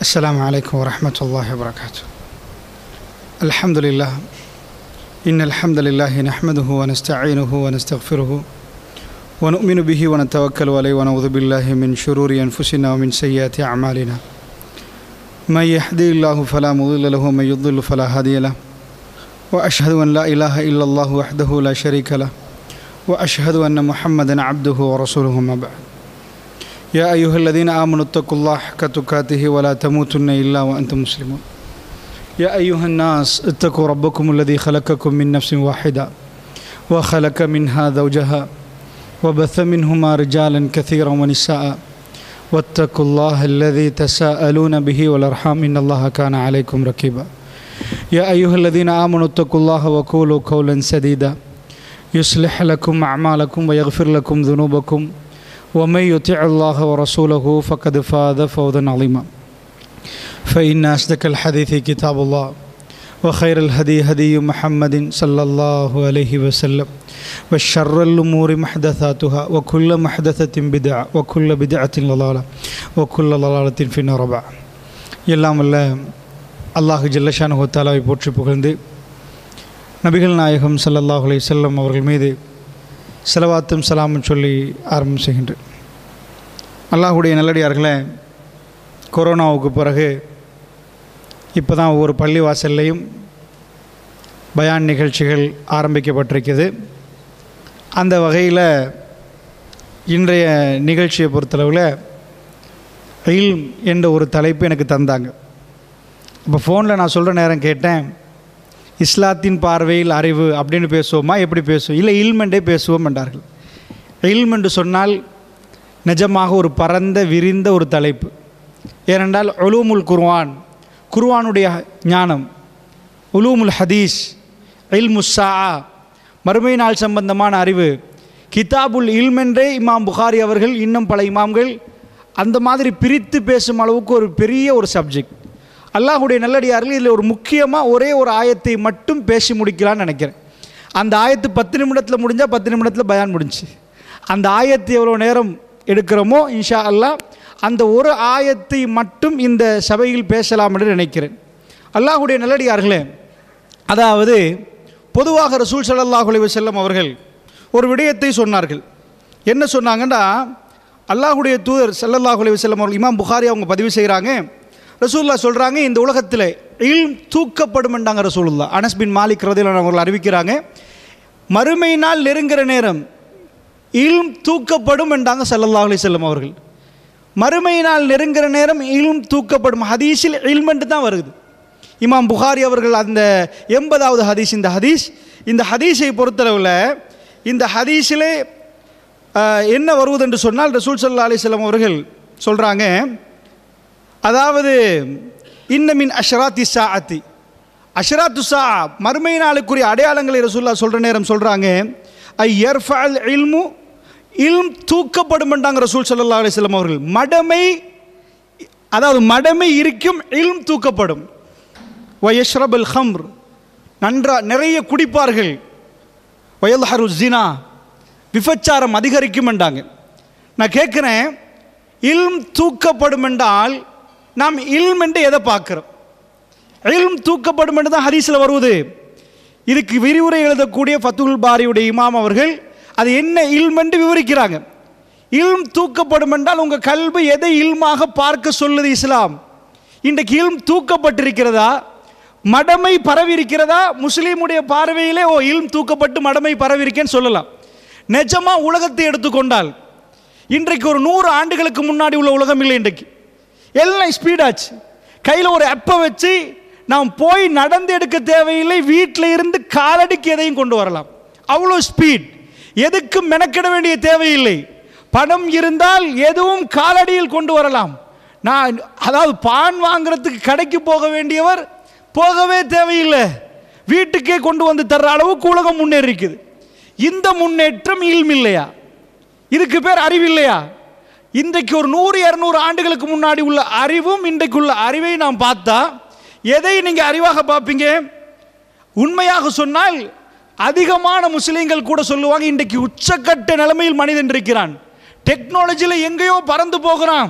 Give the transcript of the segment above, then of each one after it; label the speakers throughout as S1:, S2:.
S1: السلام عليكم ورحمة الله وبركاته الحمد لله إن الحمد لله نحمده ونستعينه ونستغفره ونؤمن به ونتوكل عليه ونعوذ بالله من شرور أنفسنا ومن سيئات أعمالنا من يهدي الله فلا مضل له ومن يضلل فلا هادي له وأشهد أن لا إله إلا الله وحده لا شريك له وأشهد أن محمدا عبده ورسوله ما بعد يا أيها الذين آمنوا اتقوا الله حق تقاته ولا تموتن إلا وأنتم مسلمون يا أيها الناس اتقوا ربكم الذي خلقكم من نفس واحدة وخلق منها زوجها وبث منهما رجالا كثيرا ونساء واتقوا الله الذي تساءلون به والأرحام إن الله كان عليكم رقيبا يا أيها الذين آمنوا اتقوا الله وقولوا قولا سديدا يصلح لكم أعمالكم ويغفر لكم ذنوبكم ومن يطع الله ورسوله فقد فاز فوزا عظيما فإن أصدق الحديث كتاب الله وخير الهدي هدي محمد صلى الله عليه وسلم وشر الأمور محدثاتها وكل محدثة بدعة وكل بدعة ضلالة وكل ضلالة في النار بعد எல்லாம் வல்ல அல்லாஹு ஜல்லஷானு தாலாவை போற்றி புகழ்ந்து நபிகள் நாயகம் ஸல்லல்லாஹு அலைஹி வஸல்லம் அவர்கள் மீது செலவாத்தும் சலாமும் சொல்லி ஆரம்பம் செய்கின்றேன் அல்லாஹுடைய நல்லடியார்களே கொரோனாவுக்கு பிறகு இப்போ தான் ஒவ்வொரு பள்ளி வாசல்லையும் பயான் நிகழ்ச்சிகள் ஆரம்பிக்கப்பட்டிருக்குது அந்த வகையில் இன்றைய நிகழ்ச்சியை பொறுத்தளவில் இல் என்ற ஒரு தலைப்பு எனக்கு தந்தாங்க இப்போ ஃபோனில் நான் சொல்கிற நேரம் கேட்டேன் இஸ்லாத்தின் பார்வையில் அறிவு அப்படின்னு பேசுவோமா எப்படி பேசுவோம் இல்லை இல்மெண்டே பேசுவோம் என்றார்கள் இல்ம் என்று சொன்னால் நிஜமாக ஒரு பரந்த விரிந்த ஒரு தலைப்பு ஏனென்றால் உலூமுல் குர்வான் குர்வானுடைய ஞானம் உலூமுல் ஹதீஸ் இல்முஸ்ஸா மறுமை நாள் சம்பந்தமான அறிவு கிதாபுல் இல்மென்றே இமாம் புகாரி அவர்கள் இன்னும் பல இமாம்கள் அந்த மாதிரி பிரித்து பேசும் அளவுக்கு ஒரு பெரிய ஒரு சப்ஜெக்ட் அல்லாஹுடைய நல்லடியார்கள் இதில் ஒரு முக்கியமாக ஒரே ஒரு ஆயத்தை மட்டும் பேசி முடிக்கலான்னு நினைக்கிறேன் அந்த ஆயத்து பத்து நிமிடத்தில் முடிஞ்சால் பத்து நிமிடத்தில் பயான் முடிஞ்சு அந்த ஆயத்து எவ்வளோ நேரம் எடுக்கிறோமோ இன்ஷா அல்லாஹ் அந்த ஒரு ஆயத்தை மட்டும் இந்த சபையில் பேசலாம் என்று நினைக்கிறேன் அல்லாஹுடைய நல்லடியார்களே அதாவது பொதுவாக ரசூல் சல்லாஹ் அலைஹி வஸல்லம் அவர்கள் ஒரு விடயத்தை சொன்னார்கள் என்ன சொன்னாங்கன்னா அல்லாஹுடைய தூதர் சல்லல்லாஹு அலைஹி வஸல்லம் அவர்கள் இமாம் புகாரி அவங்க பதிவு செய்கிறாங்க ரசூல்லா சொல்கிறாங்க இந்த உலகத்தில் இல் தூக்கப்படுமெண்டாங்க ரசூலுல்லா அனஸ் பின் மாலிக் ரதில் அவர்கள் அறிவிக்கிறாங்க மறுமை நாள் நெருங்குற நேரம் இல்ம் தூக்கப்படும் என்றாங்க சல்லல்லாஹு அலைஹி வஸல்லம் அவர்கள் மறுமை நாள் நெருங்குற நேரம் இல்ம் தூக்கப்படும் ஹதீஸில் இல்மென்று தான் வருது இமாம் புகாரி அவர்கள் அந்த எண்பதாவது ஹதீஸ் இந்த ஹதீஸ் இந்த ஹதீஸை பொறுத்தளவில் இந்த ஹதீஸிலே ஆஹ், என்ன வருவது என்று சொன்னால் ரசூல் சல்லா அலிஸ்லாம் அவர்கள் சொல்கிறாங்க அதாவது இன்னமின் அஷ்ராத்தி சாஅத்தி அஷ்ராத்து சா மறுமை நாளுக்குரிய அடையாளங்களை ரசூல்லா சொல்கிற நேரம் சொல்கிறாங்க ஐ எர்ஃபால் இல்மு இல்ம் தூக்கப்படுமென்றாங்க ரசூல் சல்லா அலிஸ்லாம் அவர்கள் மடமை அதாவது மடமை இருக்கும் இல்ம் தூக்கப்படும் வயஷ்ரபுல் ஹம்ர் நன்றா நிறைய குடிப்பார்கள் வயல்ஹரு ஜினா விபச்சாரம் அதிகரிக்கும் என்றாங்க நான் கேட்குறேன் இல்ம் தூக்கப்படும் என்றால் நாம் இல்ம் என்று எதை பார்க்குறோம் இல்ம் தூக்கப்படும் என்று தான் ஹதீஸில் வருவது இதுக்கு விரிவுரை எழுதக்கூடிய ஃபத்துல் பாரியுடைய இமாம் அவர்கள் அது என்ன இல்ம் என்று விவரிக்கிறாங்க இல்ம் தூக்கப்படும் என்றால் உங்கள் கல்வி எதை இல்மாக பார்க்க சொல்லுது இஸ்லாம் இன்றைக்கு இல்ம் தூக்கப்பட்டிருக்கிறதா மடமை பரவி இருக்கிறதா முஸ்லீமுடைய பார்வையிலே ஓ இல்ம் தூக்கப்பட்டு மடமை பரவி இருக்கேன்னு சொல்லலாம் நிஜமா உலகத்தை எடுத்துக்கொண்டால் இன்றைக்கு ஒரு நூறு ஆண்டுகளுக்கு முன்னாடி உள்ள உலகம் இல்லை இன்றைக்கு எல்லாம் ஸ்பீடாச்சு கையில் ஒரு அப்பை வச்சு நாம் போய் நடந்து எடுக்க தேவையில்லை வீட்டில் இருந்து காலடிக்கு எதையும் கொண்டு வரலாம் அவ்வளோ ஸ்பீட் எதுக்கும் மெனக்கிட வேண்டிய தேவையில்லை பணம் இருந்தால் எதுவும் காலடியில் கொண்டு வரலாம் நான் அதாவது பான் வாங்குறதுக்கு கடைக்கு போக வேண்டியவர் போகவே தேவையில்லை வீட்டுக்கே கொண்டு வந்து தர்ற அளவுக்கு உலகம் முன்னேறி இருக்குது இந்த முன்னேற்றம் இல்ம் இல்லையா இதுக்கு பேர் அறிவில்லையா இன்றைக்கு ஒரு நூறு இரநூறு ஆண்டுகளுக்கு முன்னாடி உள்ள அறிவும் இன்றைக்கு உள்ள அறிவை நாம் பார்த்தா எதை நீங்கள் அறிவாக பார்ப்பீங்க உண்மையாக சொன்னால் அதிகமான முஸ்லீம்கள் கூட சொல்லுவாங்க இன்றைக்கு உச்சக்கட்ட நிலைமையில் மனிதன் இருக்கிறான் டெக்னாலஜியில் எங்கேயோ பறந்து போகிறான்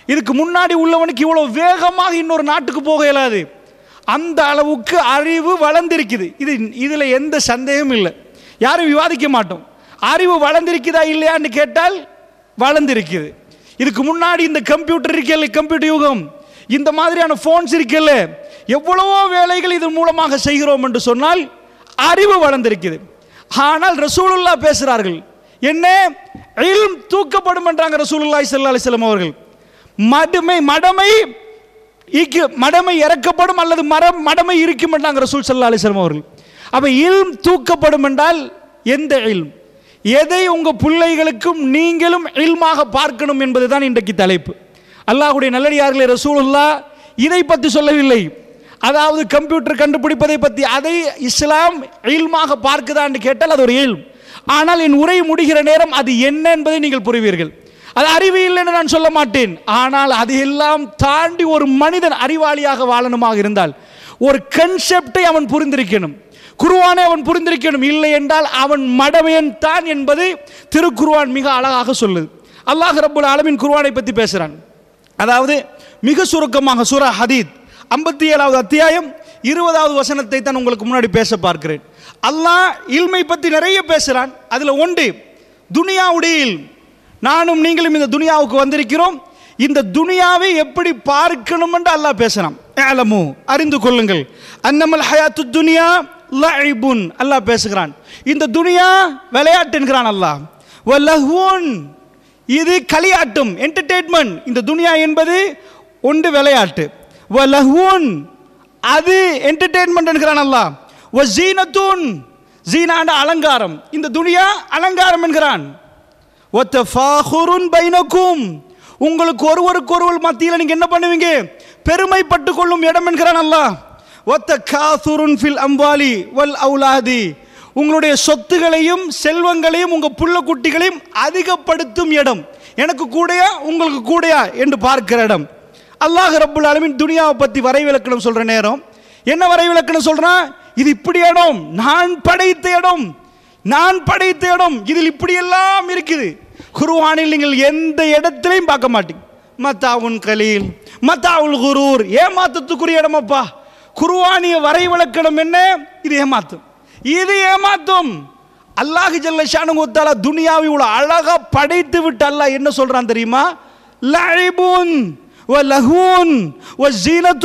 S2: இதுக்கு முன்னாடி உள்ளவனுக்கு இவ்வளோ வேகமாக இன்னொரு நாட்டுக்கு போக இயலாது அந்த அளவுக்கு அறிவு வளர்ந்திருக்குது இது இதில் எந்த சந்தேகமும் இல்லை யாரும் விவாதிக்க மாட்டோம் அறிவு வளர்ந்திருக்குதா இல்லையான்னு கேட்டால் வளர்ந்திருக்குது இதுக்கு முன்னாடி இந்த கம்ப்யூட்டர் இருக்கல கம்ப்யூட்டர் யுகம் இந்த மாதிரியான ஃபோன்ஸ் இருக்கல எவ்வளவோ வேலைகள் இதன் மூலமாக செய்கிறோம் என்று சொன்னால் அறிவு வளர்ந்திருக்குது ஆனால் ரசூலுல்லா பேசுகிறார்கள் என்ன இல்ம் தூக்கப்படும் என்றாங்க ரசூலுல்லாஹி ஸல்லல்லாஹு அலைஹி வஸல்லம் அவர்கள் மடுமை மடமை ஈக்கு மடமை இறக்கப்படும் அல்லது மரம் மடமை இருக்கும் என்றாங்க ரசூல் சல்லா அலிஸ்லாம் அவர்கள் அப்போ இல்ம் தூக்கப்படும் என்றால் எந்த இல்ம் எதை உங்கள் பிள்ளைகளுக்கும் நீங்களும் இல்மாக பார்க்கணும் என்பதுதான் இன்றைக்கு தலைப்பு அல்லாஹுடைய நல்லடியார்களே ரசூலுல்லா இதை பற்றி சொல்லவில்லை அதாவது கம்ப்யூட்டர் கண்டுபிடிப்பதை பற்றி அதை இஸ்லாம் இல்மாக பார்க்குதான்னு கேட்டால் அது ஒரு இல்ம் ஆனால் என் உரை முடிகிற நேரம் அது என்ன என்பதை நீங்கள் புரிவீர்கள் அது அறிவியல் என்று நான் சொல்ல மாட்டேன் ஆனால் அதையெல்லாம் தாண்டி ஒரு மனிதன் அறிவாளியாக வாழணுமாக இருந்தால் ஒரு கன்செப்டை அவன் புரிந்திருக்கணும் குருவானை அவன் புரிந்திருக்கணும் இல்லை என்றால் அவன் மடமையன் தான் என்பது திருக்குருவான் மிக அழகாக சொல்லுது அல்லாஹ் ரப்புல் ஆலமின் குருவானை பற்றி பேசுகிறான் அதாவது மிக சுருக்கமாக சூரா ஹதீத் ஐம்பத்தி ஏழாவது அத்தியாயம் இருபதாவது வசனத்தை தான் உங்களுக்கு முன்னாடி பேச பார்க்கிறேன் அல்லாஹ் இல்மை பற்றி நிறைய பேசுகிறான் அதில் ஒன்று துனியாவுடைய இல்ம் நானும் நீங்களும் இந்த துனியாவுக்கு வந்திருக்கிறோம் இந்த துனியாவை எப்படி பார்க்கணும் என்று அல்லாஹ் பேசுகிறான் ஏலமு அறிந்து கொள்ளுங்கள் அன்னமல் ஹயாத்து துனியா லஐபுன் அல்லாஹ் பேசுகிறான் இந்த துனியா விளையாட்டு என்கிறான் அல்லாஹ் வலஹூன் இது களியாட்டும் என்டர்டெயின்மெண்ட் இந்த துனியா என்பது ஒன்று விளையாட்டு வலஹூன் அது என்டர்டெயின்மெண்ட் என்கிறான் அல்லாஹ் வ ஜீனத்துன் ஜீனாண்ட அலங்காரம் இந்த துனியா அலங்காரம் என்கிறான் ஒத்த ஃபாஹுருன் பைனக்கும் உங்களுக்கு ஒருவருக்கு ஒருவர் மத்தியில் நீங்கள் என்ன பண்ணுவீங்க பெருமைப்பட்டு கொள்ளும் இடம் என்கிறான் அல்லாஹ் ஒத்த காசுருன் ஃபில் அம்பாலி வல் அவுலாதி உங்களுடைய சொத்துகளையும் செல்வங்களையும் உங்கள் புள்ள குட்டிகளையும் அதிகப்படுத்தும் இடம் எனக்கு கூடயா உங்களுக்கு கூடயா என்று பார்க்கிற இடம் அல்லாஹ் ரப்புல் ஆலமின் துனியாவை பற்றி வரைவிலக்கணம் சொல்கிற நேரம் என்ன வரைவிலக்கணம் சொல்கிறான் இது இப்படி இடம் நான் படைத்த இடம் நான் படைத்த இடம் இதில் இப்படியெல்லாம் இருக்குது குருவானில் நீங்கள் எந்த இடத்திலையும் பார்க்க மாட்டீங்க மத்தாவுன் கலீல் மத்தாவுல் குரூர் ஏமாத்தத்துக்குரிய இடமப்பா குருவானிய வரைவிலக்கணம் என்ன இது ஏமாத்தும் இது ஏமாத்தும் அல்லாஹ் ஜல்ல ஷானுத்தால துனியாவை இவ்வளோ அழகா படைத்து விட்டு அல்லாஹ் என்ன சொல்றான் தெரியுமா லஐபுன் ولهون وزينة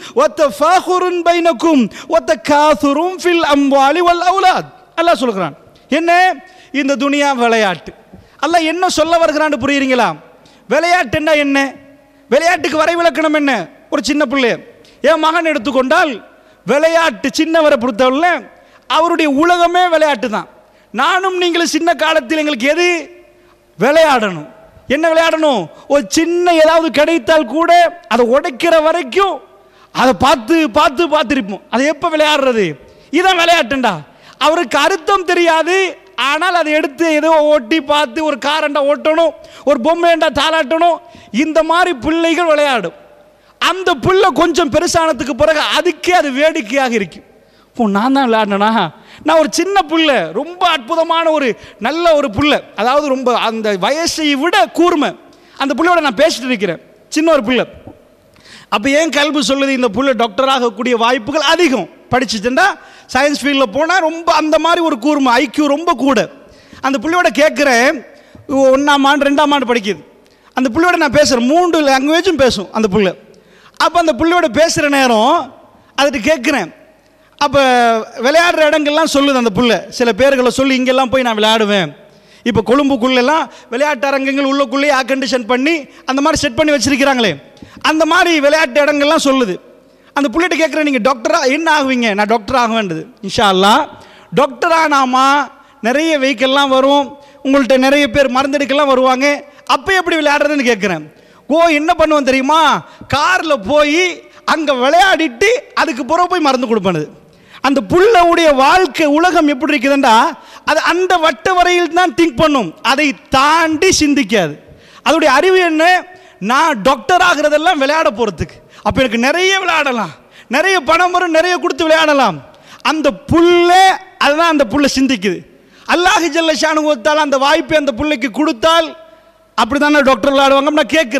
S2: وتفاخر بينكم وتكاثر في الأموال والأولاد அல்லாஹ் சொல்கிறான் என்ன இந்த துனியா விளையாட்டு அல்லாஹ் என்ன சொல்ல வருகிறான்னு புரியுறீங்களா விளையாட்டுன்னா என்ன விளையாட்டுக்கு வரைவிலக்கணம் என்ன ஒரு சின்ன பிள்ளை என் மகன் எடுத்துக்கொண்டால் விளையாட்டு சின்னவரை பொறுத்தவரை அவருடைய உலகமே விளையாட்டு தான் நானும் நீங்களும் சின்ன காலத்தில் எங்களுக்கு எது விளையாடணும் என்ன விளையாடணும் ஒரு சின்ன ஏதாவது கிடைத்தால் கூட அதை உடைக்கிற வரைக்கும் அதை பார்த்து பார்த்து பார்த்துருப்போம் அதை எப்போ விளையாடுறது இதான் விளையாட்டுண்டா அவருக்கு அர்த்தம் தெரியாது ஆனால் அதை எடுத்து ஏதோ ஓட்டி பார்த்து ஒரு காரண்டா ஓட்டணும் ஒரு பொம்மையண்டா தாளாட்டணும் இந்த மாதிரி பிள்ளைகள் விளையாடும் அந்த புள்ள கொஞ்சம் பெருசானதுக்கு பிறகு அதுக்கே அது வேடிக்கையாக இருக்கும் ஓ நான் தான் விளையாடினா நான் ஒரு சின்ன புள்ள ரொம்ப அற்புதமான ஒரு நல்ல ஒரு புள்ள அதாவது ரொம்ப அந்த வயசை விட கூர்மை அந்த புள்ளையோட நான் பேசிட்டு இருக்கிறேன் சின்ன ஒரு புள்ள அப்போ ஏன் கல்வி சொல்லுது இந்த புள்ள டாக்டர் ஆகக்கூடிய வாய்ப்புகள் அதிகம் படிச்சுட்டுண்டா சயின்ஸ் ஃபீல்டில் போனால் ரொம்ப அந்த மாதிரி ஒரு கூர்மை ஐக்கியூ ரொம்ப கூட அந்த புள்ளையோட கேட்குறேன் ஒன்றாம் ஆண்டு ரெண்டாம் ஆண்டு படிக்குது அந்த புள்ளையோட நான் பேசுகிறேன் மூன்று லாங்குவேஜும் பேசும் அந்த புள்ள அப்போ அந்த புள்ளையோட பேசுகிற நேரம் அதுட்டு கேட்குறேன் அப்போ விளையாடுற இடங்கள்லாம் சொல்லுது அந்த புள்ள சில பேர்களை சொல்லி இங்கெல்லாம் போய் நான் விளையாடுவேன் இப்போ கொழும்புக்குள்ளெல்லாம் விளையாட்டு அரங்கங்கள் உள்ளக்குள்ளேயே ஏர் கண்டிஷன் பண்ணி அந்த மாதிரி செட் பண்ணி வச்சிருக்கிறாங்களே அந்த மாதிரி விளையாட்டு இடங்கள்லாம் சொல்லுது அந்த புள்ளிட்ட கேட்குறேன் நீங்கள் டாக்டராக என்ன ஆகுவீங்க நான் டாக்டர் ஆக வேண்டியது இன்ஷா அல்லா டாக்டர் ஆனாமா நிறைய வெஹிக்கல்லாம் வரும் உங்கள்கிட்ட நிறைய பேர் மருந்தெடுக்கெல்லாம் வருவாங்க அப்போ எப்படி விளையாடுறதுன்னு கேட்குறேன் ஓ என்ன பண்ணுவேன் தெரியுமா காரில் போய் அங்கே விளையாடிட்டு அதுக்கு பிறகு போய் மருந்து கொடுப்பேன் அந்த புள்ளவுடைய வாழ்க்கை உலகம் எப்படி இருக்குதுண்டா அது அந்த வட்ட வரையில் தான் திங்க் பண்ணும் அதை தாண்டி சிந்திக்காது அதோடைய அறிவு என்ன நான் டாக்டர் ஆகிறதெல்லாம் விளையாட போகிறதுக்கு அப்போ எனக்கு நிறைய விளையாடலாம் நிறைய பணம் வரும் நிறைய கொடுத்து விளையாடலாம் அந்த புல்ல அதுதான் அந்த புள்ள சிந்திக்குது அல்லாஹ் ஜல்ல ஷானுவத்தால் அந்த வாய்ப்பை அந்த பிள்ளைக்கு கொடுத்தால் அப்படி தானே டாக்டர் விளையாடுவாங்க நான் கேட்குறேன்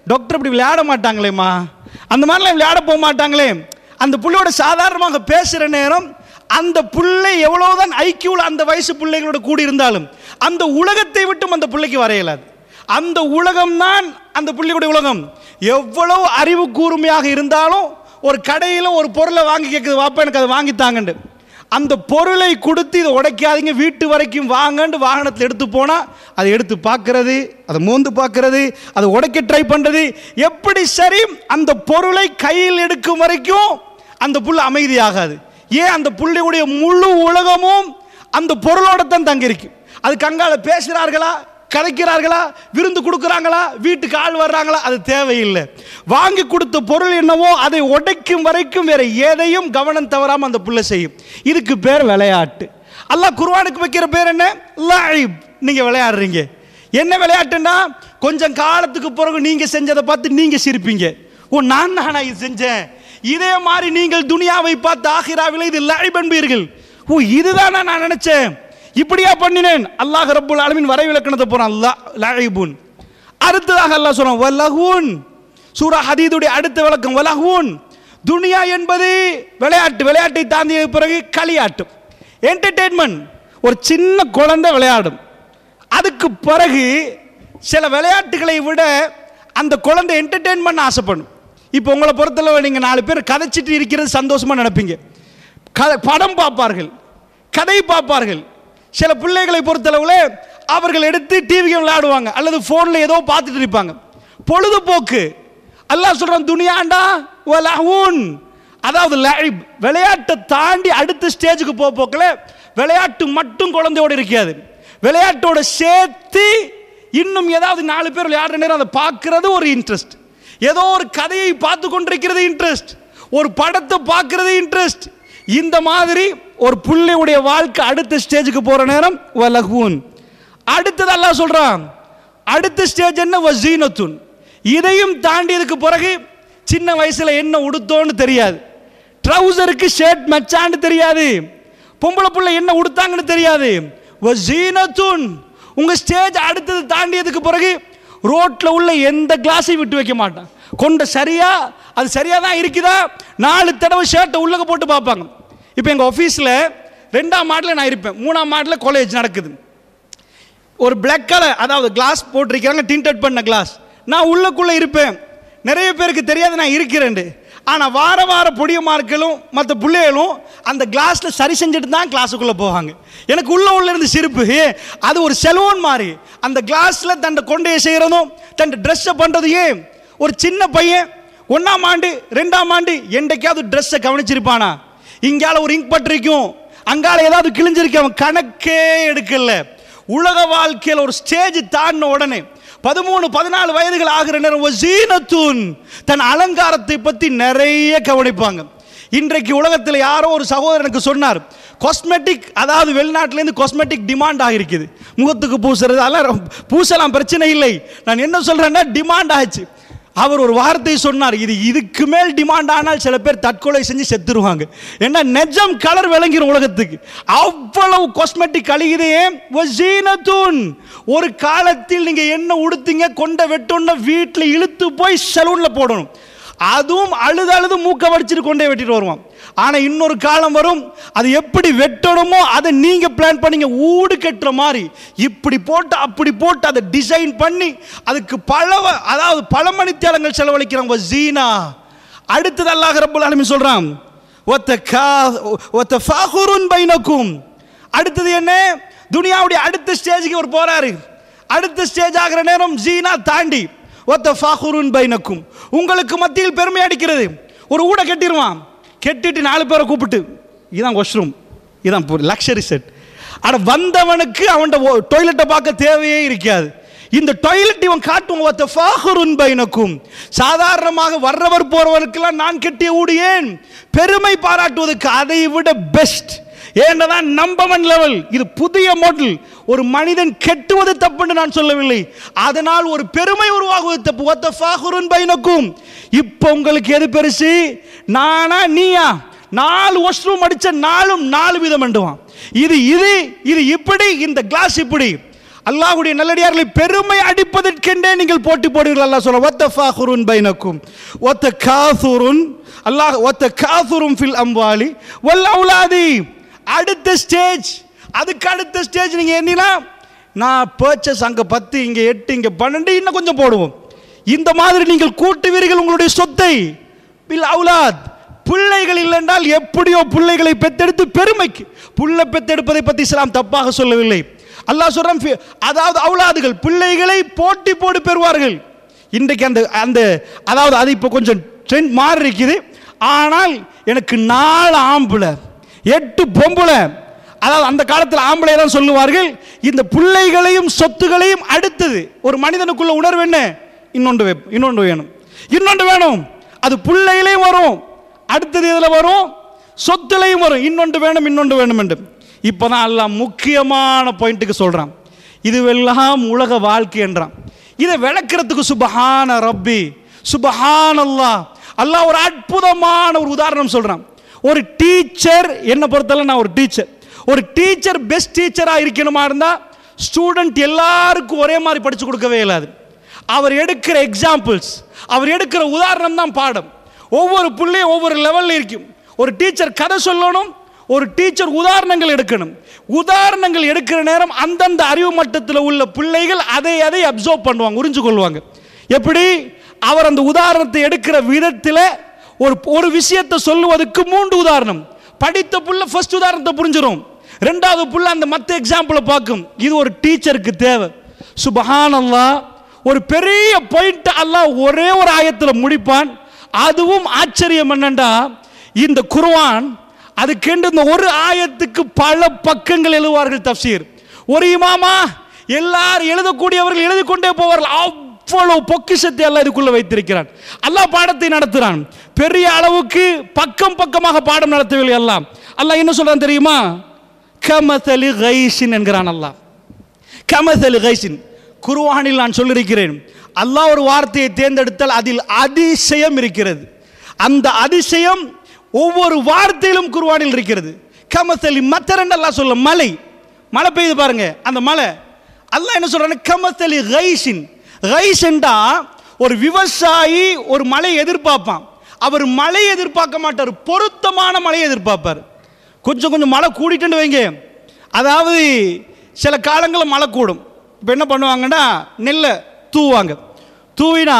S2: டாக்டர் இப்படி விளையாட மாட்டாங்களேம்மா அந்த மாதிரிலாம் விளையாட போக மாட்டாங்களே அந்த புள்ளையோட சாதாரணமாக பேசுகிற நேரம் அந்த பிள்ளை எவ்வளவுதான் ஐக்கியூவில் அந்த வயசு பிள்ளைகளோட கூடி இருந்தாலும் அந்த உலகத்தை விட்டும் அந்த பிள்ளைக்கு வர இயலாது அந்த உலகம்தான் அந்த புள்ளியுடைய உலகம் எவ்வளவு அறிவு கூர்மையாக இருந்தாலும் ஒரு கடையில் ஒரு பொருளை வாங்கி கேட்குது வாப்பா எனக்கு அதை வாங்கித்தாங்கண்டு அந்த பொருளை கொடுத்து இதை உடைக்காதீங்க வீட்டு வரைக்கும் வாங்கன்னு வாகனத்தில் எடுத்து போனால் அதை எடுத்து பார்க்கறது அதை மோந்து பார்க்கறது அதை உடைக்க ட்ரை பண்ணுறது எப்படி சரி அந்த பொருளை கையில் எடுக்கும் வரைக்கும் அந்த புல் அமைதியாகாது ஏன் அந்த புள்ளையுடைய முழு உலகமும் அந்த பொருளோட தான் தங்கியிருக்கு அதுக்கு அங்கால பேசுகிறார்களா கதைக்கிறார்களா விருந்து கொடுக்குறாங்களா வீட்டுக்கு ஆள் வர்றாங்களா அது தேவையில்லை வாங்கி கொடுத்த பொருள் என்னவோ அதை உடைக்கும் வரைக்கும் வேற எதையும் கவனம் தவறாமல் அந்த புள்ள செய்யும் இதுக்கு பேர் விளையாட்டு அல்லாஹ் குர்ஆனுக்கு வைக்கிற பேர் என்ன லாயிப் நீங்கள் விளையாடுறீங்க என்ன விளையாட்டுன்னா கொஞ்சம் காலத்துக்கு பிறகு நீங்கள் செஞ்சதை பார்த்து நீங்கள் சிரிப்பீங்க ஓ நான் நானா இது செஞ்சேன் இதே மாதிரி நீங்கள் துனியாவை பார்த்து ஆகிராவில் இது லாயிப் என்பீர்கள் ஓ இதுதானா நான் நினைச்சேன் இப்படியா பண்ணினேன் அல்லாஹ் ரப்புல் ஆலமீன் வரைவிலக்கணத்தை போறான் அல்லாஹ் லாயிபுன் அடுத்ததாக அல்லாஹ் சொல்றான் வலஹூன் சூரா ஹதீதுடைய அடுத்த விளக்கம் வலஹூன் துனியா என்பது விளையாட்டு விளையாட்டை தாண்டிய பிறகு களியாட்டு என்டர்டெயின்மெண்ட் ஒரு சின்ன குழந்தை விளையாடும் அதுக்கு பிறகு சில விளையாட்டுகளை விட அந்த குழந்தை என்டர்டெயின் பண்ண ஆசைப்படும் இப்போ உங்களை பொறுத்தளவு நீங்கள் நாலு பேர் கதைச்சிட்டு இருக்கிறது சந்தோஷமா நினைப்பீங்க கதை படம் பார்ப்பார்கள் கதை பார்ப்பார்கள் சில பிள்ளைகளை பொறுத்தளவில் அவர்கள் எடுத்து டிவி கேம் விளையாடுவாங்க அல்லது ஃபோனில் ஏதோ பார்த்துட்டு இருப்பாங்க பொழுதுபோக்கு அல்லாஹ் சொல்றான் துனியாண்டா வலஹூன் அதாவது லைப் விளையாட்டை தாண்டி அடுத்த ஸ்டேஜுக்கு போக போக்கில் விளையாட்டு மட்டும் குழந்தையோடு இருக்காது விளையாட்டோட சேர்த்து இன்னும் ஏதாவது நாலு பேர் விளையாடுற நேரம் அதை பார்க்கறது ஒரு இன்ட்ரெஸ்ட் ஏதோ ஒரு கதையை பார்த்து கொண்டிருக்கிறது இன்ட்ரெஸ்ட் ஒரு படத்தை பார்க்கறது இன்ட்ரெஸ்ட் இந்த மாதிரி ஒரு புள்ளையுடைய வாழ்க்கை அடுத்த ஸ்டேஜுக்கு போற நேரம் வலகுன் அடுத்தது அல்லாஹ் சொல்றான் அடுத்த ஸ்டேஜ் என்ன வசீனத்துன் இதையும் தாண்டியதுக்கு பிறகு சின்ன வயசுல என்ன உடுத்தோன்னு தெரியாது ட்ரௌசருக்கு ஷர்ட் மச்சான்னு தெரியாது பொம்பளை புள்ள என்ன உடுத்தாங்கன்னு தெரியாது வசீனத்துன் உங்க ஸ்டேஜ் அடுத்தது தாண்டியதுக்கு பிறகு ரோட்ல உள்ள எந்த கிளாஸையும் விட்டு வைக்க மாட்டான் கொண்ட சரியா அது சரியா தான் இருக்குதா நாலு தடவை ஷர்ட்டை உள்ளக போட்டு பார்ப்பாங்க இப்போ எங்கள் ஆஃபீஸில் ரெண்டாம் மாடில் நான் இருப்பேன் மூணாம் மாடில் காலேஜ் நடக்குது ஒரு பிளாக் கலர் அதாவது கிளாஸ் போட்டிருக்கிறாங்க டிண்டட் பண்ண கிளாஸ் நான் உள்ளக்குள்ளே இருப்பேன் நிறைய பேருக்கு தெரியாது நான் இருக்கிறேன் ஆனால் வார வார பொடியமார்களும் மற்ற பிள்ளைகளும் அந்த கிளாஸில் சரி செஞ்சுட்டு தான் கிளாஸுக்குள்ளே போவாங்க எனக்கு உள்ள உள்ள இருந்து சிரிப்பு ஏ அது ஒரு செலவோன் மாதிரி அந்த கிளாஸில் தன் கொண்டையை செய்கிறதும் தன் ட்ரெஸ்ஸை பண்ணுறது ஏன் ஒரு சின்ன பையன் ஒன்றாம் ஆண்டு ரெண்டாம் ஆண்டு என்றைக்காவது ட்ரெஸ்ஸை கவனிச்சிருப்பானா இங்கால ஒரு இங்க் பட்டிருக்கும் அங்கால ஏதாவது கிழிஞ்சிருக்கு அவன் கணக்கே எடுக்கல உலக வாழ்க்கையில் ஒரு ஸ்டேஜ் தாண்டின உடனே பதிமூணு பதினாலு வயதுகள் ஆகிற நேரம் வசீனத்தூன் தன் அலங்காரத்தை பற்றி நிறைய கவனிப்பாங்க இன்றைக்கு உலகத்தில் யாரோ ஒரு சகோதரனுக்கு சொன்னார் காஸ்மெட்டிக் அதாவது வெளிநாட்டிலேருந்து காஸ்மெட்டிக் டிமாண்ட் ஆகிருக்குது முகத்துக்கு பூசுறது அதெல்லாம் பூசலாம் பிரச்சனை இல்லை நான் என்ன சொல்கிறேன்னா டிமாண்ட் ஆச்சு அவர் ஒரு வார்த்தை சொன்னார் இது இதுக்கு மேல் டிமாண்ட் ஆனால் சில பேர் தற்கொலை செஞ்சு செத்துருவாங்க ஏன்னா நெஜம் கலர் விளங்கிரும் உலகத்துக்கு அவ்வளவு காஸ்மெட்டிக் கழிகுதே வசீனத்துன் ஒரு காலத்தில் நீங்க என்ன உடுத்தீங்க கொண்ட வெட்டோன்னா வீட்டில் இழுத்து போய் சலூன்ல போடணும் அதுவும் அழுது அழுது மூக்க வடிச்சிட்டு கொண்டே வெட்டிட்டு வருவான் ஆனால் இன்னொரு காலம் வரும் அது எப்படி வெட்டணுமோ அதை நீங்கள் பிளான் பண்ணீங்க ஊடு கட்டுற மாதிரி இப்படி போட்டு அப்படி போட்டு அதை டிசைன் பண்ணி அதுக்கு பல வ- அதாவது பல மணித்தியாலங்கள் செலவழிக்கிறாங்க ஜீனா அடுத்தது அல்லாஹ் ரப்பல் ஆலமீன் சொல்றான் ஒத்த கா ஒத்த ஃபஹுருன் பைனக்கும் அடுத்தது என்ன துனியாவுடைய அடுத்த ஸ்டேஜுக்கு அவர் போறாரு அடுத்த ஸ்டேஜ் ஆகிற நேரம் ஜீனா தாண்டி ஒத்த ஃபஹுருன் பைனக்கும் உங்களுக்கு மத்தியில் பெருமை அடிக்கிறது ஒரு ஊட கட்டிடுவான் கெட்டிட்டு நாலு பேரை கூப்பிட்டு இதான் வாஷ்ரூம் இதான் லக்ஸரி செட் அட வந்தவனுக்கு அவன் டாய்லெட்டை பார்க்க தேவையே இருக்காது இந்த டாய்லெட் இவன் காட்டும் ஒத்த ஃபாஹருன் பைனக்கும் சாதாரணமாக வர்றவர் போறவருக்கெல்லாம் நான் கெட்டிய ஊடு ஏன் பெருமை பாராட்டுவதற்கு அதை விட பெஸ்ட் ஏன்னதான் நம்பவன் லெவல் இது புதிய மாடல் ஒரு மனிதன் கெட்டுவது தப்புன்னு நான் சொல்லவில்லை அதனால் ஒரு பெருமை உருவாகுவது தப்பு ஒத்த ஃபாஹுருன் பைனக்கும் இப்போ உங்களுக்கு எது பெருசு நானா நீயா நாலு வாஷ்ரூம் அடிச்ச நாலும் நாலு விதம் பண்ணுவான் இது இது இது இப்படி இந்த கிளாஸ் இப்படி அல்லாஹ்வுடைய நல்லடியார்களை பெருமை அடிப்பதற்கென்றே நீங்கள் போட்டி போடுவீர்கள் அல்லாஹ் சொல்ல ஒத்த ஃபாஹுருன் பைனக்கும் ஒத்த காசுருன் அல்லாஹ் ஒத்த காசுரும் ஃபில் அம்வாலி வல் அவுலாதி அடுத்த ஸ்டேஜ் அதுக்கு அடுத்த ஸ்டேஜ் நீங்கள் எண்ணினா நான் பர்ச்சேஸ் அங்கே பத்து இங்கே எட்டு இங்கே பன்னெண்டு இன்னும் கொஞ்சம் போடுவோம் இந்த மாதிரி நீங்கள் கூட்டுவீர்கள் உங்களுடைய சொத்தை பில் அவுலாத் பிள்ளைகள் இல்லைன்றால் எப்படியோ பிள்ளைகளை பெத்தெடுத்து பெருமைக்கு புள்ள பெத்தெடுப்பதை பற்றி இஸ்லாம் தப்பாக சொல்லவில்லை அல்லாஹ் சொல்றான் "ஃபி- அதாவது அவுலாதுகள் பிள்ளைகளை போட்டி போட்டு பெறுவார்கள் இன்றைக்கு அந்த அந்த அதாவது அது இப்போ கொஞ்சம் ட்ரெண்ட் மாறி இருக்குது ஆனால் எனக்கு நாலு ஆம்பளை எட்டு பொம்பளை அதாவது அந்த காலத்தில் ஆம்பளை தான் சொல்லுவார்கள் இந்த பிள்ளைகளையும் சொத்துகளையும் அடுத்தது ஒரு மனிதனுக்குள்ள உணர்வு என்ன இன்னொன்று வே- இன்னொன்று வேணும் இன்னொன்று வேணும் அது பிள்ளையிலையும் வரும் அடுத்தது இதில் வரும் சொத்துலையும் வரும் இன்னொன்று வேணும் இன்னொன்று வேணும் என்று இப்போ தான் எல்லாம் முக்கியமான பாயிண்ட்டுக்கு சொல்கிறான் இதுவெல்லாம் உலக வாழ்க்கை என்றான் இதை விளக்குறதுக்கு சுபஹான ரப்பி சுபஹான் அல்லாஹ் அல்லாஹ் ஒரு அற்புதமான ஒரு உதாரணம் சொல்கிறான் ஒரு டீச்சர் என்னை பொறுத்தவரை நான் ஒரு டீச்சர் ஒரு டீச்சர் பெஸ்ட் டீச்சராக இருக்கணுமா இருந்தால் ஸ்டூடெண்ட் எல்லாருக்கும் ஒரே மாதிரி படித்து கொடுக்கவே இயலாது அவர் எடுக்கிற எக்ஸாம்பிள்ஸ் அவர் எடுக்கிற உதாரணம் தான் பாடம் ஒவ்வொரு புள்ளையும் ஒவ்வொரு லெவலில் இருக்கும் ஒரு டீச்சர் கதை சொல்லணும் ஒரு டீச்சர் உதாரணங்கள் எடுக்கணும் உதாரணங்கள் எடுக்கிற நேரம் அந்தந்த அறிவு மட்டத்தில் உள்ள பிள்ளைகள் அதை அதை அப்சர்வ் பண்ணுவாங்க உறிஞ்சு கொள்வாங்க எப்படி அவர் அந்த உதாரணத்தை எடுக்கிற விதத்தில் ஒரு ஒரு விஷயத்தை சொல்லுவதற்கு மூன்று உதாரணம் படித்த புள்ள ஃபர்ஸ்ட் உதாரணத்தை புரிஞ்சிடும் ரெண்டாவது புள்ள அந்த மற்ற எக்ஸாம்பிளை பார்க்கும் இது ஒரு டீச்சருக்கு தேவை சுபஹான் அல்லாஹ் ஒரு பெரிய பாயிண்ட் அல்லாஹ் ஒரே ஒரு ஆயத்தில் முடிப்பான் அதுவும் ஆச்சரியம் என்னண்டா இந்த குர்ஆன் அதுக்கென்று இந்த ஒரு ஆயத்துக்கு பல பக்கங்கள் எழுதுவார்கள் தப்சீர் ஒரு இமாமா எல்லாரும் எழுதக்கூடியவர்கள் எழுதி கொண்டே போவார்கள் அவ்வளவு பொக்கிஷத்தை அல்லாஹ் இதுக்குள்ள வைத்திருக்கிறான் அல்லாஹ் பாடத்தை நடத்துறான் பெரிய அளவுக்கு பக்கம் பக்கமாக பாடம் நடத்தவில்லை எல்லாம் அல்லாஹ் என்ன சொல்றான் தெரியுமா கமதலி கைஷின் என்கிறான் அல்லாஹ் கமதலி கைஷின் குர்ஆனில் நான் சொல்லியிருக்கிறேன் அல்லாஹ் ஒரு வார்த்தையை தேர்ந்தெடுத்தால் அதில் அதிசயம் இருக்கிறது அந்த அதிசயம் ஒவ்வொரு வார்த்தையிலும் குர்ஆனில் இருக்கிறது கமசலி மத்தரன் அல்லாஹ் சொல்ல மலை மழை பெய்யுது பாருங்க அந்த மலை அல்லாஹ் என்ன சொல்றான் கமசலி கைஷின் கைஷன்டா ஒரு விவசாயி ஒரு மழை எதிர்பார்ப்பான் அவர் மழை எதிர்பார்க்க மாட்டார் பொருத்தமான மழையை எதிர்பார்ப்பார் கொஞ்சம் கொஞ்சம் மழை கூடிட்டுன்னு வைங்க அதாவது சில காலங்களில் மழை கூடும் இப்போ என்ன பண்ணுவாங்கன்னா நெல்லை தூவாங்க தூவினா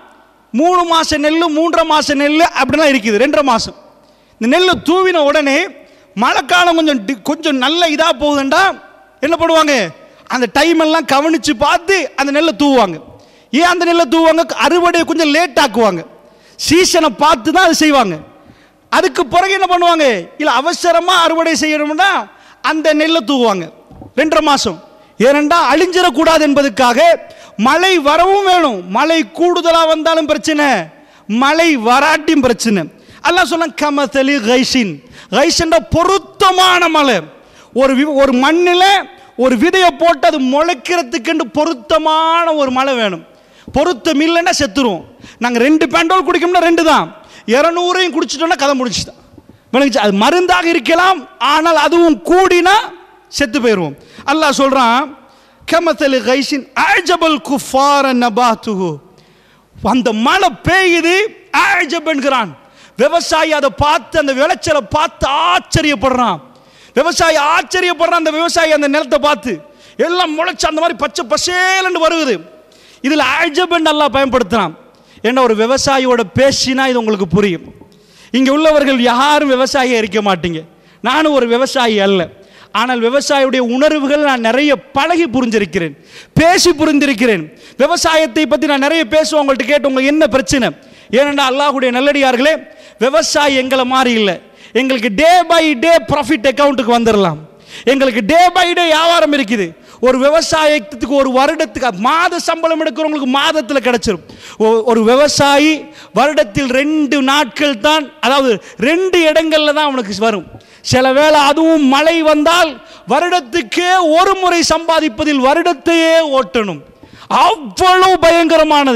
S2: மூணு மாதம் நெல் மூன்றரை மாதம் நெல் அப்படிலாம் இருக்குது ரெண்டரை மாதம் இந்த நெல்லை தூவின உடனே மழைக்காலம் கொஞ்சம் டி- கொஞ்சம் நல்ல இதாக போகுதுண்டா என்ன பண்ணுவாங்க அந்த டைம் எல்லாம் கவனித்து பார்த்து அந்த நெல்லை தூவாங்க ஏன் அந்த நெல்லை தூவாங்க அறுவடையை கொஞ்சம் லேட் ஆக்குவாங்க சீசனை பார்த்து தான் அது செய்வாங்க அதுக்கு பிறகு என்ன பண்ணுவாங்க இல்லை அவசரமாக அறுவடை செய்யணும்னா அந்த நெல்லை தூவாங்க ரெண்டரை மாதம் ஏனெண்டா அழிஞ்சிடக்கூடாது என்பதுக்காக மழை வரவும் வேணும் மழை கூடுதலாக வந்தாலும் பிரச்சனை மழை வராட்டியும் பிரச்சனை அல்லாஹ் சொன்ன கமதலி கைசின் கைசின்ற பொருத்தமான மழை ஒரு வி- ஒரு மண்ணில் ஒரு விதையை போட்டு அது முளைக்கிறதுக்குன்னு பொருத்தமான ஒரு மழை வேணும் பொருத்தம் இல்லைன்னா செத்துருவோம் நாங்கள் ரெண்டு பேண்டோல் குடிக்கணும்னா ரெண்டு தான் இரநூறையும் குடிச்சிட்டோம்னா கதை முடிச்சுதான் விளங்குச்சு அது மருந்தாக இருக்கலாம் ஆனால் அதுவும் கூடினா செத்து போயிடுவோம் அல்லாஹ் சொல்றான் கமத்தலு கைசின் அஜபல் குஃபார நபாத்துஹு அந்த மழை பெய்யுது அஜப் என்கிறான் விவசாயி அதை பார்த்து அந்த விளைச்சலை பார்த்து ஆச்சரியப்படுறான் விவசாயி ஆச்சரியப்படுறான் அந்த விவசாயி அந்த நிலத்தை பார்த்து எல்லாம் முளைச்சு அந்த மாதிரி பச்சை பசேலன்னு வருகுது இதில் அஜபன் நல்லா பயன்படுத்துகிறான் ஏன்னா ஒரு விவசாயியோட பேசினா இது உங்களுக்கு புரியும் இங்கே உள்ளவர்கள் யாரும் விவசாயியாக இருக்க மாட்டீங்க நானும் ஒரு விவசாயி அல்ல ஆனால் விவசாயியுடைய உணர்வுகள் நான் நிறைய பழகி புரிஞ்சிருக்கிறேன் பேசி புரிந்திருக்கிறேன் விவசாயத்தை பற்றி நான் நிறைய பேசுவேன் உங்கள்கிட்ட கேட்டு உங்களுக்கு என்ன பிரச்சனை ஏனென்றால் அல்லாஹ்வுடைய நல்லடியார்களே விவசாயி எங்களை மாதிரி இல்லை எங்களுக்கு டே பை டே ப்ராஃபிட் அக்கௌண்ட்டுக்கு வந்துடலாம் எங்களுக்கு டே பை டே வியாபாரம் இருக்குது ஒரு விவசாயத்துக்கு ஒரு வருடத்துக்கு மாத சம்பளம் எடுக்கிறவங்களுக்கு மாதத்தில் கிடைச்சிரும் ஒ- ஒரு விவசாயி வருடத்தில் ரெண்டு நாட்கள் தான் அதாவது ரெண்டு இடங்கள்ல தான் அவனுக்கு வரும் சில வேளை அதுவும் மழை வந்தால் வருடத்துக்கே ஒரு முறை சம்பாதிப்பதில் வருடத்தையே ஓட்டணும் அவ்வளவு பயங்கரமானது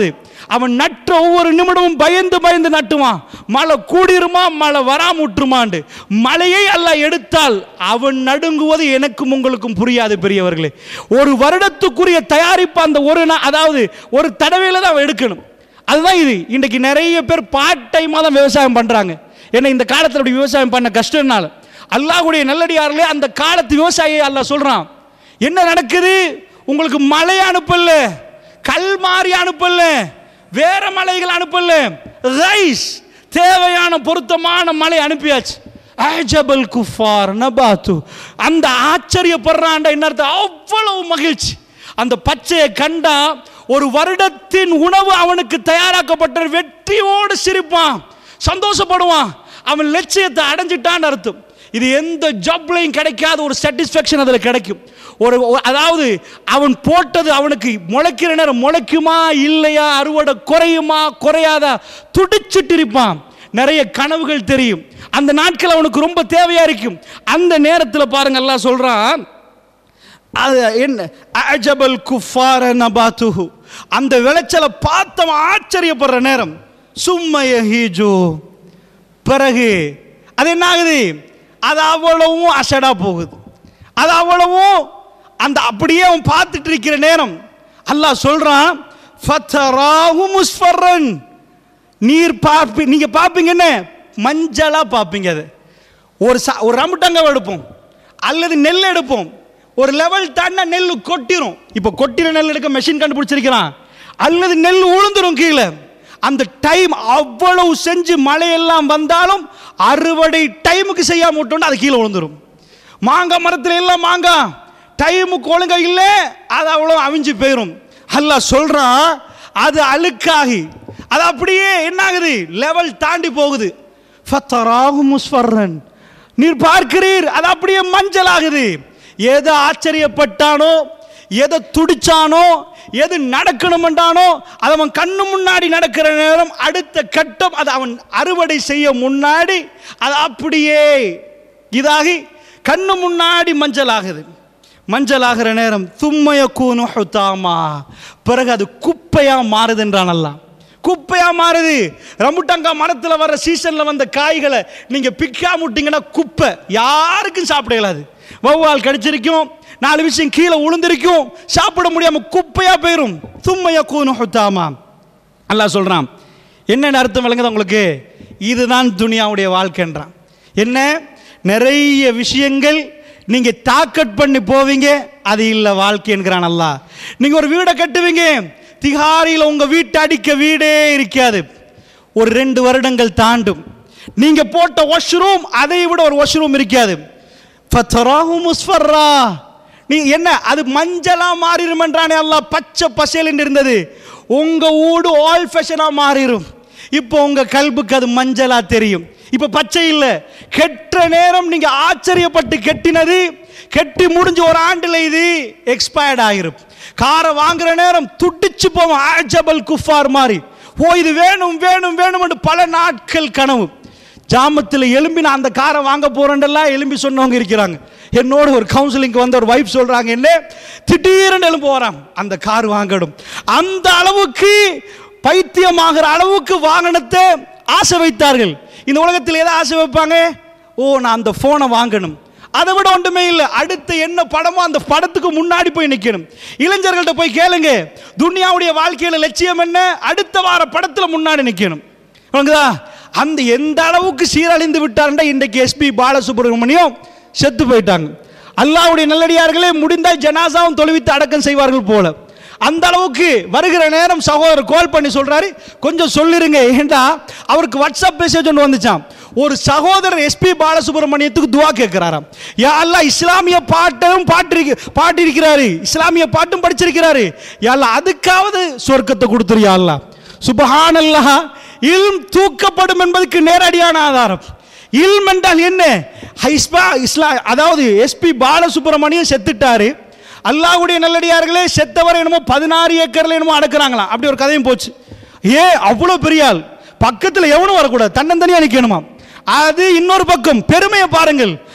S2: அவன் நட்ட ஒவ்வொரு நிமிடமும் பயந்து பயந்து நட்டுவான் மழை கூடிருமா மழை வராம விட்டுருமாண்டு மழையை அல்லாஹ் எடுத்தால் அவன் நடுங்குவது எனக்கும் உங்களுக்கும் புரியாது பெரியவர்களே ஒரு வருடத்துக்குரிய தயாரிப்பு அந்த ஒரு நா- அதாவது ஒரு தடவையில் தான் அவன் எடுக்கணும் அதுதான் இது இன்றைக்கு நிறைய பேர் பார்ட் டைமாக தான் விவசாயம் பண்ணுறாங்க ஏன்னா இந்த காலத்தில் அப்படி விவசாயம் பண்ண கஷ்டம்னால அல்லாஹ்வுடைய நல்லடியார்களே அந்த காலத்து விவசாயியை அல்லாஹ் சொல்கிறான் என்ன நடக்குது உங்களுக்கு மழை அனுப்பல கல் மாறி அனுப்பல வேற மலைகள் அனுப்பல ரைஸ் தேவையான பொருத்தமான மழை அனுப்பியாச்சு அஜபல் குஃபார் நபாத்து அந்த ஆச்சரியப்படுறான்டா என்ன அர்த்தம்? அவ்வளவு மகிழ்ச்சி அந்த பச்சையை கண்டா ஒரு வருடத்தின் உணவு அவனுக்கு தயாராக்கப்பட்ட வெற்றியோடு சிரிப்பான் சந்தோஷப்படுவான் அவன் லட்சியத்தை அடைஞ்சிட்டான்னு அர்த்தம் இது எந்த ஜாப்லையும் கிடைக்காத ஒரு சாட்டிஸ்ஃபேக்ஷன் அதில் கிடைக்கும் ஒரு ஒரு- அதாவது அவன் போட்டது அவனுக்கு முளைக்கிற நேரம் முளைக்குமா இல்லையா அறுவடை குறையுமா குறையாதா துடிச்சிட்டு இருப்பான் நிறைய கனவுகள் தெரியும் அந்த நாட்கள் அவனுக்கு ரொம்ப தேவையா இருக்கும் அந்த நேரத்தில் பாருங்க எல்லாம் சொல்றான் அது என்ன அஜபல் குஃபார நபாத்துஹு அந்த விளைச்சலை பார்த்தவன் ஆச்சரியப்படுற நேரம் சும்மய ஹீஜோ பிறகு அது என்ன ஆகுது அது அவ்வளவும் அசடா போகுது அது அவ்வளவும் அந்த அப்படியே அவன் பார்த்துட்டு இருக்கிற நேரம் அல்லாஹ் சொல்றான் ஃபத்தராஹு முஸ்ஃபர்ரன் நீர் பார்ப்பி நீங்க பார்ப்பீங்க என்ன மஞ்சளா பார்ப்பீங்க அது ஒரு சா ஒரு ரம்புட்டங்க எடுப்போம் அல்லது நெல் எடுப்போம் ஒரு லெவல் தாண்டினா நெல் கொட்டிரும் இப்போ கொட்டின நெல் எடுக்க மெஷின் கண்டுபிடிச்சிருக்கிறான் அல்லது நெல் உளுந்துரும் கீழே அந்த டைம் அவ்வளவு செஞ்சு மழையெல்லாம் வந்தாலும் அறுவடை டைமுக்கு செய்யாம விட்டோம்னா அது கீழே விழுந்துரும் மாங்காய் மரத்துல எல்லாம் மாங்காய் டைமுக்கு ஒழுங்கா இல்லை அது அவ்வளோ அவிஞ்சு போயிடும் அல்லாஹ் சொல்றான் அது அழுக்காகி அது அப்படியே என்ன ஆகுது லெவல் தாண்டி போகுது ஃபத்தராஹு முஸ்ஃபர்ரன் நீர் பார்க்கிறீர் அது அப்படியே மஞ்சள் ஆகுது எதை ஆச்சரியப்பட்டானோ எதை துடிச்சானோ எது நடக்கணுமென்றானோ அது அவன் கண்ணு முன்னாடி நடக்கிற நேரம் அடுத்த கட்டம் அது அவன் அறுவடை செய்ய முன்னாடி அது அப்படியே இதாகி கண்ணு முன்னாடி மஞ்சள் ஆகுது மஞ்சள் ஆகிற நேரம் தும்மைய கூனு ஹுத்தாமா பிறகு அது குப்பையா மாறுதுன்றான் அல்லாஹ் குப்பையா மாறுது ரம்புட்டங்கா மரத்துல வர சீசன்ல வந்த காய்களை நீங்க பிக்கா முட்டிங்கன்னா குப்பை யாருக்கும் சாப்பிட இயலாது வௌவால் கடிச்சிருக்கும் நாலு விஷயம் கீழே உளுந்திருக்கும் சாப்பிட முடியாம குப்பையா போயிரும் தும்மைய கூனு ஹுத்தாமா அல்லாஹ் சொல்றான் என்னென்ன அர்த்தம் விளங்குது உங்களுக்கு இதுதான் துனியாவுடைய வாழ்க்கைன்றான் என்ன நிறைய விஷயங்கள் நீங்க தாக்கட் பண்ணி போவீங்க அது இல்லை வாழ்க்கை என்கிறான் அல்லாஹ் நீங்க ஒரு வீடை கட்டுவீங்க திகாரியில் உங்க வீட்டை அடிக்க வீடே இருக்காது ஒரு ரெண்டு வருடங்கள் தாண்டும் நீங்க போட்ட வாஷ்ரூம் அதை விட ஒரு வாஷ்ரூம் இருக்காது ஃபத்தராஹு முஸ்ஃபர்ரா நீ என்ன அது மஞ்சளா மாறிடுமென்றானே அல்லாஹ் பச்சை பசேல் இருந்தது உங்க ஊடு ஆல் ஃபேஷனா மாறிடும் இப்போ உங்க கல்புக்கு அது மஞ்சளா தெரியும் இப்போ பச்சை இல்லை கெட்ட நேரம் நீங்க ஆச்சரியப்பட்டு கெட்டினது கெட்டி முடிஞ்சு ஒரு ஆண்டுல இது எக்ஸ்பயர்ட் ஆகிரும் காரை வாங்குற நேரம் துடிச்சு போவோம் ஆஜபல் குஃபார் மாதிரி ஓ இது வேணும் வேணும் வேணும் பல நாட்கள் கனவு ஜாமத்தில் எலும்பி நான் அந்த காரை வாங்க போறேன்டெல்லாம் எலும்பி சொன்னவங்க இருக்கிறாங்க என்னோட ஒரு கவுன்சிலிங்க்கு வந்த ஒரு வைஃப் சொல்றாங்க என்ன திடீர்னு எலும்பு வரான் அந்த கார் வாங்கணும் அந்த அளவுக்கு பைத்தியமாகிற அளவுக்கு வாகனத்தை ஆசை வைத்தார்கள் இந்த உலகத்தில் எதை ஆசை வைப்பாங்க ஓ நான் அந்த ஃபோனை வாங்கணும் அதை விட ஒன்றுமே இல்லை அடுத்த என்ன படமோ அந்த படத்துக்கு முன்னாடி போய் நிற்கணும் இளைஞர்கள்ட்ட போய் கேளுங்க துனியாவுடைய வாழ்க்கையில லட்சியம் என்ன அடுத்த வார படத்தில் முன்னாடி நிற்கணும் விளங்குதா அந்த எந்த அளவுக்கு சீரழிந்து விட்டார்ன்றா இன்றைக்கு எஸ்பி பாலசுப்ரமணியம் செத்து போயிட்டாங்க அல்லாஹ்வுடைய நல்லடியார்களே முடிந்தால் ஜனாசாவும் தொழுவித்து அடக்கம் செய்வார்கள் போல அந்த அளவுக்கு வருகிற நேரம் சகோதரர் கால் பண்ணி சொல்றாரு கொஞ்சம் சொல்லிருங்க ஏண்டா அவருக்கு வாட்ஸ்அப் மெசேஜ் ஒன்று வந்துச்சாம் ஒரு சகோதரர் எஸ்பி பாலசுப்ரமணியத்துக்கு துவா கேட்கிறாராம் யா அல்லாஹ் இஸ்லாமிய பாட்டும் பாட்டிருக்கு பாட்டிருக்கிறாரு இஸ்லாமிய பாட்டும் படிச்சிருக்கிறாரு யா அல்லாஹ் அதுக்காவது சொர்க்கத்தை கொடுத்துரு யா அல்லாஹ் சுபஹானல்லாஹ் இல்ம் தூக்கப்படும் என்பதற்கு நேரடியான ஆதாரம் இல்ம் என்றால் என்ன ஹைஸ்பா இஸ்லா அதாவது எஸ்பி பாலசுப்ரமணியம் செத்துட்டாரு அல்லாஹ்வுடைய நல்லடியார்களே செத்தவர் என்னமோ பதினாறு ஏக்கர்ல என்னமோ அடக்குறாங்களாம் அப்படி ஒரு கதையும் போச்சு ஏ அவ்வளோ பெரிய ஆள் பக்கத்தில் எவனும் வரக்கூடாது தன்னந்தனியாக நிற்கணுமா அது இன்னொரு பக்கம் பெருமையை பாருங்கள்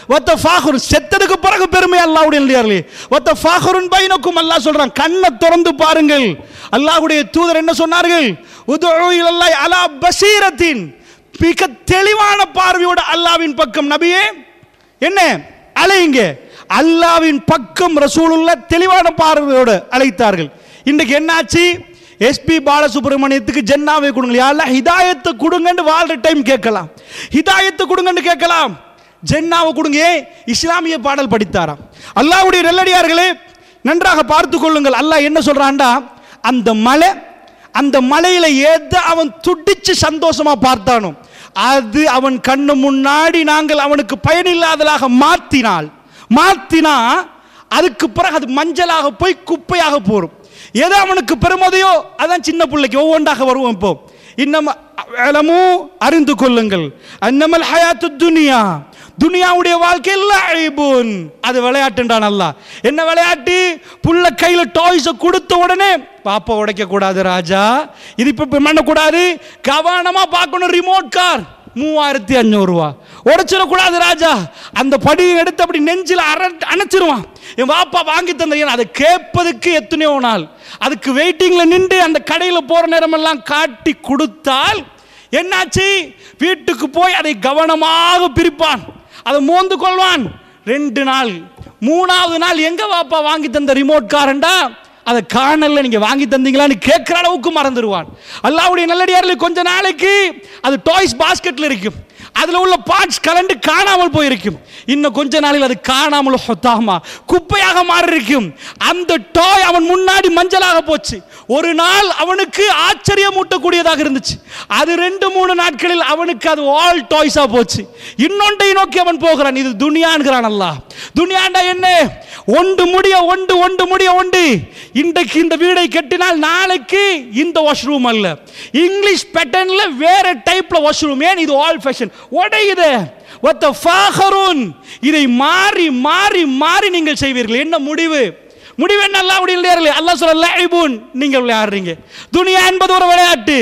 S2: ஒத்த ஃபாஹுர் செத்ததுக்கு பிறகு பெருமை அல்லாஹ்வுடைய இல்லையார்களே ஒத்த ஃபாஹுருன் பைனக்கும் அல்லாஹ் சொல்றான் கண்ணை திறந்து பாருங்கள் அல்லாஹ்வுடைய தூதர் என்ன சொன்னார்கள் உதுஉ இலல்லாஹி அலா பசீரத்தின் மிக தெளிவான பார்வையோட அல்லாஹ்வின் பக்கம் நபியே என்ன அலையுங்க அல்லாவின் பக்கம் ரசூலுள்ள தெளிவான பார்வையோடு அழைத்தார்கள் இன்றைக்கு என்னாச்சு எஸ்பி பாலசுப்ரமணியத்துக்கு ஜென்னாவை கொடுங்க யாரில் ஹிதாயத்தை கொடுங்கன்னு வாழ்ற டைம் கேட்கலாம் ஹிதாயத்தை கொடுங்கன்னு கேட்கலாம் ஜென்னாவை கொடுங்க ஏன் இஸ்லாமிய பாடல் படித்தாராம் அல்லாஹ்வுடைய நல்லடியார்களே நன்றாக பார்த்து கொள்ளுங்கள் அல்லாஹ் என்ன சொல்றான்டா அந்த மலை அந்த மலையில எதை அவன் துடிச்சு சந்தோஷமா பார்த்தானோ அது அவன் கண்ணு முன்னாடி நாங்கள் அவனுக்கு பயனில்லாததாக மாத்தினால் மாத்தினா அதுக்கு பிறகு அது மஞ்சளாக போய் குப்பையாக போரும் எது அவனுக்கு பெருமதையோ அதான் சின்ன பிள்ளைக்கு ஒவ்வொன்றாக வருவோம் இப்போ இன்னும் அலமும் அறிந்து கொள்ளுங்கள் அன்னமல் ஹயாத்து துனியா துனியாவுடைய வாழ்க்கையில் லைபுன் அது விளையாட்டுன்றான் அல்லாஹ் என்ன விளையாட்டு புள்ள கையில் டாய்ஸை கொடுத்த உடனே பாப்பா உடைக்க கூடாது ராஜா இது இப்போ பண்ணக்கூடாது கவனமா பார்க்கணும் ரிமோட் கார் மூவாயிரத்தி அஞ்சூறுவா உடைச்சிடக்கூடாது ராஜா அந்த படியை எடுத்து அப்படி நெஞ்சில் அர அணைச்சிருவான் என் வாப்பா வாங்கி தந்த ஏன் அதை கேட்பதுக்கு எத்தனையோ நாள் அதுக்கு வெயிட்டிங்கில் நின்று அந்த கடையில் போகிற நேரமெல்லாம் காட்டி கொடுத்தால் என்னாச்சு வீட்டுக்கு போய் அதை கவனமாக பிரிப்பான் அதை மோந்து கொள்வான் ரெண்டு நாள் மூணாவது நாள் எங்க வாப்பா வாங்கி தந்த ரிமோட் காரண்டா அதை காணல நீங்க வாங்கி தந்தீங்களான்னு கேட்கிற அளவுக்கு மறந்துடுவான் அல்லாவுடைய நல்லடியார்ல கொஞ்ச நாளைக்கு அது டாய்ஸ் பாஸ்கெட்ல இருக்கும் அதுல உள்ள பார்ட்ஸ் கலண்டு காணாமல் போயிருக்கும் இன்னும் கொஞ்ச நாளில் அது காணாமல் ஹொத்தாமா குப்பையாக மாறி இருக்கும் அந்த டாய் அவன் முன்னாடி மஞ்சளாக போச்சு ஒரு நாள் அவனுக்கு ஆச்சரியம் ஊட்டக்கூடியதாக இருந்துச்சு அது ரெண்டு மூணு நாட்களில் அவனுக்கு அது ஆல் டாய்ஸா போச்சு இன்னொன்றை நோக்கி அவன் போகிறான் இது துனியான்கிறான் அல்லாஹ் துனியாண்டா என்ன ஒன்று முடிய ஒன்று ஒன்று முடிய ஒன்று இன்றைக்கு இந்த வீடை கட்டினால் நாளைக்கு இந்த வாஷ்ரூம் அல்ல இங்கிலீஷ் பேட்டர்ன்ல வேற டைப்ல வாஷ்ரூம் ஏன் இது ஆல் ஃபேஷன் உடையுது ஒத்த ஃபாஹருன் இதை மாறி மாறி மாறி நீங்கள் செய்வீர்கள் என்ன முடிவு முடிவு என்ன அல்லாஹ் அப்படி இல்லையா அல்லாஹ் சொல்ல லைபூன் நீங்கள் விளையாடுறீங்க துனியா என்பது ஒரு விளையாட்டு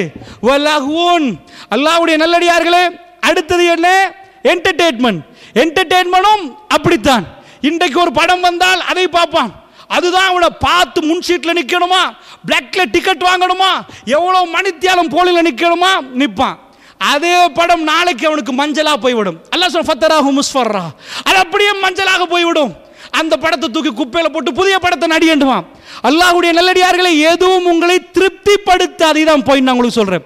S2: வலஹூன் அல்லாஹ்வுடைய நல்லடியார்களே அடுத்தது என்ன என்டர்டெயின்மெண்ட் என்டர்டெயின்மெண்ட்டும் அப்படித்தான் இன்றைக்கு ஒரு படம் வந்தால் அதை பார்ப்பான் அதுதான் அவனை பார்த்து முன் சீட்டில் நிற்கணுமா பிளாக்ல டிக்கெட் வாங்கணுமா எவ்வளோ மணித்தியாலம் போலில் நிற்கணுமா நிற்பான் அதே படம் நாளைக்கு அவனுக்கு மஞ்சளா போய்விடும் அல்லாஹ் சொல்ல ஃபத்தராஹு முஸ்ஃபர்ரா அது அப்படியே மஞ்சளாக போய்விடும் அந்த படத்தை தூக்கி குப்பையில போட்டு புதிய படத்தை நடிகண்டுவான் அல்லாஹ்வுடைய நல்லடியார்களை எதுவும் உங்களை திருப்திப்படுத்தாது இதான் போய் நான் உங்களுக்கு சொல்றேன்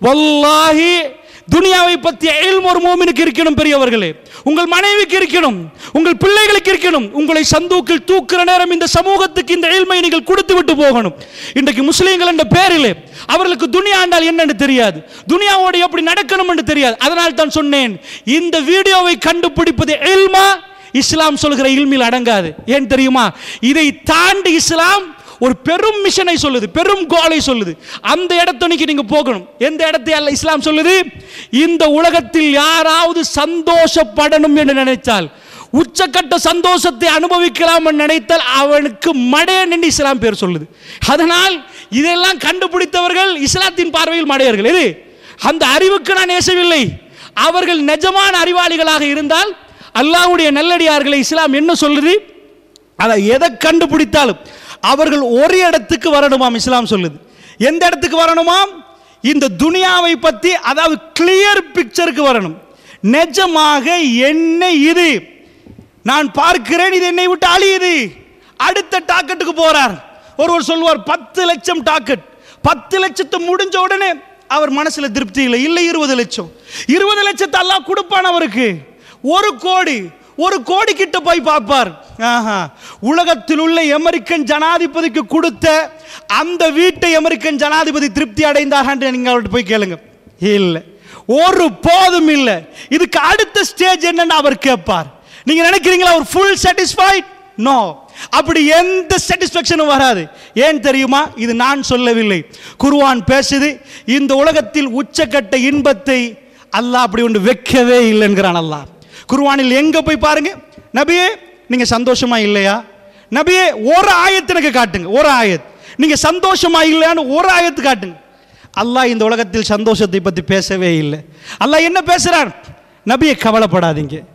S2: வல்லாஹி துனியாவை பற்றிய இல்ம் ஒரு மோமினுக்கு இருக்கணும் பெரியவர்களே உங்கள் மனைவிக்கு இருக்கணும் உங்கள் பிள்ளைகளுக்கு இருக்கணும் உங்களை சந்தூக்கில் தூக்குற நேரம் இந்த சமூகத்துக்கு இந்த இல்மை நீங்கள் கொடுத்து விட்டு போகணும் இன்றைக்கு முஸ்லீம்கள் என்ற பேரிலே அவர்களுக்கு துனியா என்றால் என்னன்னு தெரியாது துனியாவோடு எப்படி நடக்கணும் என்று தெரியாது அதனால் தான் சொன்னேன் இந்த வீடியோவை கண்டுபிடிப்பது இல்மா இஸ்லாம் சொல்கிற இல்மில் அடங்காது ஏன் தெரியுமா இதை தாண்டி இஸ்லாம் ஒரு பெரும் மிஷனை சொல்லுது பெரும் கோலை சொல்லுது அந்த இடத்தனைக்கு நீங்க போகணும் எந்த இடத்தை அல்ல இஸ்லாம் சொல்லுது இந்த உலகத்தில் யாராவது சந்தோஷப்படணும் என்று நினைத்தால் உச்சக்கட்ட சந்தோஷத்தை அனுபவிக்கலாம் என்று நினைத்தால் அவனுக்கு மடையன் என்று இஸ்லாம் பேர் சொல்லுது அதனால் இதெல்லாம் கண்டுபிடித்தவர்கள் இஸ்லாத்தின் பார்வையில் மடையர்கள் எது அந்த அறிவுக்கு நான் நேசவில்லை அவர்கள் நிஜமான அறிவாளிகளாக இருந்தால் அல்லாஹ்வுடைய நல்லடியார்களை இஸ்லாம் என்ன சொல்லுது அதை எதை கண்டுபிடித்தாலும் அவர்கள் ஒரு இடத்துக்கு வரணுமாம் இஸ்லாம் சொல்லுது எந்த இடத்துக்கு வரணுமாம் இந்த துனியாவை பற்றி அதாவது கிளியர் பிக்சருக்கு வரணும் நிஜமாக என்ன இது நான் பார்க்கிறேன் இது என்னை விட்டு அழியுது அடுத்த டாக்கெட்டுக்கு போறார் ஒருவர் சொல்வார் பத்து லட்சம் டாக்கெட் பத்து லட்சத்தை முடிஞ்ச உடனே அவர் மனசுல திருப்தி இல்லை இல்லை இருபது லட்சம் இருபது லட்சத்தை எல்லாம் கொடுப்பான் அவருக்கு ஒரு கோடி ஒரு கோடி கிட்ட போய் பார்ப்பார் ஆஹா உலகத்தில் உள்ள அமெரிக்கன் ஜனாதிபதிக்கு கொடுத்த அந்த வீட்டை அமெரிக்கன் ஜனாதிபதி திருப்தி அடைந்தார் நீங்க அவர்கிட்ட போய் கேளுங்க இல்லை ஒரு போதும் இல்லை இதுக்கு அடுத்த ஸ்டேஜ் என்னன்னு அவர் கேட்பார் நீங்க நினைக்கிறீங்களா ஒரு ஃபுல் சாட்டிஸ்ஃபைட் நோ அப்படி எந்த சாட்டிஸ்ஃபேக்ஷனும் வராது ஏன் தெரியுமா இது நான் சொல்லவில்லை குர்ஆன் பேசுது இந்த உலகத்தில் உச்சக்கட்ட இன்பத்தை அல்லாஹ் அப்படி ஒன்று வைக்கவே இல்லைங்கிறான் அல்லாஹ் குர்ஆனில் எங்க போய் பாருங்க நபியே நீங்க சந்தோஷமா இல்லையா நபியே ஒரு ஆயத்து எனக்கு காட்டுங்க ஒரு ஆயத் நீங்க சந்தோஷமா இல்லையான்னு ஒரு ஆயத்து காட்டுங்க அல்லாஹ் இந்த உலகத்தில் சந்தோஷத்தை பற்றி பேசவே இல்லை அல்லாஹ் என்ன பேசுறான் நபியை கவலைப்படாதீங்க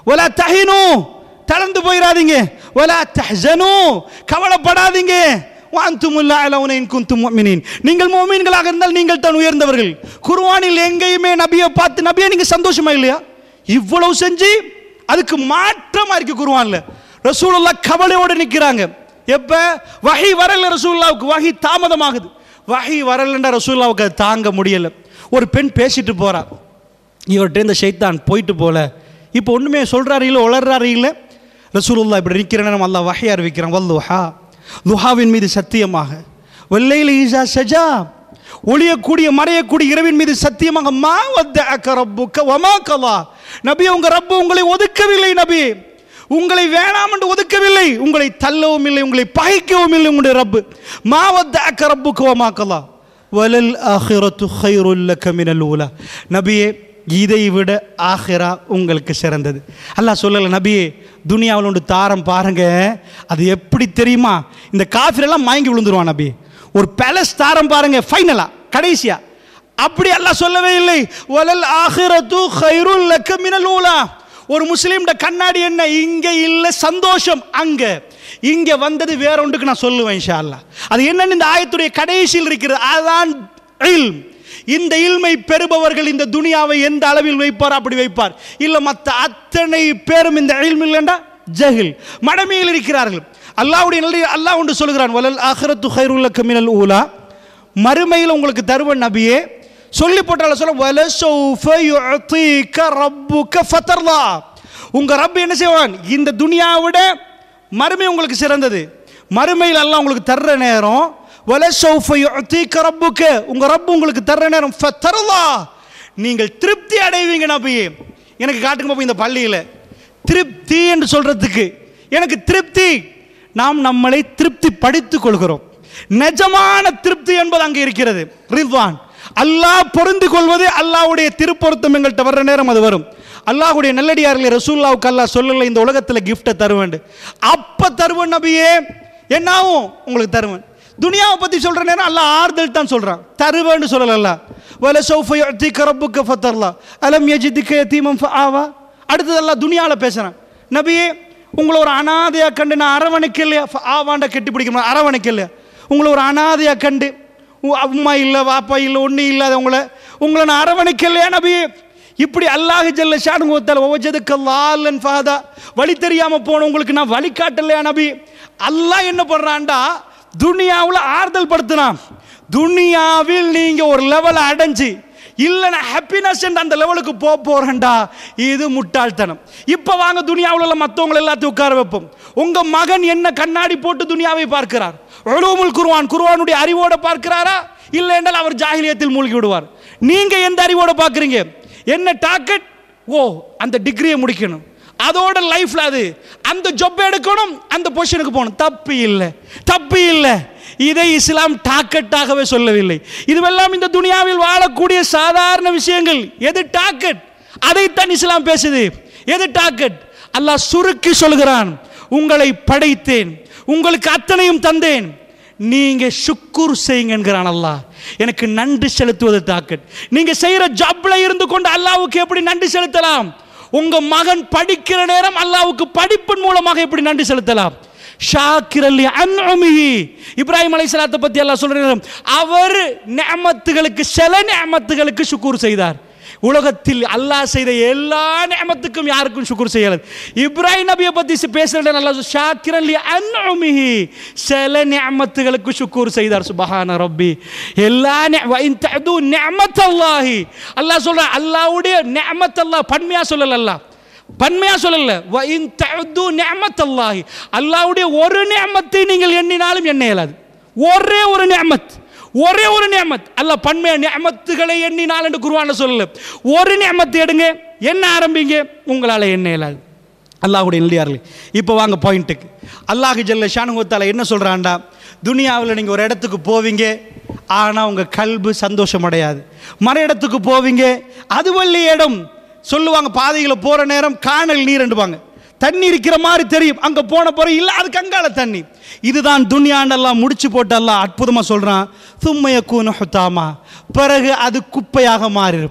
S2: ஒலா தஹினு தளர்ந்து போயிடாதீங்க ஒலா தஹ்சனு கவலைப்படாதீங்க வாந்துமுல்லா அலவுனின் குந்தும் முஃமினீன் நீங்கள் முஃமின்களாக இருந்தால் நீங்கள் தான் உயர்ந்தவர்கள் குர்ஆனில் எங்கேயுமே நபியை பார்த்து நபியை நீங்க சந்தோஷமா இல்லையா இவ்வளவு செஞ்சு அதுக்கு மாற்றமா இருக்கு குர்ஆன்ல ரசூலுல்லாஹ் கவலையோடு நிற்கிறாங்க எப்ப வஹி வரல ரசூலுல்லாவுக்கு வஹி தாமதமாகுது வஹி வரலன்ற ரசூலுல்லாவுக்கு அது தாங்க முடியல ஒரு பெண் பேசிட்டு போறா இவர்கிட்ட இந்த ஷைத்தான் போயிட்டு போல இப்போ ஒன்றுமே சொல்கிறாரு இல்லை உளர்றாரு இல்லை ரசூலுல்லா இப்படி நிற்கிற நேரம் அல்லாஹ் வஹி அறிவிக்கிறான் வல்லுஹா துஹாவின் மீது சத்தியமாக வெள்ளையில் ஈசா சஜா ஒளியக்கூடிய மறையக்கூடிய இரவின் மீது சத்தியமாக மா வத்த அக்க ரப்புக்க வமா கலா நபி உங்க ரப்பு உங்களை ஒதுக்கவில்லை நபி உங்களை வேணாம் என்று ஒதுக்கவில்லை உங்களை தள்ளவும் இல்லை உங்களை பகைக்கவும் இல்லை உங்களுடைய ரப்பு மா வத்த அக்க ரப்புக்க வமா கலா வலல் ஆஹிரத்து ஹைருல்லக மினல் ஊலா நபியே இதை விட ஆஹிரா உங்களுக்கு சிறந்தது அல்லாஹ் சொல்லலை நபியே துனியாவில் ஒன்று தாரம் பாருங்க அது எப்படி தெரியுமா இந்த காஃபிரெல்லாம் மயங்கி விழுந்துருவான் நபி ஒரு பேலஸ் தாரம் பாருங்க ஃபைனலா கடைசியா அப்படி அல்லாஹ் சொல்லவே இல்லை வலல் ஆஹிரத்து ஹைருல்லக மினல் ஊலா ஒரு முஸ்லீம்ட கண்ணாடி என்ன இங்க இல்ல சந்தோஷம் அங்க இங்க வந்தது வேற ஒன்றுக்கு நான் சொல்லுவேன் இன்ஷா அல்லாஹ் அது என்னன்னு இந்த ஆயத்துடைய கடைசியில் இருக்கிறது அதான் இல்ம் இந்த இல்மை பெறுபவர்கள் இந்த துனியாவை எந்த அளவில் வைப்பார் அப்படி வைப்பார் இல்ல மற்ற அத்தனை பேரும் இந்த இல்ம் இல்லைண்டா ஜஹில் மடமையில் இருக்கிறார்கள் அல்லாஹ்வுடைய நல்ல அல்லாஹ் ஒன்று சொல்கிறான் வலல் ஆஹிரத்து ஹைருல்லக மினல் ஊலா மறுமையில் உங்களுக்கு தருவன் நபியே சொல்லி போட்டால சொல்ல வலசௌஃப யுஅதீக ரப்புக ஃபதர்லா உங்க ரப் என்ன செய்வான் இந்த துனியாவை விட மறுமை உங்களுக்கு சிறந்தது மறுமையில் அல்லாஹ் உங்களுக்கு தர்ற நேரம் வலசௌஃப யுஅதீக ரப்புக உங்க ரப் உங்களுக்கு தர்ற நேரம் ஃபதர்லா நீங்கள் திருப்தி அடைவீங்க நபியே எனக்கு காட்டுங்க பாப்போம் இந்த பள்ளியில் திருப்தி என்று சொல்றதுக்கு எனக்கு திருப்தி நாம் நம்மளை திருப்தி படித்துக் கொள்கிறோம் நிஜமான திருப்தி என்பது அங்கே இருக்கிறது ரித்வான் அல்லாஹ் பொருந்து கொள்வது அல்லாஹ்வுடைய திருப்பொருத்தம் எங்கள்கிட்ட வர்ற நேரம் அது வரும் அல்லாஹ்வுடைய நல்லடியார்களே ரசூல்லாவுக்கு அல்லாஹ் சொல்லல இந்த உலகத்தில் கிஃப்ட்டை தருவேன் அப்ப தருவன் நபியே என்னாவும் உங்களுக்கு தருவேன் துனியாவை பத்தி சொல்ற நேரம் அல்லாஹ் ஆறுதல் தான் சொல்றான் தருவேன்னு சொல்லல வல சௌஃப யுஅதிக ரப்புக ஃபதர்லா அலம் யஜிதுக யதீமன் ஃபஆவா அடுத்தது அல்லாஹ் துனியால பேசுறான் நபியே உங்களை ஒரு அனாதையா கண்டு நான் அரவணைக்க இல்லையா ஆவாண்ட கட்டி பிடிக்கணும் அரவணைக்க இல்லையா உங்களை ஒரு அனாதையா கண்டு உ- அம்மா இல்லை வாப்பா இல்லை ஒன்றும் இல்லாத உங்களை உங்களை நான் அரவணைக்க இல்லையா நபியே இப்படி அல்லாஹ் ஜல்ல ஷானுகத்தால் ஒவ்வொஜதுக்கு லாலன் ஃபாதா வழி தெரியாம போன உங்களுக்கு நான் வழி காட்டலையா நபி அல்லாஹ் என்ன பண்றான்டா துனியாவில் ஆறுதல் படுத்தினான் துனியாவில் நீங்க ஒரு லெவல் அடைஞ்சு இல்லை நான் ஹாப்பினஸ் அந்த லெவலுக்கு போக போறேன்டா இது முட்டாள்தனம் இப்போ வாங்க துனியாவில் உள்ள மற்றவங்களை எல்லாத்தையும் உட்கார வைப்போம் உங்க மகன் என்ன கண்ணாடி போட்டு துனியாவை பார்க்கிறார் உலூமுல் குர்ஆன் குர்ஆனுடைய அறிவோட பார்க்கிறாரா இல்லை என்றால் அவர் ஜாகிலியத்தில் மூழ்கி விடுவார் நீங்க எந்த அறிவோட பார்க்குறீங்க என்ன டார்கெட் ஓ அந்த டிகிரியை முடிக்கணும் அதோட லைஃப்ல அது அந்த ஜொப் எடுக்கணும் அந்த பொசிஷனுக்கு போகணும் தப்பு இல்லை தப்பு இல்லை இதை இஸ்லாம் டாக்கெட்டாகவே சொல்லவில்லை இதுவெல்லாம் இந்த துனியாவில் வாழக்கூடிய சாதாரண விஷயங்கள் எது டாக்கெட் அதைத்தான் இஸ்லாம் பேசுது எது டாக்கெட் அல்லாஹ் சுருக்கி சொல்கிறான் உங்களை படைத்தேன் உங்களுக்கு அத்தனையும் தந்தேன் நீங்க சுக்குர் செய்யுங்க என்கிறான் அல்லாஹ் எனக்கு நன்றி செலுத்துவது டாக்கெட் நீங்க செய்யற ஜாப்ல இருந்து கொண்டு அல்லாஹ்வுக்கு எப்படி நன்றி செலுத்தலாம் உங்க மகன் படிக்கிற நேரம் அல்லாஹ்வுக்கு படிப்பின் மூலமாக எப்படி நன்றி செலுத்தலாம் ஷாக்கிரல்லி அன்உமிஹி இப்ராஹிம் அலைஹிஸ்ஸலாத்தை பத்தி அல்லாஹ் சொல்ற நேரம் அவர் நிஅமத்துகளுக்கு சில நிஅமத்துகளுக்கு சுக்கூர் செய்தார் உலகத்தில் அல்லாஹ் செய்த எல்லா நியமத்துக்கும் யாருக்கும் சுக்குர் செய்யல இப்ராஹிம் நபியை பத்தி பேசுறத நல்லா ஷாக்கிரன் லி அன்உமிஹி சில நியமத்துகளுக்கு சுக்கூர் செய்தார் சுபஹான ரப்பி எல்லா இன் தஅது நிஅமத்தல்லாஹி அல்லாஹ் சொல்ற அல்லாஹ்வுடைய நிஅமத் அல்லாஹ் பன்மையா சொல்லல அல்லாஹ் பன்மையா சொல்லல வ இன் தஅது நிஅமத்தல்லாஹி அல்லாஹ்வுடைய ஒரு நியமத்தை நீங்கள் எண்ணினாலும் எண்ண இயலாது ஒரே ஒரு நியமத் ஒரே ஒரு நியமத் அல்லாஹ் பன்மையா நியமத்துகளை எண்ணினால் என்று குர்ஆன்ல சொல்லல ஒரு நியமத்தை எடுங்க என்ன ஆரம்பிங்க உங்களால எண்ண இயலாது அல்லாஹ்வுடைய நல்லியார்களே இப்போ வாங்க பாயிண்ட்டுக்கு அல்லாஹ் ஜல்ல ஷானுகத்தால என்ன சொல்றான்டா துனியாவில் நீங்கள் ஒரு இடத்துக்கு போவீங்க ஆனால் உங்கள் கல்பு சந்தோஷம் அடையாது மறு இடத்துக்கு போவீங்க அது வள்ளி இடம் சொல்லுவாங்க பாதையில் போகிற நேரம் காணல் நீர்ண்டுவாங்க தண்ணி இருக்கிற மாதிரி தெரியும் அங்கே போன பிறகு இல்லை அது கங்கால தண்ணி இதுதான் துன்யாண்டெல்லாம் முடிச்சு போட்டு அற்புதமாக சொல்கிறான் சும்மைய கூனு ஹுத்தாமா பிறகு அது குப்பையாக மாறிடும்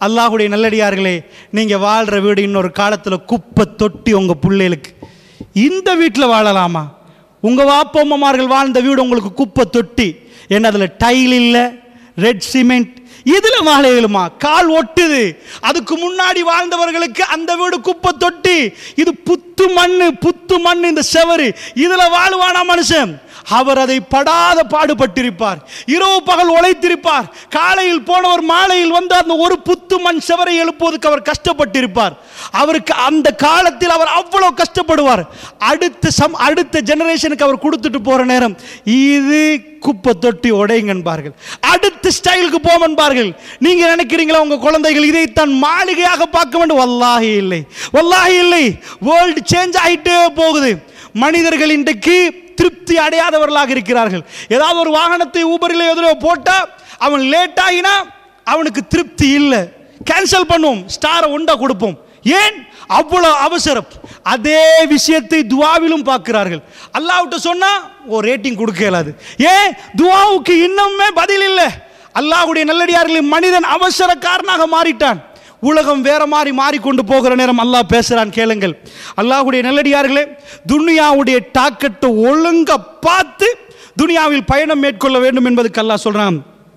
S2: அல்லாஹுடைய நல்லடியார்களே நீங்கள் வாழ்கிற வீடு இன்னொரு காலத்தில் குப்பை தொட்டி உங்கள் பிள்ளைகளுக்கு இந்த வீட்டில் வாழலாமா உங்கள் வாப்பம்மார்கள் வாழ்ந்த வீடு உங்களுக்கு குப்பை தொட்டி என்ன அதில் டைல் இல்லை ரெட் சிமெண்ட் இதுல வாழ இயலுமா கால் ஒட்டுது அதுக்கு முன்னாடி வாழ்ந்தவர்களுக்கு அந்த வீடு குப்பை தொட்டி இது புத்து மண்ணு புத்து மண்ணு இந்த செவரு இதுல வாழுவானா மனுஷன் அவர் அதை படாத பாடுபட்டிருப்பார் இரவு பகல் உழைத்திருப்பார் காலையில் போனவர் மாலையில் வந்து அந்த ஒரு புத்து மண் செவரை எழுப்புவதற்கு அவர் கஷ்டப்பட்டிருப்பார் அவருக்கு அந்த காலத்தில் அவர் அவ்வளவு கஷ்டப்படுவார் அடுத்த சம் அடுத்த ஜெனரேஷனுக்கு அவர் கொடுத்துட்டு போற நேரம் இது குப்பை தொட்டி உடையுங்க என்பார்கள் அடுத்த ஸ்டைலுக்கு போம் என்பார்கள் நீங்க நினைக்கிறீங்களா உங்க குழந்தைகள் இதைத்தான் மாளிகையாக பார்க்க வேண்டும் வல்லாஹி இல்லை வல்லாஹி இல்லை வேர்ல்டு சேஞ்ச் ஆகிட்டே போகுது மனிதர்கள் இன்றைக்கு திருப்தி அடையாதவர்களாக இருக்கிறார்கள் ஏதாவது ஒரு வாகனத்தை ஊபரில் எதிரோ போட்டா அவன் லேட் ஆகினா அவனுக்கு திருப்தி இல்லை கேன்சல் பண்ணுவோம் ஸ்டாரை உண்டா கொடுப்போம் ஏன் அவ்வளவு அவசரம் அதே விஷயத்தை துவாவிலும் பார்க்கிறார்கள் அல்லாஹ்விட்ட சொன்னா ஒரு ரேட்டிங் கொடுக்க இயலாது ஏன் துவாவுக்கு இன்னுமே பதில் இல்லை அல்லாஹ்வுடைய நல்லடியார்களின் மனிதன் அவசரக்காரனாக மாறிட்டான் உலகம் வேற மாதிரி மாறிக்கொண்டு போகிற நேரம் அல்லாஹ் பேசுறான் கேளுங்கள் அல்லாஹ்வுடைய நல்லடியார்களே துனியாவுடைய டாக்கெட்டை ஒழுங்கா பார்த்து துனியாவில் பயணம் மேற்கொள்ள வேண்டும் என்பதுக்கு அல்லாஹ் சொல்றான்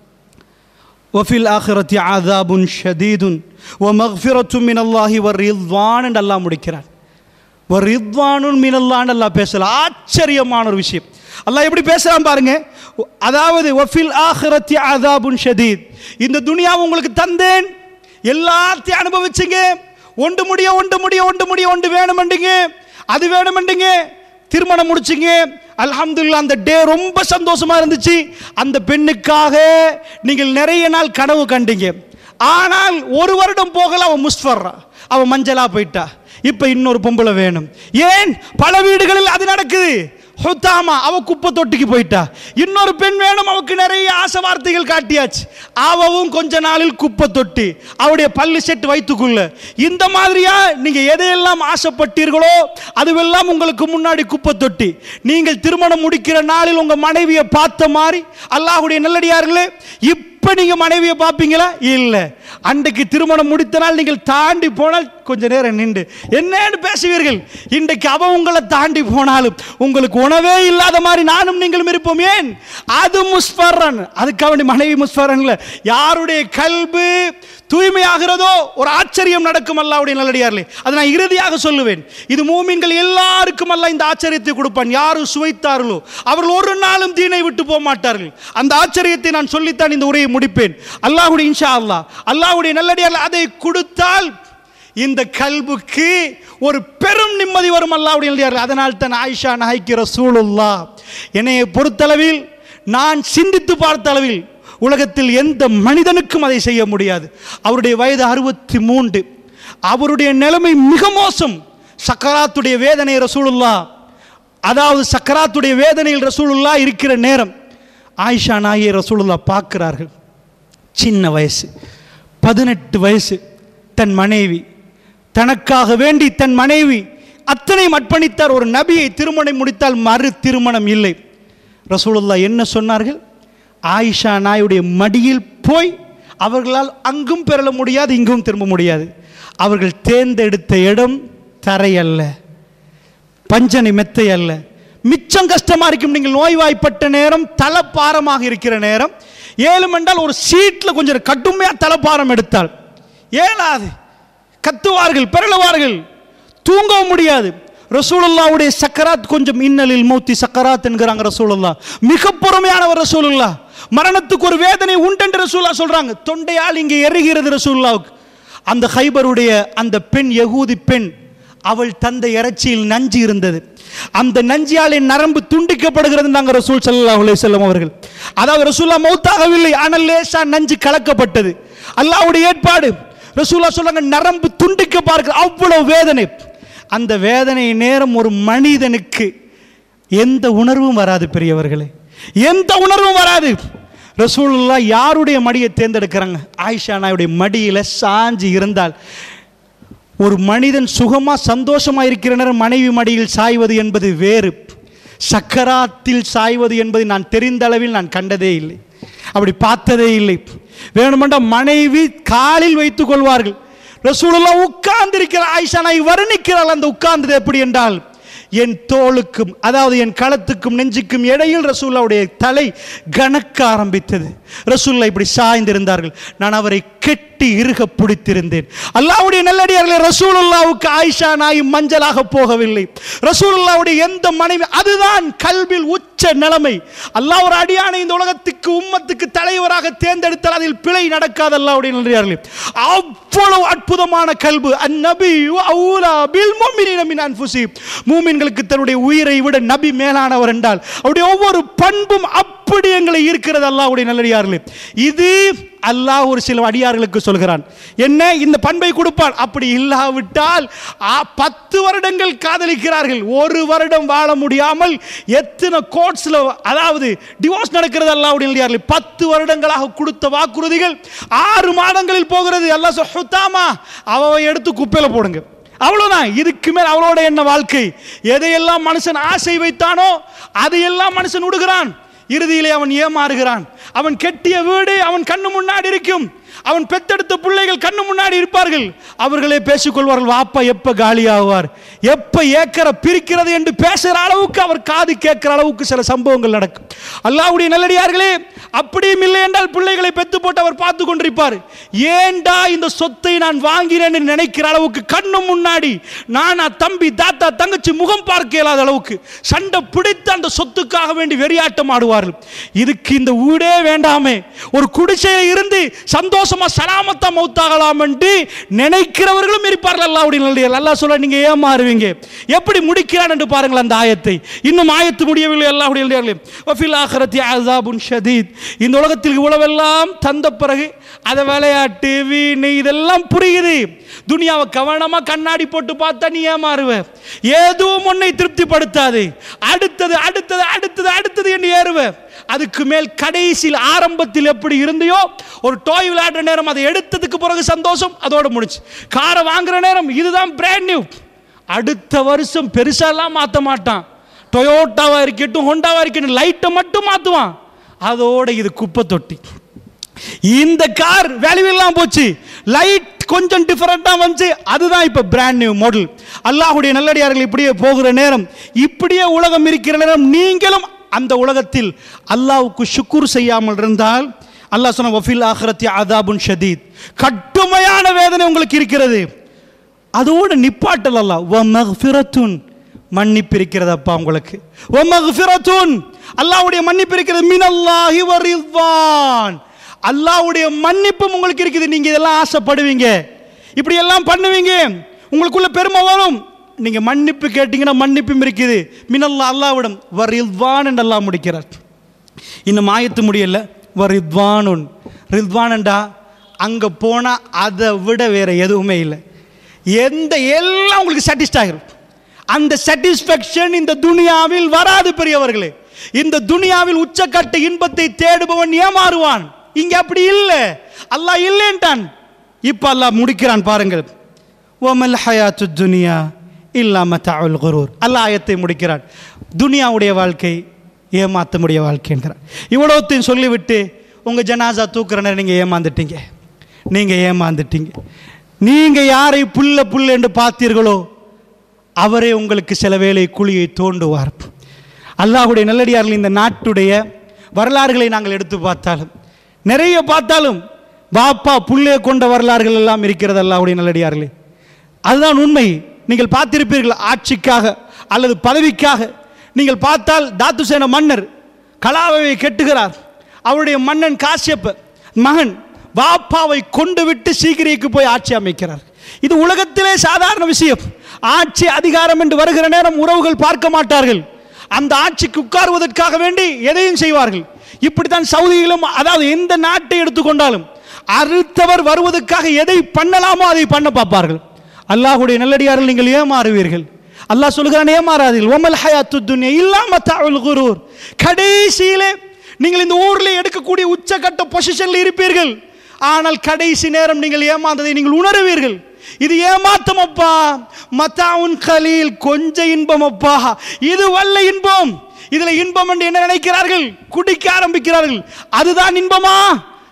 S2: وفي الآخرة عذاب شديد ومغفرة من الله ورضوان என்று அல்லாஹ் முடிக்கிறார் ரித்வானுன் மினல்லான்னு அல்லாஹ் பேசல ஆச்சரியமான ஒரு விஷயம் அல்லாஹ் எப்படி பேசுறான் பாருங்க அதாவது வஃபில் ஆஹிரத்தி அதாபுன் ஷதீத் இந்த துனியா உங்களுக்கு தந்தேன் எல்லாத்தையும் அனுபவிச்சுங்க ஒன்று முடிய ஒன்று முடிய ஒன்று முடிய ஒன்று வேணுமெண்டுங்க அது வேணுமெண்டுங்க திருமணம் முடிச்சிங்க அல்ஹம்துலில்லாஹ் அந்த டே ரொம்ப சந்தோஷமா இருந்துச்சு அந்த பெண்ணுக்காக நீங்கள் நிறைய நாள் கனவு கண்டீங்க ஆனால் ஒரு வருடம் போகல அவன் முஸ்ஃபர்ரா அவன் மஞ்சளா போயிட்டா இப்ப இன்னொரு பொம்பளை வேணும் ஏன் பல வீடுகளில் அது நடக்குது ஹுத்தாமா அவ குப்பை தொட்டிக்கு போயிட்டா இன்னொரு பெண் வேணும் அவக்கு நிறைய ஆசை வார்த்தைகள் காட்டியாச்சு அவவும் கொஞ்ச நாளில் குப்பை தொட்டி அவருடைய பல்லு செட்டு வைத்துக்குள்ள இந்த மாதிரியா நீங்க எதையெல்லாம் ஆசைப்பட்டீர்களோ அதுவெல்லாம் உங்களுக்கு முன்னாடி குப்பை தொட்டி நீங்கள் திருமணம் முடிக்கிற நாளில் உங்க மனைவியை பார்த்த மாதிரி அல்லாஹ்வுடைய நல்லடியார்களே இப்ப நீங்க மனைவியை பார்ப்பீங்களா இல்ல அன்றைக்கு திருமணம் முடித்த நாள் நீங்கள் தாண்டி போனால் கொஞ்ச நேரம் நின்று என்னன்னு பேசுவீர்கள் இன்றைக்கு அவ உங்களை தாண்டி போனாலும் உங்களுக்கு உணவே இல்லாத மாதிரி நானும் நீங்களும் இருப்போம் ஏன் அது முஸ்பரன் அதுக்கு அவனுடைய மனைவி முஸ்பரன்ல யாருடைய கல்பு தூய்மையாகிறதோ ஒரு ஆச்சரியம் நடக்கும் அல்லாவுடைய நல்லடியார்களே அதை நான் இறுதியாக சொல்லுவேன் இது மூமின்கள் எல்லாருக்கும் அல்ல இந்த ஆச்சரியத்தை கொடுப்பான் யாரும் சுவைத்தார்களோ அவர்கள் ஒரு நாளும் தீனை விட்டு போக மாட்டார்கள் அந்த ஆச்சரியத்தை நான் சொல்லித்தான் இந்த உரையை முடிப்பேன் அல்லாஹ்வுடைய இன்ஷா அல்லாஹ் அல்லாஹ்வுடைய நல்லடியார்கள் அதை கொடுத்தால் இந்த கல்புக்கு ஒரு பெரும் நிம்மதி வரும் அல்லாஹ்வுடைய நல்லடியார்கள் அதனால் தான் ஆயிஷா நாய்க்கு ரசூலுல்லா என்னையை பொறுத்தளவில் நான் சிந்தித்து பார்த்த அளவில் உலகத்தில் எந்த மனிதனுக்கும் அதை செய்ய முடியாது அவருடைய வயது அறுபத்தி மூன்று அவருடைய நிலைமை மிக மோசம் சக்கராத்துடைய வேதனை ரசூலுல்லா அதாவது சக்கராத்துடைய வேதனையில் ரசூலுல்லா இருக்கிற நேரம் ஆயிஷா நாயை ரசூலுல்லா பார்க்கிறார்கள் சின்ன வயசு பதினெட்டு வயசு தன் மனைவி தனக்காக வேண்டி தன் மனைவி அத்தனை அர்ப்பணித்தார் ஒரு நபியை திருமணம் முடித்தால் மறு திருமணம் இல்லை ரசூலுல்லா என்ன சொன்னார்கள் ஆயிஷா நாயுடைய மடியில் போய் அவர்களால் அங்கும் பெறல முடியாது இங்கும் திரும்ப முடியாது அவர்கள் தேர்ந்தெடுத்த இடம் தரை அல்ல பஞ்சனை மெத்தை அல்ல மிச்சம் கஷ்டமா இருக்கும் நீங்கள் நோய்வாய்ப்பட்ட நேரம் தலப்பாரமாக இருக்கிற நேரம் ஏழு மண்டால் ஒரு சீட்டில் கொஞ்சம் கடுமையா தலப்பாரம் எடுத்தால் ஏலாது கத்துவார்கள் பெறலுவார்கள் தூங்கவும் முடியாது ரசூலுல்லாவுடைய சக்கராத் கொஞ்சம் இன்னலில் மௌத்தி சக்கராத் என்கிறாங்க ரசூலுல்லா மிக பொறுமையானவர் ரசூலுல்லா மரணத்துக்கு ஒரு வேதனை உண்டென்று ரசூல்லா சொல்றாங்க தொண்டையால் இங்கே எரிகிறது ரசூலுல்லாவுக்கு அந்த ஹைபருடைய அந்த பெண் யகூதி பெண் அவள் தந்த இறைச்சியில் நஞ்சு இருந்தது அந்த நஞ்சியாலே நரம்பு துண்டிக்கப்படுகிறது நாங்க ரசூல் ஸல்லல்லாஹு அலைஹி வஸல்லம் அவர்கள் அதாவது ரசூல்லா மௌத்தாகவில்லை ஆனால் லேசா நஞ்சு கலக்கப்பட்டது அல்லாஹ்வுடைய ஏற்பாடு ரசூல்லா சொல்றாங்க நரம்பு துண்டிக்க பார்க்க அவ்வளவு வேதனை அந்த வேதனை நேரம் ஒரு மனிதனுக்கு எந்த உணர்வும் வராது பெரியவர்களே எந்த உணர்வும் வராது ரசூலுல்லா யாருடைய மடியை தேர்ந்தெடுக்கிறாங்க ஆயிஷா நாயுடைய மடியில் சாஞ்சி இருந்தால் ஒரு மனிதன் சுகமா சந்தோஷமா இருக்கிற நேரம் மனைவி மடியில் சாய்வது என்பது வேறு சக்கராத்தில் சாய்வது என்பது நான் தெரிந்த அளவில் நான் கண்டதே இல்லை அப்படி பார்த்ததே இல்லை வேணுமெண்டா மனைவி காலில் வைத்துக் கொள்வார்கள் ரசூலுல்லா உட்கார்ந்திருக்கிற ஆயிஷா நாய் வர்ணிக்கிறாள் அந்த உட்கார்ந்தது எப்படி என்றால் என் தோளுக்கும் அதாவது என் களத்துக்கும் நெஞ்சுக்கும் இடையில் ரசூல்லாவுடைய தலை கணக்க ஆரம்பித்தது ரசூல்லா இப்படி சாய்ந்திருந்தார்கள் நான் அவரை கெட்டி இறுக பிடித்திருந்தேன் அல்லாவுடைய நல்லடியார்களே ரசூலுல்லாவுக்கு ஆயிஷா நாய் மஞ்சளாக போகவில்லை ரசூலுல்லாவுடைய எந்த மனைவி அதுதான் கல்வில் உச்ச நிலைமை அல்லாஹ் ஒரு அடியானை இந்த உலகத்துக்கு உம்மத்துக்கு தலைவராக தேர்ந்தெடுத்தால் அதில் பிழை நடக்காது அல்லாவுடைய நல்லடியார்களே அவ்வளவு அற்புதமான கல்பு அந்நபி அவுலா பில் முஃமினீன மின் அன்ஃபுசிஹிம் மூமின்களுக்கு தன்னுடைய உயிரை விட நபி மேலானவர் என்றால் அவருடைய ஒவ்வொரு பண்பும் அப்படி எங்களை ஈர்க்கிறது அல்லாஹ்வுடைய நல்லடியார்களே இது அல்லாஹ் ஒரு சில அடியார்களுக்கு சொல்கிறான் என்ன இந்த பண்பை கொடுப்பான் அப்படி இல்லாவிட்டால் ஆ, பத்து வருடங்கள் காதலிக்கிறார்கள் ஒரு வருடம் வாழ முடியாமல் எத்தனை கோர்ட்ஸில் அதாவது டிவோர்ஸ் நடக்கிறது அல்லாஹ்வுடைய நல்லடியார்களே பத்து வருடங்களாக கொடுத்த வாக்குறுதிகள் ஆறு மாதங்களில் போகிறது அல்லாஹ் சொத்தாமா அவ எடுத்து குப்பையில் போடுங்க அவ்வளவுதான் இதுக்கு மேல் அவளோட என்ன வாழ்க்கை எதையெல்லாம் மனுஷன் ஆசை வைத்தானோ அதையெல்லாம் மனுஷன் விடுகிறான் இறுதியிலே அவன் ஏமாறுகிறான் அவன் கெட்டிய வீடு அவன் கண்ணு முன்னாடி இருக்கும் அவன் பெத்தெடுத்த பிள்ளைகள் கண்ணு முன்னாடி இருப்பார்கள் அவர்களே பேசிக்கொள்வார்கள் வாப்பா எப்ப காலியாகுவார் எப்ப ஏக்கரை பிரிக்கிறது என்று பேசுகிற அளவுக்கு அவர் காது கேட்கிற அளவுக்கு சில சம்பவங்கள் நடக்கும் அல்லாஹ்வுடைய நல்லடியார்களே அப்படியும் இல்லை என்றால் பிள்ளைகளை பெத்து போட்டு அவர் பார்த்து கொண்டிருப்பார் ஏண்டா இந்த சொத்தை நான் வாங்கினேன் என்று நினைக்கிற அளவுக்கு கண்ணு முன்னாடி நானா தம்பி தாத்தா தங்கச்சி முகம் பார்க்க இயலாத அளவுக்கு சண்டை பிடித்து அந்த சொத்துக்காக வேண்டி வெறியாட்டம் ஆடுவார்கள் இதுக்கு இந்த வீடே வேண்டாமே ஒரு குடிசையில் இருந்து சந்தோஷமா சலாமத்தா மௌத்தாகலாம் என்று நினைக்கிறவர்களும் இருப்பார்கள் அல்லாவுடைய நல்லடியார் அல்லாஹ் சொல்ல நீங்க ஏமாறுவீங்க எப்படி முடிக்கிறான் என்று பாருங்கள் அந்த ஆயத்தை இன்னும் ஆயத்து முடியவில்லை அல்லாஹ்வுடைய நல்லடியார்களே வஃபில் ஆഖിറത്തി அஸாபுன் ஷதீத் இந்த உலகத்தில் இவ்வளவெல்லாம் தந்த பிறகு அதை விளையாட்டு வீணு இதெல்லாம் புரியுது துனியாவை கவனமா கண்ணாடி போட்டு பார்த்தா நீ ஏமாறுவ எதுவும் உன்னை திருப்திப்படுத்தாது அடுத்தது அடுத்தது அடுத்தது அடுத்தது என்று ஏறுவ அதுக்கு மேல் கடைசியில் ஆரம்பத்தில் எப்படி இருந்தையோ ஒரு டோய் விளையாடுற நேரம் அதை எடுத்ததுக்கு பிறகு சந்தோஷம் அதோட முடிச்சு காரை வாங்குற நேரம் இதுதான் பிராண்ட் நியூ அடுத்த வருஷம் பெருசாலாம் மாற்ற மாட்டான் டொயோட்டாவா இருக்கட்டும் ஹோண்டாவா இருக்கட்டும் லைட்டை மட்டும் மாற்றுவான் அதோட இது குப்பை தொட்டி இந்த கார் வேல்யூ எல்லாம் போச்சு லைட் கொஞ்சம் டிஃபரெண்டாக வந்துச்சு அதுதான் இப்போ பிராண்ட் நியூ மாடல் அல்லாஹுடைய நல்லடியார்கள் இப்படியே போகிற நேரம் இப்படியே உலகம் இருக்கிற நேரம் நீங்களும் அந்த உலகத்தில் அல்லாஹ்வுக்கு ஷுக்குர் செய்யாமல் இருந்தால் அல்லாஹ் சொன்ன வஃபில் ஆஹ்ரத்தி அதாபுன் ஷதீத் கட்டுமையான வேதனை உங்களுக்கு இருக்கிறது அதோடு நிப்பாட்டல் அல்ல வ மஃபிரத்துன் மன்னிப்பு இருக்கிறது அப்பா உங்களுக்கு வ மஃபிரத்துன் அல்லாஹ்வுடைய மன்னிப்பு இருக்கிறது மினல்லாஹி வ ரிضوان அல்லாஹ்வுடைய மன்னிப்பும் உங்களுக்கு இருக்குது நீங்க இதெல்லாம் ஆசைப்படுவீங்க இப்படி எல்லாம் பண்ணுவீங்க உங்களுக்குள்ள பெருமை வரும் நீங்க மன்னிப்பு கேட்டீங்கன்னா மன்னிப்பும் இருக்குது மினல்லா அல்லாஹ்விடம் வ ரிضوان என்று அல்லாஹ் முடிக்கிறார் இன்னும் ஆயத்து முடியல வ ரிضوانுன் ரிضوانண்டா அங்க போனா அதை விட வேற எதுவுமே இல்லை எந்த எல்லாம் உங்களுக்கு சாட்டிஸ்ட் ஆகிரும் அந்த சாட்டிஸ்ஃபேக்ஷன் இந்த துனியாவில் வராது பெரியவர்களே இந்த துனியாவில் உச்சக்கட்ட இன்பத்தை தேடுபவன் ஏமாறுவான் இங்க அப்படி இல்லை அல்லாஹ் இல்லைன்ட்டான் இப்ப அல்லாஹ் முடிக்கிறான் பாருங்கள் ஓமல் ஹயாத்து துனியா இல்லாம தாவல் குரூர் அல்லாஹ் ஆயத்தை முடிக்கிறான் துனியாவுடைய வாழ்க்கை ஏமாத்த முடிய வாழ்க்கை என்கிறான் இவ்வளோத்தையும் சொல்லிவிட்டு உங்க ஜனாசா தூக்குற நேரம் நீங்க ஏமாந்துட்டீங்க நீங்க ஏமாந்துட்டீங்க நீங்க யாரை புல்ல புல்ல என்று பார்த்தீர்களோ அவரே உங்களுக்கு சில வேளை குழியை தோண்டுவார் அல்லாஹுடைய நல்லடியார்கள் இந்த நாட்டுடைய வரலாறுகளை நாங்கள் எடுத்து பார்த்தாலும் நிறைய பார்த்தாலும் பாப்பா புல்லே கொண்ட வரலாறுகள் எல்லாம் இருக்கிறது அல்லாஹுடைய நல்லடியார்களே அதுதான் உண்மை நீங்கள் பார்த்திருப்பீர்கள் ஆட்சிக்காக அல்லது பதவிக்காக நீங்கள் பார்த்தால் தாத்துசேன மன்னர் கலாவை கெட்டுகிறார் அவருடைய மன்னன் காசியப்ப மகன் வாப்பாவை கொண்டு விட்டு சீக்கிரிக்கு போய் ஆட்சி அமைக்கிறார் இது உலகத்திலே சாதாரண விஷயம் ஆட்சி அதிகாரம் என்று வருகிற நேரம் உறவுகள் பார்க்க மாட்டார்கள் அந்த ஆட்சிக்கு உட்காருவதற்காக வேண்டி எதையும் செய்வார்கள் இப்படித்தான் சவுதியிலும் அதாவது எந்த நாட்டை எடுத்துக்கொண்டாலும் அடுத்தவர் வருவதற்காக எதை பண்ணலாமோ அதை பண்ண பார்ப்பார்கள் அல்லாஹுடைய நல்லடியார்கள் நீங்கள் ஏமாறுவீர்கள் அல்லாஹ் சொல்கிறான் ஏமாறாதீர்கள் ஒமல் ஹயாத்து துன்யா இல்லாம தாவல் குரூர் கடைசியிலே நீங்கள் இந்த ஊரில் எடுக்கக்கூடிய உச்சக்கட்ட பொசிஷனில் இருப்பீர்கள் ஆனால் கடைசி நேரம் நீங்கள் ஏமாந்ததை நீங்கள் உணருவீர்கள் இது ஏமாத்தம் அப்பா மத்தாவுன் கலீல் கொஞ்ச இன்பம் அப்பா இது வல்ல இன்பம் இதுல இன்பம் என்று என்ன நினைக்கிறார்கள் குடிக்க ஆரம்பிக்கிறார்கள் அதுதான் இன்பமா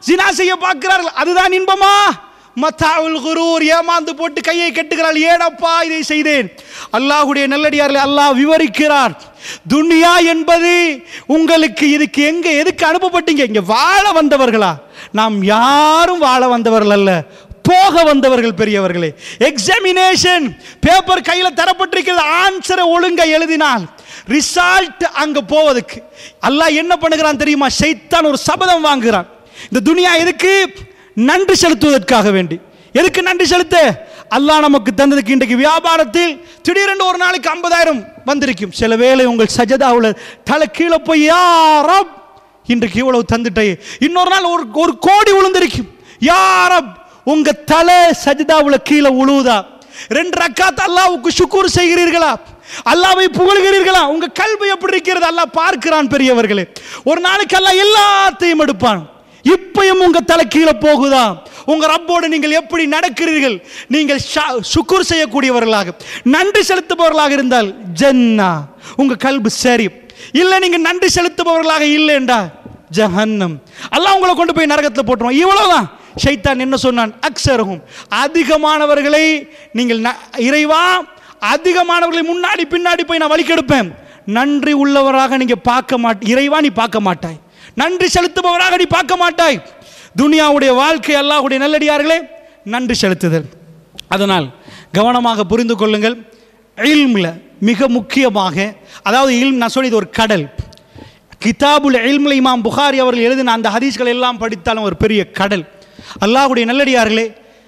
S2: ஜினா செய்ய பார்க்கிறார்கள் அதுதான் இன்பமா மத்தாவுல் குரூர் ஏமாந்து போட்டு கையை கட்டுகிறாள் ஏனப்பா இதை செய்தேன் அல்லாஹ்வுடைய நல்லடியார்களை அல்லாஹ் விவரிக்கிறார் துனியா என்பது உங்களுக்கு இதுக்கு எங்க எதுக்கு அனுப்பப்பட்டீங்க இங்க வாழ வந்தவர்களா நாம் யாரும் வாழ வந்தவர்கள் அல்ல போக வந்தவர்கள் பெரியவர்களே எக்ஸாமினேஷன் பேப்பர் கையில தரப்பட்டிருக்கிறது ஆன்சரை ஒழுங்கா எழுதினால் ரிசல்ட் அங்க போவதுக்கு அல்லாஹ் என்ன பண்ணுகிறான் தெரியுமா ஷைத்தான் ஒரு சபதம் வாங்குகிறான் இந்த துனியா எதுக்கு நன்றி செலுத்துவதற்காக வேண்டி எதுக்கு நன்றி செலுத்த அல்லாஹ் நமக்கு தந்ததுக்கு இன்றைக்கு வியாபாரத்தில் திடீரென்று ஒரு நாளைக்கு ஐம்பதாயிரம் வந்திருக்கும் சில வேளை உங்கள் சஜதாவுல தலை கீழே போய் யாரப் இன்றைக்கு இவ்வளவு தந்துட்டே இன்னொரு நாள் ஒரு ஒரு கோடி விழுந்திருக்கும் யாரப் உங்க தலை சஜிதாவுல கீழே உழுவுதா ரெண்டு ரக்காத் அல்லாவுக்கு சுக்கூர் செய்கிறீர்களா அல்லாவை புகழ்கிறீர்களா உங்க கல்வி எப்படி இருக்கிறது அல்லாஹ் பார்க்கிறான் பெரியவர்களே ஒரு நாளைக்கு அல்லாஹ் எல்லாத்தையும் எடுப்பான் இப்பயும் உங்க தலை கீழே போகுதா உங்க ரப்போடு நீங்கள் எப்படி நடக்கிறீர்கள் நீங்கள் ஷா- சுக்குர் செய்யக்கூடியவர்களாக நன்றி செலுத்துபவர்களாக இருந்தால் ஜன்னா உங்க கல்பு சரி இல்லை நீங்க நன்றி செலுத்துபவர்களாக இல்லைண்டா ஜஹன்னம் அல்லாஹ் உங்களை கொண்டு போய் நரகத்தில் போட்டுருவான் இவ்வளவுதான் ஷைத்தான் என்ன சொன்னான் அக்ஸரகும் அதிகமானவர்களை நீங்கள் ந- இறைவா அதிகமானவர்களை முன்னாடி பின்னாடி போய் நான் வலிக்கெடுப்பேன் நன்றி உள்ளவராக நீங்க பார்க்க மாட்ட இறைவா நீ பார்க்க மாட்டாய் நன்றி செலுத்துபவராக நீ பார்க்க மாட்டாய் துனியாவுடைய வாழ்க்கை அல்லாஹ்வுடைய நல்லடியார்களே நன்றி செலுத்துதல் அதனால் கவனமாக புரிந்து கொள்ளுங்கள் இல்மில் மிக முக்கியமாக அதாவது இல்ம் நான் சொல்லி இது ஒரு கடல் கிதாபுல் இல்முல் இமாம் புகாரி அவர்கள் எழுதின அந்த ஹதீஸ்கள் எல்லாம் படித்தாலும் ஒரு பெரிய கடல் அல்லாஹ்வுடைய நல்லடியார்களே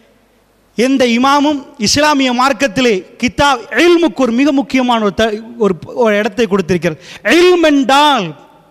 S2: எந்த இமாமும் இஸ்லாமிய மார்க்கத்திலே கிதா இல்முக்கு ஒரு மிக முக்கியமான ஒரு த- ஒரு ஒரு இடத்தை கொடுத்திருக்கிறார் இல்ம் என்றால்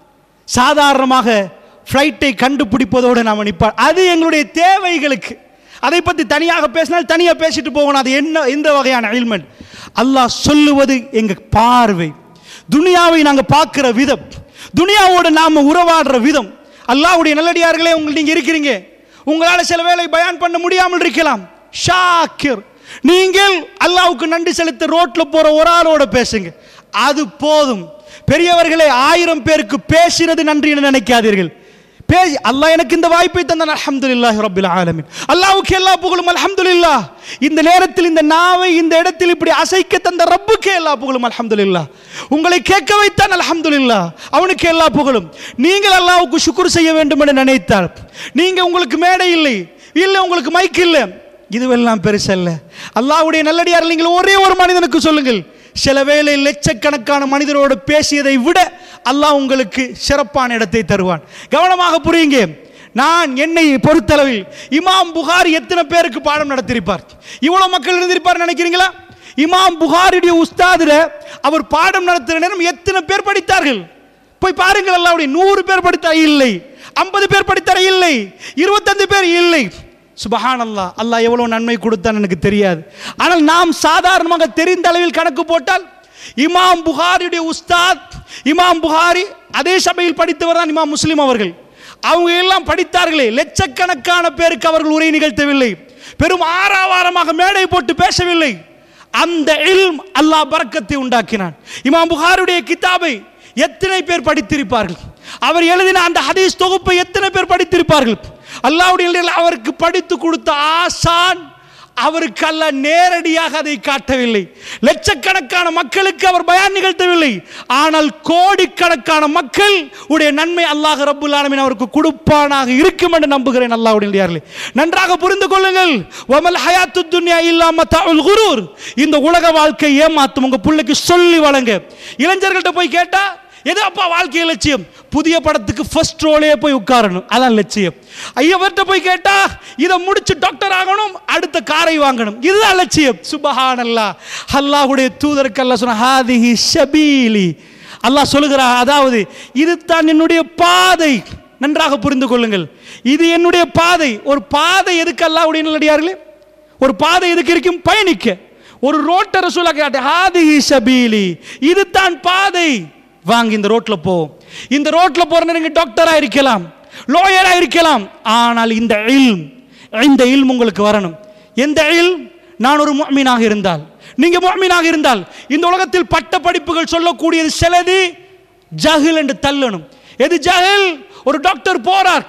S2: சாதாரணமாக ஃப்ளைட்டை கண்டுபிடிப்பதோடு நாம் நிற்பார் அது எங்களுடைய தேவைகளுக்கு அதை பற்றி தனியாக பேசினால் தனியாக பேசிட்டு போகணும் அது என்ன எந்த வகையான இல்மெண்ட் அல்லாஹ் சொல்லுவது எங்கள் பார்வை துனியாவை நாங்கள் பார்க்குற விதம் துனியாவோடு நாம் உறவாடுற விதம் அல்லாஹ்வுடைய நல்லடியார்களே உங்கள் நீங்கள் இருக்கிறீங்க உங்களால் சில வேளை பயான் பண்ண முடியாமல் இருக்கலாம் ஷாக்கிர் நீங்கள் அல்லாஹ்வுக்கு நன்றி செலுத்த ரோட்டில் போகிற ஒரு ஆளோட பேசுங்க அது போதும் பெரியவர்களே ஆயிரம் பேருக்கு பேசினது நன்றி என்று நினைக்காதீர்கள் பேசி அல்லாஹ் எனக்கு இந்த வாய்ப்பை தந்தான் அல்ஹம்துலில்லாஹி ரப்பில் ஆலமீன் அல்லாஹ்வுக்கு எல்லா புகழும் அல்ஹம்துலில்லாஹ் இந்த நேரத்தில் இந்த நாவை இந்த இடத்தில் இப்படி அசைக்க தந்த ரப்புக்கே எல்லா புகழும் அல்ஹம்துலில்லாஹ் உங்களை கேட்க வைத்தான் அல்ஹம்துலில்லாஹ் அவனுக்கு எல்லா புகழும் நீங்கள் அல்லாஹ்வுக்கு சுக்குர் செய்ய வேண்டும் என்று நினைத்தால் நீங்க உங்களுக்கு மேடை இல்லை இல்லை உங்களுக்கு மைக் இல்லை இதுவெல்லாம் பெருசல்ல அல்லாஹ்வுடைய நல்லடியார் நீங்கள் ஒரே ஒரு மனிதனுக்கு சொல்லுங்கள் சில வேளை லட்சக்கணக்கான மனிதரோடு பேசியதை விட அல்லாஹ் உங்களுக்கு சிறப்பான இடத்தை தருவான் கவனமாக புரியுங்க நான் என்னை பொறுத்தளவில் இமாம் புகாரி எத்தனை பேருக்கு பாடம் நடத்தியிருப்பார் இவ்வளவு மக்கள் இருந்திருப்பார் நினைக்கிறீங்களா இமாம் புகாரியுடைய உஸ்தாதுல அவர் பாடம் நடத்துகிற நேரம் எத்தனை பேர் படித்தார்கள் போய் பாருங்கள் அல்லாவுடைய நூறு பேர் படித்தார் இல்லை ஐம்பது பேர் படித்தார் இல்லை இருபத்தஞ்சு பேர் இல்லை சுபஹான் அல்லாஹ் அல்லாஹ் எவ்வளவு நன்மை கொடுத்தான் எனக்கு தெரியாது ஆனால் நாம் சாதாரணமாக தெரிந்த அளவில் கணக்கு போட்டால் இமாம் புகாரியுடைய உஸ்தாத் இமாம் புகாரி அதே சபையில் படித்தவர் தான் இமாம் முஸ்லிம் அவர்கள் அவங்க எல்லாம் படித்தார்களே லட்சக்கணக்கான பேருக்கு அவர்கள் உரை நிகழ்த்தவில்லை பெரும் ஆறாவாரமாக மேடை போட்டு பேசவில்லை அந்த இல்ம் அல்லாஹ் பரக்கத்தை உண்டாக்கினான் இமாம் புகாருடைய கிதாபை எத்தனை பேர் படித்திருப்பார்கள் அவர் எழுதின அந்த ஹதீஸ் தொகுப்பை எத்தனை பேர் படித்திருப்பார்கள் அல்லாஹ்வுடைய நிலையில் அவருக்கு படித்து கொடுத்த ஆசான் அவருக்கு அல்ல நேரடியாக அதை காட்டவில்லை லட்சக்கணக்கான மக்களுக்கு அவர் பயான் நிகழ்த்தவில்லை ஆனால் கோடிக்கணக்கான மக்கள் உடைய நன்மை அல்லாஹ் ரப்புல் ஆலமீன் அவருக்கு கொடுப்பானாக இருக்கும் என்று நம்புகிறேன் அல்லாஹ்வுடைய நல்லடியார்களே. நன்றாக புரிந்து கொள்ளுங்கள் வமல் ஹயாத்து துன்யா இல்லாம தவுல் குரூர் இந்த உலக வாழ்க்கை ஏமாத்தும் உங்க பிள்ளைக்கு சொல்லி வழங்க இளைஞர்கள்ட்ட போய் கேட்டா எது அப்பா வாழ்க்கை லட்சியம் புதிய படத்துக்கு ஃபர்ஸ்ட் ரோலே போய் உட்காரணும் அதான் லட்சியம் ஐயவர்கிட்ட போய் கேட்டா இதை முடிச்சு டாக்டர் ஆகணும் அடுத்த காரை வாங்கணும் இதுதான் லட்சியம் சுபஹான் அல்லா அல்லாஹுடைய தூதருக்கு அல்ல சொன்ன ஹாதிஹி ஷபீலி அல்லாஹ் சொல்லுகிறா அதாவது இது தான் என்னுடைய பாதை நன்றாக புரிந்து கொள்ளுங்கள் இது என்னுடைய பாதை ஒரு பாதை எதுக்கு அல்லாஹ்வுடைய நல்லடியார்களே ஒரு பாதை எதுக்கு இருக்கும் பயணிக்க ஒரு ரோட்டை ரசூலா கேட்ட ஹாதிஹி ஷபீலி இது தான் பாதை வாங்க இந்த ரோட்ல போ இந்த ரோட்ல போற நீங்க டாக்டரா இருக்கலாம் லோயரா இருக்கலாம் ஆனால் இந்த இல்ம் இந்த இல்ம் உங்களுக்கு வரணும் எந்த இல்ம் நான் ஒரு முஃமினாக இருந்தால் நீங்க முஃமினாக இருந்தால் இந்த உலகத்தில் பட்ட படிப்புகள் சொல்லக்கூடியது சிலது ஜஹில் என்று தள்ளணும் எது ஜஹில் ஒரு டாக்டர் போறார்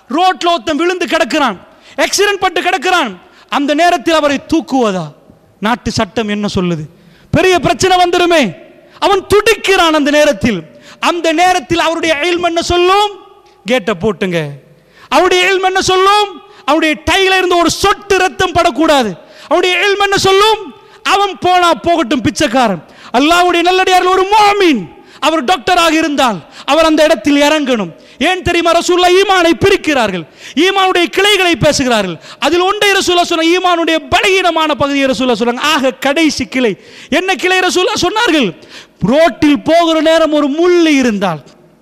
S2: ரோட்ல ஒருத்தன் விழுந்து கிடக்கிறான் ஆக்சிடென்ட் பட்டு கிடக்கிறான் அந்த நேரத்தில் அவரை தூக்குவதா நாட்டு சட்டம் என்ன சொல்லுது பெரிய பிரச்சனை வந்துடுமே அவன் துடிக்கிறான் அந்த நேரத்தில் அந்த நேரத்தில் அவருடைய எயில்ம் என்ன சொல்லும் கேட்டை போட்டுங்க அவருடைய எயில்ம் என்ன சொல்லும் அவருடைய டைல இருந்து ஒரு சொட்டு ரத்தம் படக்கூடாது அவருடைய எயில்ம் என்ன சொல்லும் அவன் போனா போகட்டும் பிச்சைக்காரன் அல்லாஹ்வுடைய நல்லடியார்கள் ஒரு மோமின் அவர் டாக்டராக இருந்தால் அவர் அந்த இடத்தில் இறங்கணும் ஏன் தெரியுமா ரசூல்லா ஈமானை பிரிக்கிறார்கள் ஈமானுடைய கிளைகளை பேசுகிறார்கள் அதில் ஒன்றை ரசூல்லா சொன்ன ஈமானுடைய பலகீனமான பகுதியை ரசூல்லா சொன்னாங்க ஆக கடைசி கிளை என்ன கிளை ரசூல்லா சொன்னார்கள் ரோட்டில் போகிற நேரம் ஒரு முள் இருந்தால்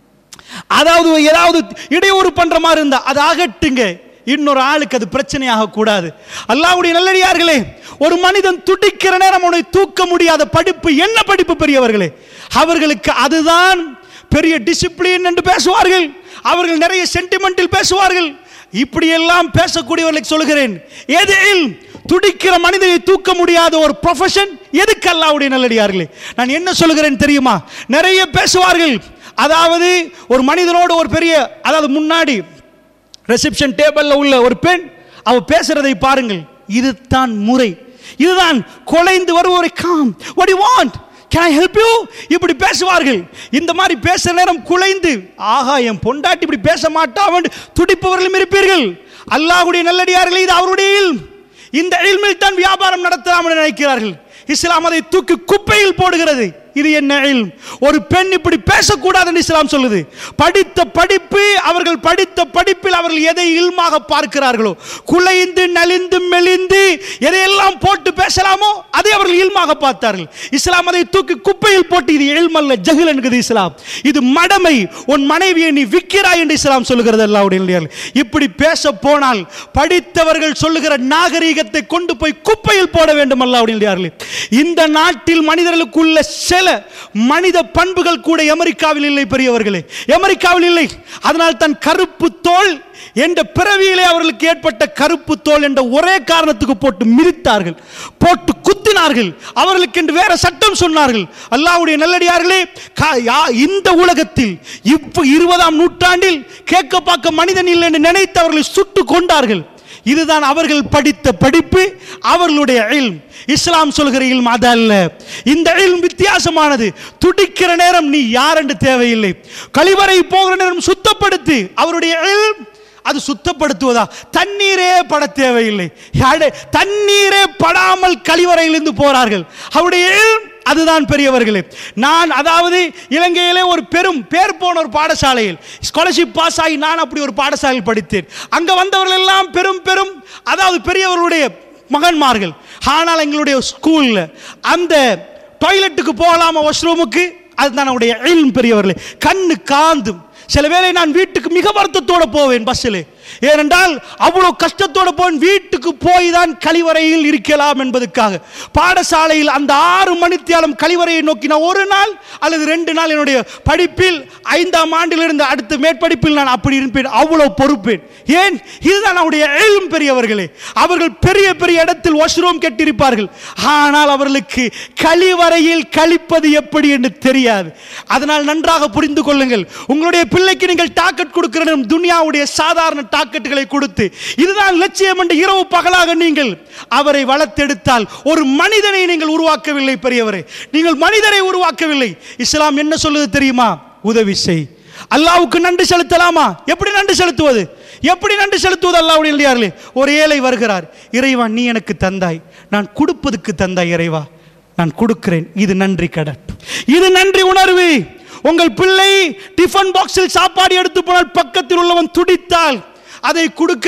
S2: அதாவது ஏதாவது இடையூறு பண்ற மாதிரி இருந்தா அதை அகட்டுங்க இன்னொரு ஆளுக்கு அது பிரச்சனையாக கூடாது அல்லாஹ்வுடைய நல்லடியார்களே ஒரு மனிதன் துடிக்கிற நேரம் அவனை தூக்க முடியாத படிப்பு என்ன படிப்பு பெரியவர்களே அவர்களுக்கு அதுதான் பெரிய டிசிப்ளின் என்று பேசுவார்கள் அவர்கள் நிறைய சென்டிமெண்டில் பேசுவார்கள் இப்படியெல்லாம் பேசக்கூடியவர்களுக்கு சொல்கிறேன் எதில் துடிக்கிற மனிதனை தூக்க முடியாத ஒரு ப்ரொஃபஷன் எதுக்கு அல்லாவுடைய நல்லடியார்களே நான் என்ன சொல்கிறேன் தெரியுமா நிறைய பேசுவார்கள் அதாவது ஒரு மனிதனோடு ஒரு பெரிய அதாவது முன்னாடி ரிசப்ஷன் டேபிளில் உள்ள ஒரு பெண் அவ பேசுறதை பாருங்கள் இதுதான் முறை இதுதான் கொலைந்து வருவோரை காம் what do you want can i help you இப்படி பேசுவார்கள் இந்த மாதிரி பேசுற நேரம் குலைந்து ஆகா என் பொண்டாட்டி இப்படி பேச மாட்டாவன் துடிப்பவர்களும் இருப்பீர்கள் அல்லாஹ்வுடைய நல்லடியார்களே இது அவருடைய இல்ம். இந்த இல்மில் தான் வியாபாரம் நடத்தலாம் என்று நினைக்கிறார்கள் இஸ்லாம் அதை தூக்கி குப்பையில் போடுகிறது இது என்ன இல்ம்? ஒரு பெண் இப்படி பேசக்கூடாது என்று இஸ்லாம் சொல்லுது படித்த படிப்பு அவர்கள் படித்த படிப்பில் அவர்கள் எதை இல்மாக பார்க்கிறார்களோ குலைந்து நலிந்து மெலிந்து எதையெல்லாம் போட்டு பேசலாமோ அதை அவர்கள் இல்மாக பார்த்தார்கள் இஸ்லாம் அதை தூக்கி குப்பையில் போட்டு இது இல்மல்ல ஜஹில் என்கிறது இஸ்லாம் இது மடமை உன் மனைவியை நீ விற்கிறாய் என்று இஸ்லாம் சொல்லுகிறது அல்லாவுடைய இப்படி பேச போனால் படித்தவர்கள் சொல்லுகிற நாகரீகத்தை கொண்டு போய் குப்பையில் போட வேண்டும் அல்லாவுடைய இந்த நாட்டில் மனிதர்களுக்குள்ள சில மனித பண்புகள் கூட அமெரிக்காவில் இல்லை பெரியவர்களே அமெரிக்காவில் இல்லை அதனால் தன் கருப்பு தோல் என்ற பிறவியிலே அவர்களுக்கு ஏற்பட்ட கருப்பு தோல் என்ற ஒரே காரணத்துக்கு போட்டு மிதித்தார்கள் போட்டு குத்தினார்கள் அவர்களுக்கு என்று வேற சட்டம் சொன்னார்கள் அல்லாஹ்வுடைய நல்லடியார்களே கா- யா- இந்த உலகத்தில் இப்ப இருபதாம் நூற்றாண்டில் கேட்க பார்க்க மனிதன் இல்லை என்று நினைத்து அவர்களை சுட்டு கொண்டார்கள் இதுதான் அவர்கள் படித்த படிப்பு அவர்களுடைய இல்ம் இஸ்லாம் சொல்கிற இல்ம் அது அல்ல இந்த இல்ம் வித்தியாசமானது துடிக்கிற நேரம் நீ யார் என்று தேவையில்லை கழிவறை போகிற நேரம் சுத்தப்படுத்து அவருடைய இல்ம் அது சுத்தப்படுத்துவதா தண்ணீரே பட தேவையில்லை யாரு- தண்ணீரே படாமல் கழிவறையிலிருந்து போறார்கள் அவருடைய இல்ம் அதுதான் பெரியவர்களே நான் அதாவது இலங்கையிலே ஒரு பெரும் பேர் போன ஒரு பாடசாலையில் ஸ்காலர்ஷிப் பாஸ் ஆகி நான் அப்படி ஒரு பாடசாலையில் படித்தேன் அங்க வந்தவர்கள் எல்லாம் பெரும் பெரும் அதாவது பெரியவர்களுடைய மகன்மார்கள் ஆனால் எங்களுடைய ஸ்கூல்ல அந்த டாய்லெட்டுக்கு போகலாமா வாஷ்ரூமுக்கு அதுதான் அவருடைய இல்ம் பெரியவர்களே கண்ணு காந்தும் சில வேளை நான் வீட்டுக்கு மிக வருத்தத்தோட போவேன் பஸ்ஸில் ஏனென்றால் அவ்வளோ கஷ்டத்தோட போய் வீட்டுக்கு போய் தான் கழிவறையில் இருக்கலாம் என்பதற்காக பாடசாலையில் அந்த ஆறு மணித்தியாலம் கழிவறையை நோக்கி நான் ஒரு நாள் அல்லது ரெண்டு நாள் என்னுடைய படிப்பில் ஐந்தாம் ஆண்டிலிருந்து அடுத்த மேற்படிப்பில் நான் அப்படி இருப்பேன் அவ்வளோ பொறுப்பேன் ஏன் இதுதான் அவருடைய எழும் பெரியவர்களே அவர்கள் பெரிய பெரிய இடத்தில் வாஷ்ரூம் கட்டியிருப்பார்கள் ஆனால் அவர்களுக்கு கழிவறையில் கழிப்பது எப்படி என்று தெரியாது அதனால் நன்றாக புரிந்து கொள்ளுங்கள் உங்களுடைய பிள்ளைக்கு நீங்கள் டாக்கெட் கொடுக்கிற நேரம் துனியாவுடைய சாதாரண டாக்கெட்டுகளை கொடுத்து இதுதான் லட்சியம் என்று இரவு பகலாக நீங்கள் அவரை வளர்த்தெடுத்தால் ஒரு மனிதனை நீங்கள் உருவாக்கவில்லை பெரியவரே நீங்கள் மனிதரை உருவாக்கவில்லை இஸ்லாம் என்ன சொல்லுது தெரியுமா உதவி செய் அல்லாவுக்கு நன்றி செலுத்தலாமா எப்படி நன்றி செலுத்துவது எப்படி நன்றி செலுத்துவது அல்லாவுடைய இல்லையார்களே ஒரு ஏழை வருகிறார் இறைவா நீ எனக்கு தந்தாய் நான் கொடுப்பதுக்கு தந்தாய் இறைவா நான் கொடுக்கிறேன் இது நன்றி கடன் இது நன்றி உணர்வு உங்கள் பிள்ளை டிஃபன் பாக்ஸில் சாப்பாடு எடுத்து போனால் பக்கத்தில் உள்ளவன் துடித்தால் அதை கொடுக்க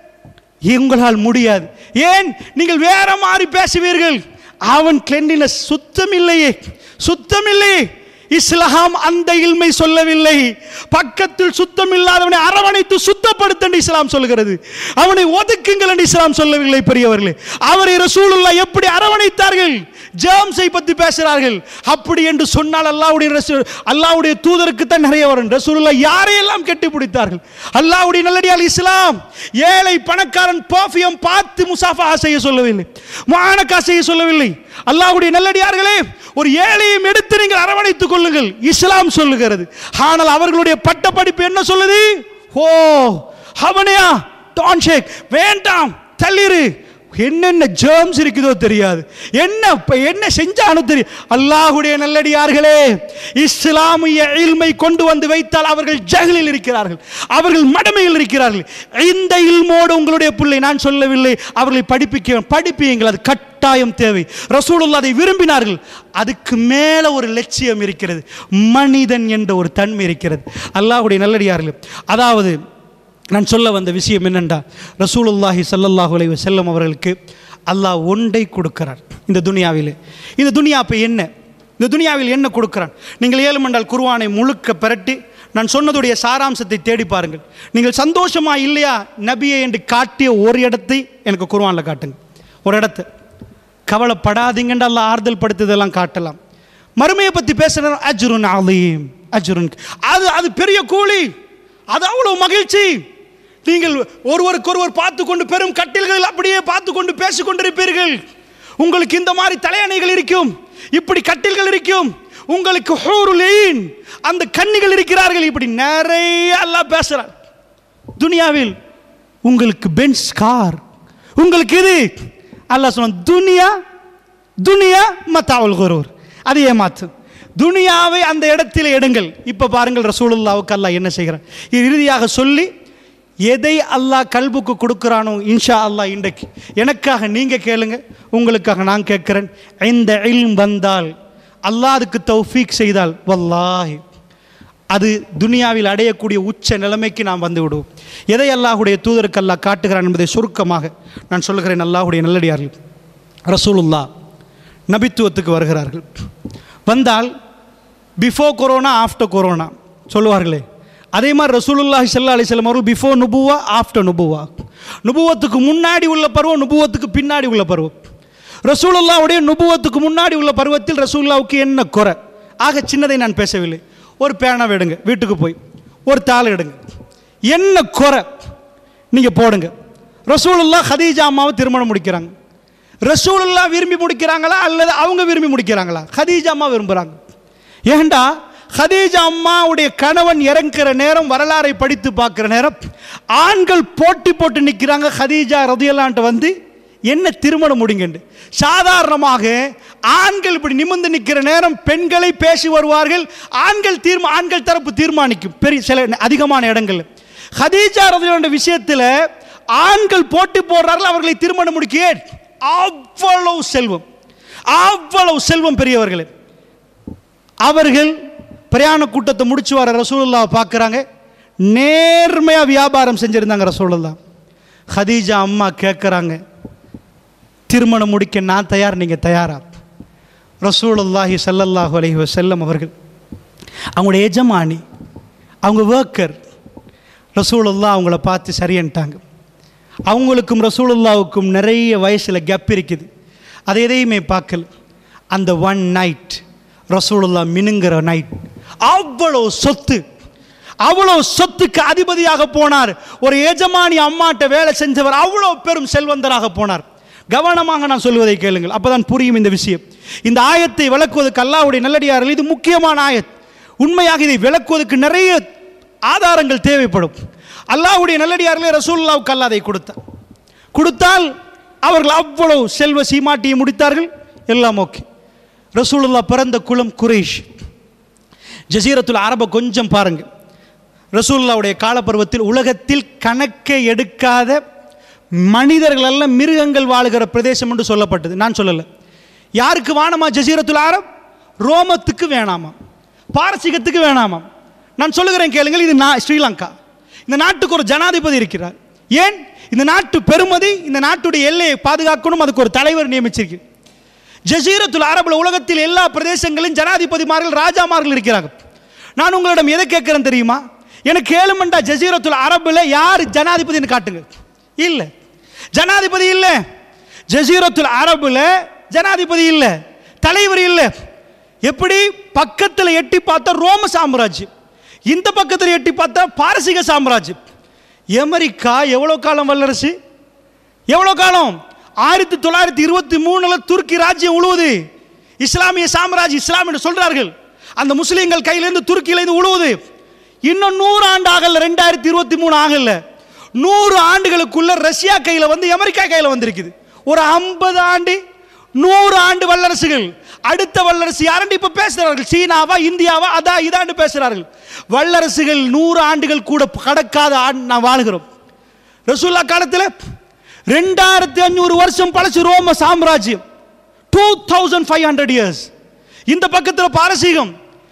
S2: உங்களால் முடியாது ஏன் நீங்கள் வேற மாதிரி பேசுவீர்கள் அவன் கிளென்லினஸ் சுத்தமில்லையே சுத்தமில்லையே இஸ்லாம் அந்த இல்மை சொல்லவில்லை பக்கத்தில் சுத்தம் இல்லாதவனை அரவணைத்து சுத்தப்படுத்த என்று இஸ்லாம் சொல்கிறது அவனை ஒதுக்குங்கள் என்று இஸ்லாம் சொல்லவில்லை பெரியவர்களே அவரை ரசூலுல்லாஹ் எப்படி அரவணைத்தார்கள் ஜேம்ஸை பற்றி பேசுகிறார்கள் அப்படி என்று சொன்னால் அல்லாவுடைய ரசூ அல்லாவுடைய தூதருக்கு தான் நிறைய வரும் ரசூலுல்லாஹ் யாரையெல்லாம் கெட்டி பிடித்தார்கள் அல்லாவுடைய நல்லடியால் இஸ்லாம் ஏழை பணக்காரன் பர்ஃபியம் பார்த்து முசாஃபா செய்ய சொல்லவில்லை மானக்கா செய்ய சொல்லவில்லை அல்லாஹ்வுடைய நல்லடியார்களே ஒரு ஏழையும் எடுத்து நீங்கள் அரவணைத்துக் கொள்ளுங்கள் இஸ்லாம் சொல்லுகிறது ஆனால் அவர்களுடைய பட்ட படிப்பு என்ன சொல்லுது ஓ அவனையா டான் ஷேக் வேண்டாம் தள்ளிரு என்னென்ன ஜேர்ம்ஸ் இருக்குதோ தெரியாது என்ன இப்ப என்ன செஞ்சானோ தெரியும் அல்லாஹ்வுடைய நல்லடியார்களே இஸ்லாமிய இல்மை கொண்டு வந்து வைத்தால் அவர்கள் ஜஹலில் இருக்கிறார்கள் அவர்கள் மடமையில் இருக்கிறார்கள் இந்த இல்மோடு உங்களுடைய பிள்ளை நான் சொல்லவில்லை அவர்களை படிப்பிக்க படிப்பியுங்கள் அது கட்டாயம் தேவை ரசூலுல்லாஹ் அதை விரும்பினார்கள் அதுக்கு மேல ஒரு லட்சியம் இருக்கிறது மனிதன் என்ற ஒரு தன்மை இருக்கிறது அல்லாஹ்வுடைய நல்லடியார்களே அதாவது நான் சொல்ல வந்த விஷயம் என்னென்றா ரசூலுல்லாஹி ஸல்லல்லாஹு அலைஹி வஸல்லம் அவர்களுக்கு அல்லாஹ் ஒன்றை கொடுக்கிறார் இந்த துனியாவிலே இந்த துனியா அப்போ என்ன இந்த துனியாவில் என்ன கொடுக்கிறான் நீங்கள் ஏழுமண்டால் குர்ஆனை முழுக்க பிரட்டி நான் சொன்னதுடைய சாராம்சத்தை தேடி பாருங்கள் நீங்கள் சந்தோஷமா இல்லையா நபியை என்று காட்டிய ஒரு இடத்தை எனக்கு குர்ஆனில் காட்டுங்க ஒரு இடத்தை கவலைப்படாதீங்கன்னு அல்லாஹ் ஆறுதல் படுத்துதெல்லாம் காட்டலாம் மறுமையை பற்றி பேசுகிற அஜ்ருன் அலீம் அஜ்ருன் அது அது பெரிய கூலி அது அவ்வளவு மகிழ்ச்சி நீங்கள் ஒருவருக்கொருவர் பார்த்து கொண்டு பெரும் கட்டில்கள் அப்படியே பார்த்து கொண்டு பேசிக் கொண்டிருப்பீர்கள் உங்களுக்கு இந்த மாதிரி தலையணைகள் இருக்கும் இப்படி கட்டில்கள் இருக்கும் உங்களுக்கு ஹூருலீன் அந்த கன்னிகள் இருக்கிறார்கள் இப்படி நிறைய அல்லாஹ் பேசுறார் துனியாவில் உங்களுக்கு பென்ஸ் கார் உங்களுக்கு இது அல்லாஹ் சொன்ன துனியா துனியா மத்தாவல் குரூர் அது ஏமாத்து துனியாவை அந்த இடத்தில் எடுங்கள் இப்போ பாருங்கள் ரசூலுல்லாவுக்கு அல்லாஹ் என்ன செய்கிறான் இது இறுதியாக சொல்லி எதை அல்லாஹ் கல்புக்கு கொடுக்குறானோ இன்ஷா அல்லாஹ் இன்றைக்கு எனக்காக நீங்கள் கேளுங்க உங்களுக்காக நான் கேட்குறேன் இந்த இல்ம் வந்தால் அல்லாஹ் அதுக்கு தௌஃபீக் செய்தால் வல்லாஹி அது துனியாவில் அடையக்கூடிய உச்ச நிலைமைக்கு நாம் வந்து விடுவோம் எதை அல்லாஹுடைய தூதருக்கு அல்லாஹ் காட்டுகிறான் என்பதை சுருக்கமாக நான் சொல்லுகிறேன் அல்லாஹுடைய நல்லடியார்கள் ரசூலுல்லா நபித்துவத்துக்கு வருகிறார்கள் வந்தால் பிஃபோர் கொரோனா ஆஃப்டர் கொரோனா சொல்லுவார்களே அதே மாதிரி ரசூலுல்லாஹி ஸல்லல்லாஹு அலைஹி வஸல்லம் அவர்கள் பிஃபோர் நுபுவா ஆஃப்டர் நுபுவா நுபுவத்துக்கு முன்னாடி உள்ள பருவம் நுபுவத்துக்கு பின்னாடி உள்ள பருவம் ரசூலுல்லாவுடைய நுபுவத்துக்கு முன்னாடி உள்ள பருவத்தில் ரசூலுல்லாவுக்கு என்ன குறை ஆக சின்னதை நான் பேசவில்லை ஒரு பேனாவை எடுங்க வீட்டுக்கு போய் ஒரு தாள் எடுங்க என்ன குறை நீங்கள் போடுங்க ரசூலுல்லா ஹதீஜா அம்மாவை திருமணம் முடிக்கிறாங்க ரசூலுல்லா விரும்பி முடிக்கிறாங்களா அல்லது அவங்க விரும்பி முடிக்கிறாங்களா ஹதீஜா அம்மா விரும்புகிறாங்க ஏண்டா ஹதீஜா அம்மாவுடைய கணவன் இறங்குற நேரம் வரலாறை படித்து பார்க்குற நேரம் ஆண்கள் போட்டி போட்டு நிற்கிறாங்க ஹதீஜா ரதியல்லான்ட்டு வந்து என்ன திருமணம் முடிங்கண்டு சாதாரணமாக ஆண்கள் இப்படி நிமிர்ந்து நிற்கிற நேரம் பெண்களை பேசி வருவார்கள் ஆண்கள் தீர்மா ஆண்கள் தரப்பு தீர்மானிக்கும் பெரிய சில அதிகமான இடங்கள் ஹதீஜா ரதியோட விஷயத்தில் ஆண்கள் போட்டி போடுறார்கள் அவர்களை திருமணம் முடிக்க ஏன்? அவ்வளவு செல்வம் அவ்வளவு செல்வம் பெரியவர்களே அவர்கள் பிரயாண கூட்டத்தை முடிச்சு வர ரசூலுல்லாவை பார்க்குறாங்க நேர்மையாக வியாபாரம் செஞ்சுருந்தாங்க ரசூலுல்லா ஹதீஜா அம்மா கேட்குறாங்க திருமணம் முடிக்க நான் தயார் நீங்கள் தயாரா ரசூலுல்லாஹி ஸல்லல்லாஹு அலைஹி வஸல்லம் அவர்கள் அவங்களுடைய எஜமானி அவங்க ஒர்க்கர் ரசூலுல்லா அவங்கள பார்த்து சரியன்ட்டாங்க அவங்களுக்கும் ரசூலுல்லாவுக்கும் நிறைய வயசில் கேப் இருக்குது அதை எதையுமே பார்க்கல அந்த ஒன் நைட் ரசூலுல்லா மினுங்கிற நைட் அவ்வளோ சொத்து அவ்வளோ சொத்துக்கு அதிபதியாக போனார் ஒரு எஜமானி அம்மாட்ட வேலை செஞ்சவர் அவ்வளோ பெரும் செல்வந்தராக போனார் கவனமாக நான் சொல்வதை கேளுங்கள் அப்பதான் புரியும் இந்த விஷயம் இந்த ஆயத்தை விளக்குவதற்கு அல்லாஹ்வுடைய நல்லடியார்கள் இது முக்கியமான ஆயத் உண்மையாக இதை விளக்குவதற்கு நிறைய ஆதாரங்கள் தேவைப்படும் அல்லாஹ்வுடைய நல்லடியார்களே ரசூலுல்லாவுக்கு அல்லாஹ் அதை கொடுத்தார் கொடுத்தால் அவர்கள் அவ்வளவு செல்வ சீமாட்டியை முடித்தார்கள் எல்லாம் ஓகே ரசூலுல்லா பிறந்த குலம் குரேஷ் ஜசீரத்துல் அரபை கொஞ்சம் பாருங்க ரசூலுல்லாவுடைய காலப்பருவத்தில் உலகத்தில் கணக்கை எடுக்காத மனிதர்கள் அல்ல மிருகங்கள் வாழுகிற பிரதேசம் என்று சொல்லப்பட்டது நான் சொல்லலை யாருக்கு வானமா ஜசீரத்துல் அரப் ரோமத்துக்கு வேணாமா பாரசீகத்துக்கு வேணாமா நான் சொல்லுகிறேன் கேளுங்கள் இது நான் ஸ்ரீலங்கா இந்த நாட்டுக்கு ஒரு ஜனாதிபதி இருக்கிறார் ஏன் இந்த நாட்டு பெருமதி இந்த நாட்டுடைய எல்லையை பாதுகாக்கணும் அதுக்கு ஒரு தலைவர் நியமிச்சிருக்கு ஜசீரத்துல் அரபுல உலகத்தில் எல்லா பிரதேசங்களிலும் ஜனாதிபதிமார்கள் ராஜாமார்கள் இருக்கிறாங்க நான் உங்களிடம் எதை கேட்குறேன் தெரியுமா எனக்கு ஏழுமண்டா ஜசீரத்துல் அரபுல யார் ஜனாதிபதின்னு காட்டுங்க இல்லை ஜனாதிபதி இல்லை ஜசீரத்துல் அரபுல ஜனாதிபதி இல்லை தலைவர் இல்லை எப்படி பக்கத்தில் எட்டி பார்த்தா ரோம சாம்ராஜ்யம் இந்த பக்கத்தில் எட்டி பார்த்தா பாரசீக சாம்ராஜ்யம் அமெரிக்கா எவ்வளோ காலம் வல்லரசு எவ்வளோ காலம் ஆயிரத்தி தொள்ளாயிரத்தி இருபத்தி மூணுல துருக்கி ராஜ்யம் உழுவுது இஸ்லாமிய சாம்ராஜ் இஸ்லாம் என்று சொல்றார்கள் அந்த முஸ்லீம்கள் கையிலேருந்து துருக்கியிலேருந்து உழுவுது இன்னும் நூறு ஆண்டு ஆகல ரெண்டாயிரத்தி இருபத்தி மூணு ஆகல நூறு ஆண்டுகளுக்குள்ள ரஷ்யா கையில் வந்து அமெரிக்கா கையில் வந்திருக்குது ஒரு ஐம்பது ஆண்டு நூறு ஆண்டு வல்லரசுகள் அடுத்த வல்லரசு யாருன்னு இப்ப பேசுறார்கள் சீனாவா இந்தியாவா அதா இதாண்டு பேசுறார்கள் வல்லரசுகள் நூறு ஆண்டுகள் கூட கடக்காத ஆண்டு நான் வாழுகிறோம் ரசூல்லா காலத்தில் ரெண்டாயிரத்தி அஞ்சூறு வருஷம் பழசு ரோம சாம்ராஜ்யம் two thousand five hundred years இந்த பக்கத்தில் பாரசீகம்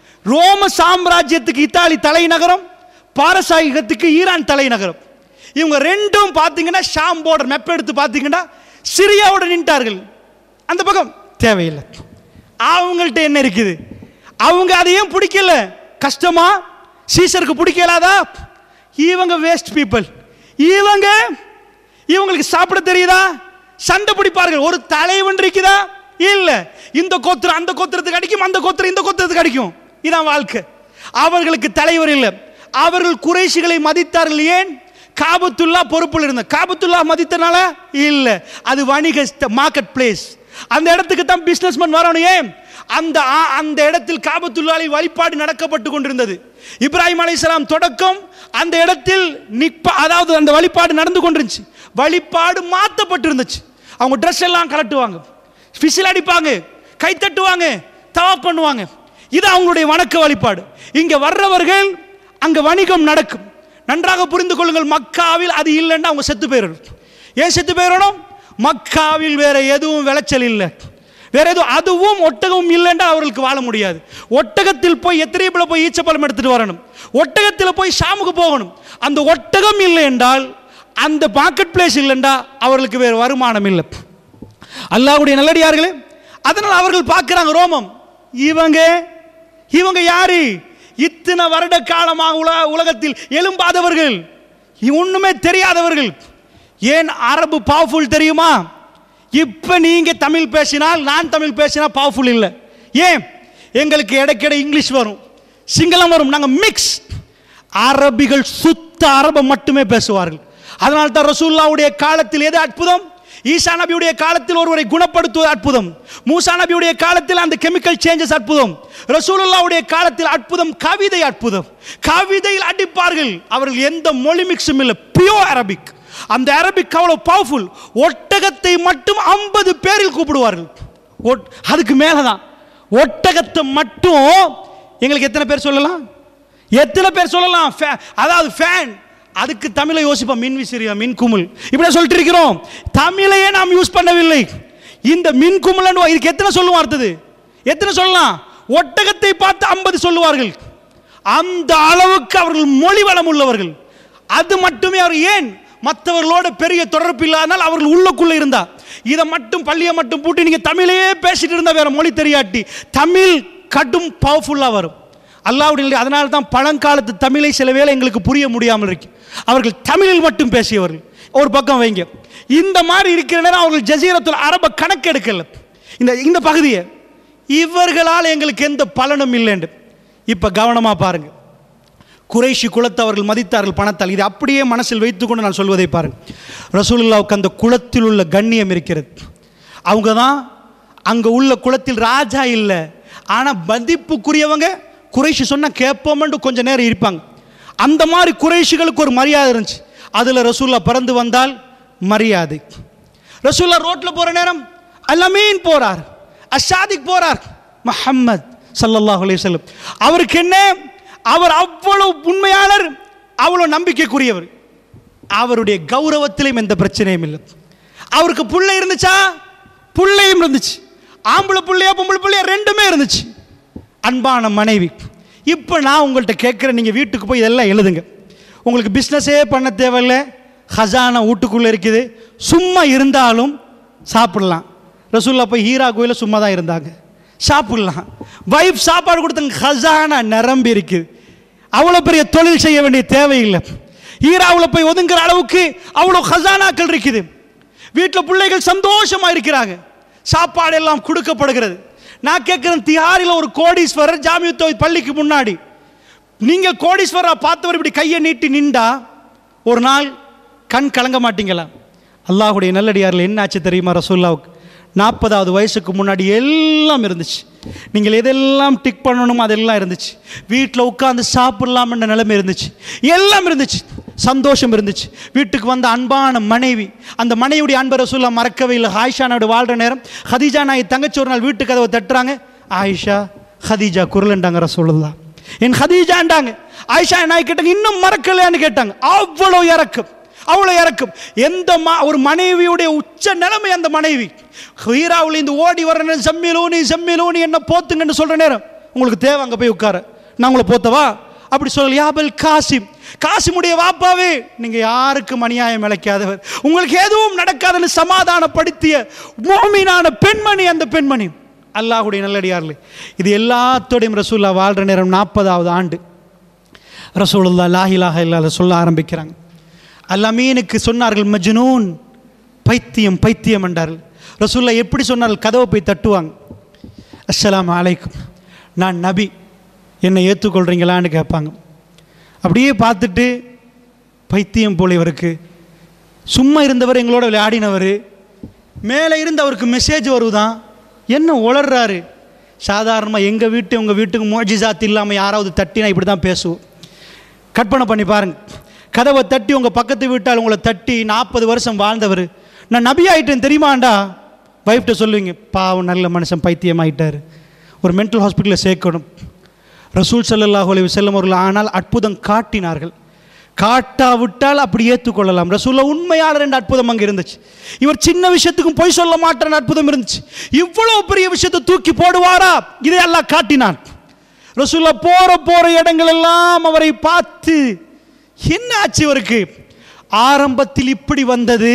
S2: ரோம சாம்ராஜ்யத்துக்கு இத்தாலி தலைநகரம் பாரசீகத்துக்கு ஈரான் தலைநகரம் இவங்க ரெண்டும் பார்த்தீங்கன்னா ஷாம் போர்டர் மெப் எடுத்து பார்த்தீங்கன்னா சிரியாவோட நின்ட்டார்கள் அந்த பக்கம் தேவையில்லை அவங்கள்ட்ட என்ன இருக்குது அவங்க அதை ஏன் பிடிக்கல கஷ்டமா சீசருக்கு பிடிக்கலாதா இவங்க வேஸ்ட் பீப்புள் இவங்க இவங்களுக்கு சாப்பிட தெரியுதா சண்டை பிடிப்பார்கள் ஒரு தலைவன் இருக்குதா இல்ல இந்த கோத்திரம் அந்த கோத்திரத்துக்கு அடிக்கும் அந்த கோத்திரம் இந்த கோத்திரத்துக்கு அடிக்கும் இதான் வாழ்க்கை அவர்களுக்கு தலைவர் இல்லை அவர்கள் குறைஷிகளை மதித்தார்கள் ஏன் காபத்துல்லா பொறுப்பில் இருந்த காபத்துல்லா மதித்தனால இல்ல அது வணிக மார்க்கெட் பிளேஸ் அந்த இடத்துக்கு தான் பிசினஸ்மேன் வரணும் ஏன் அந்த ஆ- அந்த இடத்தில் காபத்துல்லாலை வழிபாடு நடக்கப்பட்டு கொண்டிருந்தது இப்ராஹிம் அலைஹிஸ்ஸலாம் தொடக்கம் அந்த இடத்தில் நிப்ப அதாவது அந்த வழிபாடு நடந்து கொண்டிருந்துச்சு வழிபாடு மாற்றப்பட்டிருந்துச்சு அவங்க ட்ரெஸ் எல்லாம் கலட்டுவாங்க ஃபிஷில் அடிப்பாங்க கை தட்டுவாங்க தவா பண்ணுவாங்க இது அவங்களுடைய வணக்க வழிபாடு இங்க வர்றவர்கள் அங்க வணிகம் நடக்கும் நன்றாக புரிந்து கொள்ளுங்கள் மக்காவில் அது இல்லைன்னா அவங்க செத்து போயிடணும் ஏன் செத்து போயிடணும் மக்காவில் வேற எதுவும் விளைச்சல் இல்லை வேற எதுவும் அதுவும் ஒட்டகமும் இல்லைன்னா அவர்களுக்கு வாழ முடியாது ஒட்டகத்தில் போய் எத்திரிப்பில் போய் ஈச்சப்பழம் எடுத்துட்டு வரணும் ஒட்டகத்தில் போய் ஷாமுக்கு போகணும் அந்த ஒட்டகம் இல்லை என்றால் அந்த மார்க்கெட் பிளேஸ் இல்லைண்டா அவர்களுக்கு வேறு வருமானம் இல்லை அல்லாஹ்வுடைய நல்லடியார்களே அதனால் அவர்கள் பார்க்குறாங்க ரோமம் இவங்க இவங்க யாரு இத்தனை வருட காலமாக உலக உலகத்தில் எழும்பாதவர்கள் இ- ஒண்ணுமே தெரியாதவர்கள் ஏன் அரபு பவர்ஃபுல் தெரியுமா இப்போ நீங்க தமிழ் பேசினால் நான் தமிழ் பேசினா பவர்ஃபுல் இல்லை ஏன் எங்களுக்கு இடைக்கிட இங்கிலீஷ் வரும் சிங்களம் வரும் நாங்கள் மிக்ஸ் அரபிகள் சுத்த அரபை மட்டுமே பேசுவார்கள் அதனால தான் ரசூல்லாவுடைய காலத்தில் எது அற்புதம் ஈசா நபியுடைய காலத்தில் ஒருவரை குணப்படுத்துவது அற்புதம் மூசா நபியுடைய காலத்தில் அந்த கெமிக்கல் சேஞ்சஸ் அற்புதம் ரசூலுல்லாவுடைய காலத்தில் அற்புதம் கவிதை அற்புதம் கவிதையில் அடிப்பார்கள் அவர்கள் எந்த மொழி மிக்ஸும் இல்லை பியோர் அரபிக் அந்த அரபிக் அவ்வளோ பவர்ஃபுல் ஒட்டகத்தை மட்டும் ஐம்பது பேரில் கூப்பிடுவார்கள் ஒட்- அதுக்கு மேலே தான் ஒட்டகத்தை மட்டும் எங்களுக்கு எத்தனை பேர் சொல்லலாம் எத்தனை பேர் சொல்லலாம் ஃபே- அதாவது ஃபேன் அதுக்கு தமிழை யோசிப்போம் மின் விசிறியா மின் குமிழ் இப்படி சொல்லிட்டு இருக்கிறோம் தமிழையே நாம் யூஸ் பண்ணவில்லை இந்த மின் குமிழ் இதுக்கு எத்தனை சொல்லுவோம் அடுத்தது எத்தனை சொல்லலாம் ஒட்டகத்தை பார்த்து ஐம்பது சொல்லுவார்கள் அந்த அளவுக்கு அவர்கள் மொழி வளம் உள்ளவர்கள் அது மட்டுமே அவர் ஏன் மற்றவர்களோட பெரிய தொடர்பு இல்லாதனால் அவர்கள் உள்ளுக்குள்ள இருந்தா இதை மட்டும் பள்ளியை மட்டும் பூட்டி நீங்க தமிழையே பேசிட்டு இருந்தா வேற மொழி தெரியாட்டி தமிழ் கடும் பவர்ஃபுல்லாக வரும் அல்லாவுடைய அதனால தான் பழங்காலத்து தமிழை சில வேளை எங்களுக்கு புரிய முடியாமல் இருக்கு அவர்கள் தமிழில் மட்டும் பேசியவர்கள் ஒரு பக்கம் வைங்க இந்த மாதிரி இருக்கிற நேரம் அவர்கள் ஜசீரத்துல் அரப கணக்கெடுக்கல இந்த இந்த பகுதியை இவர்களால் எங்களுக்கு எந்த பலனும் இல்லைன்னு இப்போ கவனமாக பாருங்க குறைஷி குலத்தை அவர்கள் மதித்தார்கள் பணத்தால் இது அப்படியே மனசில் வைத்துக்கொண்டு நான் சொல்வதை பாருங்க ரசூலுல்லாவுக்கு அந்த குலத்தில் உள்ள கண்ணியம் இருக்கிறது அவங்க தான் அங்கே உள்ள குலத்தில் ராஜா இல்லை ஆனால் மதிப்புக்குரியவங்க குறைஷி சொன்னால் கேட்போம்னு கொஞ்ச நேரம் இருப்பாங்க அந்த மாதிரி குறைஷிகளுக்கு ஒரு மரியாதை இருந்துச்சு அதில் ரசூல்லா பிறந்து வந்தால் மரியாதை ரசூல்லா ரோட்டில் போகிற நேரம் அலமீன் போறார் அஷாதிக் போறார் முஹம்மத் ஸல்லல்லாஹு அலைஹி வஸல்லம் அவருக்கு என்ன அவர் அவ்வளவு உண்மையாளர் அவ்வளவு நம்பிக்கைக்குரியவர் அவருடைய கௌரவத்திலும் எந்த பிரச்சனையும் இல்லை அவருக்கு புள்ளை இருந்துச்சா புள்ளையும் இருந்துச்சு ஆம்பளை புள்ளையா பொம்பளை புள்ளையா ரெண்டுமே இருந்துச்சு அன்பான மனைவி இப்போ நான் உங்கள்கிட்ட கேட்குறேன் நீங்கள் வீட்டுக்கு போய் இதெல்லாம் எழுதுங்க உங்களுக்கு பிஸ்னஸே பண்ண தேவையில்ல ஹசானா வீட்டுக்குள்ளே இருக்குது சும்மா இருந்தாலும் சாப்பிடலாம் ரசூல்லா போய் ஹீரா கோயிலில் சும்மா தான் இருந்தாங்க சாப்பிடலாம் வைஃப் சாப்பாடு கொடுத்தாங்க ஹசானா நிரம்பி இருக்குது அவ்வளோ பெரிய தொழில் செய்ய வேண்டிய தேவையில்லை ஹீராவில் போய் ஒதுங்குற அளவுக்கு அவ்வளோ ஹசானாக்கள் இருக்குது வீட்டில் பிள்ளைகள் சந்தோஷமா இருக்கிறாங்க சாப்பாடு எல்லாம் கொடுக்கப்படுகிறது நான் கேட்குறேன் திஹாரில் ஒரு கோடீஸ்வரர் ஜாமியத்தோ பள்ளிக்கு முன்னாடி நீங்கள் கோடீஸ்வரரை பார்த்தவர் இப்படி கையை நீட்டி நின்றா ஒரு நாள் கண் கலங்க மாட்டீங்களா அல்லாஹுடைய நல்லடியாரில் என்ன ஆச்சு தெரியுமா ரசூல்லாவுக்கு நாற்பதாவது வயசுக்கு முன்னாடி எல்லாம் இருந்துச்சு நீங்கள் எதெல்லாம் டிக் பண்ணணுமோ அதெல்லாம் இருந்துச்சு வீட்டில் உட்காந்து சாப்பிடலாம்ன்ற நிலைமை இருந்துச்சு எல்லாம் இருந்துச்சு சந்தோஷம் இருந்துச்சு வீட்டுக்கு வந்த அன்பான மனைவி அந்த மனைவியுடைய அன்பை ரசூல்லா மறக்கவே இல்லை ஆயிஷா நாடு வாழ்கிற நேரம் ஹதீஜா நாய் தங்கச்சி ஒரு நாள் வீட்டு கதவை தட்டுறாங்க ஆயிஷா ஹதீஜா குரல்ண்டாங்க ரசூலுல்லா என் ஹதீஜாண்டாங்க ஆயிஷா நாய் கேட்டாங்க இன்னும் மறக்கலையான்னு கேட்டாங்க அவ்வளோ இறக்கம் அவ்வளோ இறக்கும் எந்த மா ஒரு மனைவியுடைய உச்ச நிலைமை அந்த மனைவி ஹீராவில் இந்த ஓடி வர நேரம் செம்மிலூனி செம்மிலூனி என்ன போத்துங்கன்னு சொல்கிற நேரம் உங்களுக்கு தேவை அங்கே போய் உட்கார நான் உங்களை போத்தவா அப்படி சொல்லல யாபல் காசிம் காசிமுடைய வாப்பாவே நீங்க யாருக்கும் அநியாயம் இழைக்காதவர் உங்களுக்கு எதுவும் நடக்காதுன்னு சமாதானப்படுத்திய மோமீனான பெண்மணி அந்த பெண்மணி அல்லாஹுடைய நல்லடியார்ல இது எல்லாத்தோடையும் ரசூல்லா வாழ்ற நேரம் நாற்பதாவது ஆண்டு ரசூலுல்லா லாஹிலாக இல்லாத சொல்ல ஆரம்பிக்கிறாங்க அல்லமீனுக்கு சொன்னார்கள் மஜ்னூன் பைத்தியம் பைத்தியம் என்றார்கள் ரசூல்லா எப்படி சொன்னார்கள் கதவை போய் தட்டுவாங்க அஸ்ஸலாமு அலைக்கும் நான் நபி என்னை ஏற்றுக்கொள்கிறீங்களான்னு கேட்பாங்க அப்படியே பார்த்துட்டு பைத்தியம் போல இவருக்கு சும்மா இருந்தவர் எங்களோட விளையாடினவர் மேலே இருந்து அவருக்கு மெசேஜ் வருதான் என்ன உளர்றாரு சாதாரணமாக எங்கள் வீட்டு உங்கள் வீட்டுக்கு மோஜிசாத் இல்லாமல் யாராவது தட்டினா இப்படி தான் பேசுவோம் கற்பனை பண்ணி பாருங்க கதவை தட்டி உங்கள் பக்கத்து வீட்டால் உங்களை தட்டி நாற்பது வருஷம் வாழ்ந்தவர் நான் நபி ஆயிட்டேன் தெரியுமாண்டா வைஃப்ட்ட சொல்லுவீங்க பாவம் நல்ல மனுஷன் பைத்தியம் ஆயிட்டாரு ஒரு மென்டல் ஹாஸ்பிட்டலில் சேர்க்கணும் ரசூல் ஸல்லல்லாஹு அலைஹி வஸல்லம் அவர்கள் ஆனால் அற்புதம் காட்டினார்கள் காட்டாவிட்டால் அப்படி ஏற்றுக்கொள்ளலாம் ரசூல்லா உண்மையான ரெண்டு அற்புதம் அங்கே இருந்துச்சு இவர் சின்ன விஷயத்துக்கும் பொய் சொல்ல மாட்டேன் அற்புதம் இருந்துச்சு இவ்வளவு பெரிய விஷயத்தை தூக்கி போடுவாரா இதை எல்லாம் காட்டினான் ரசூல்லா போற போற இடங்கள் எல்லாம் அவரை பார்த்து என்ன ஆச்சு இவருக்கு ஆரம்பத்தில் இப்படி வந்தது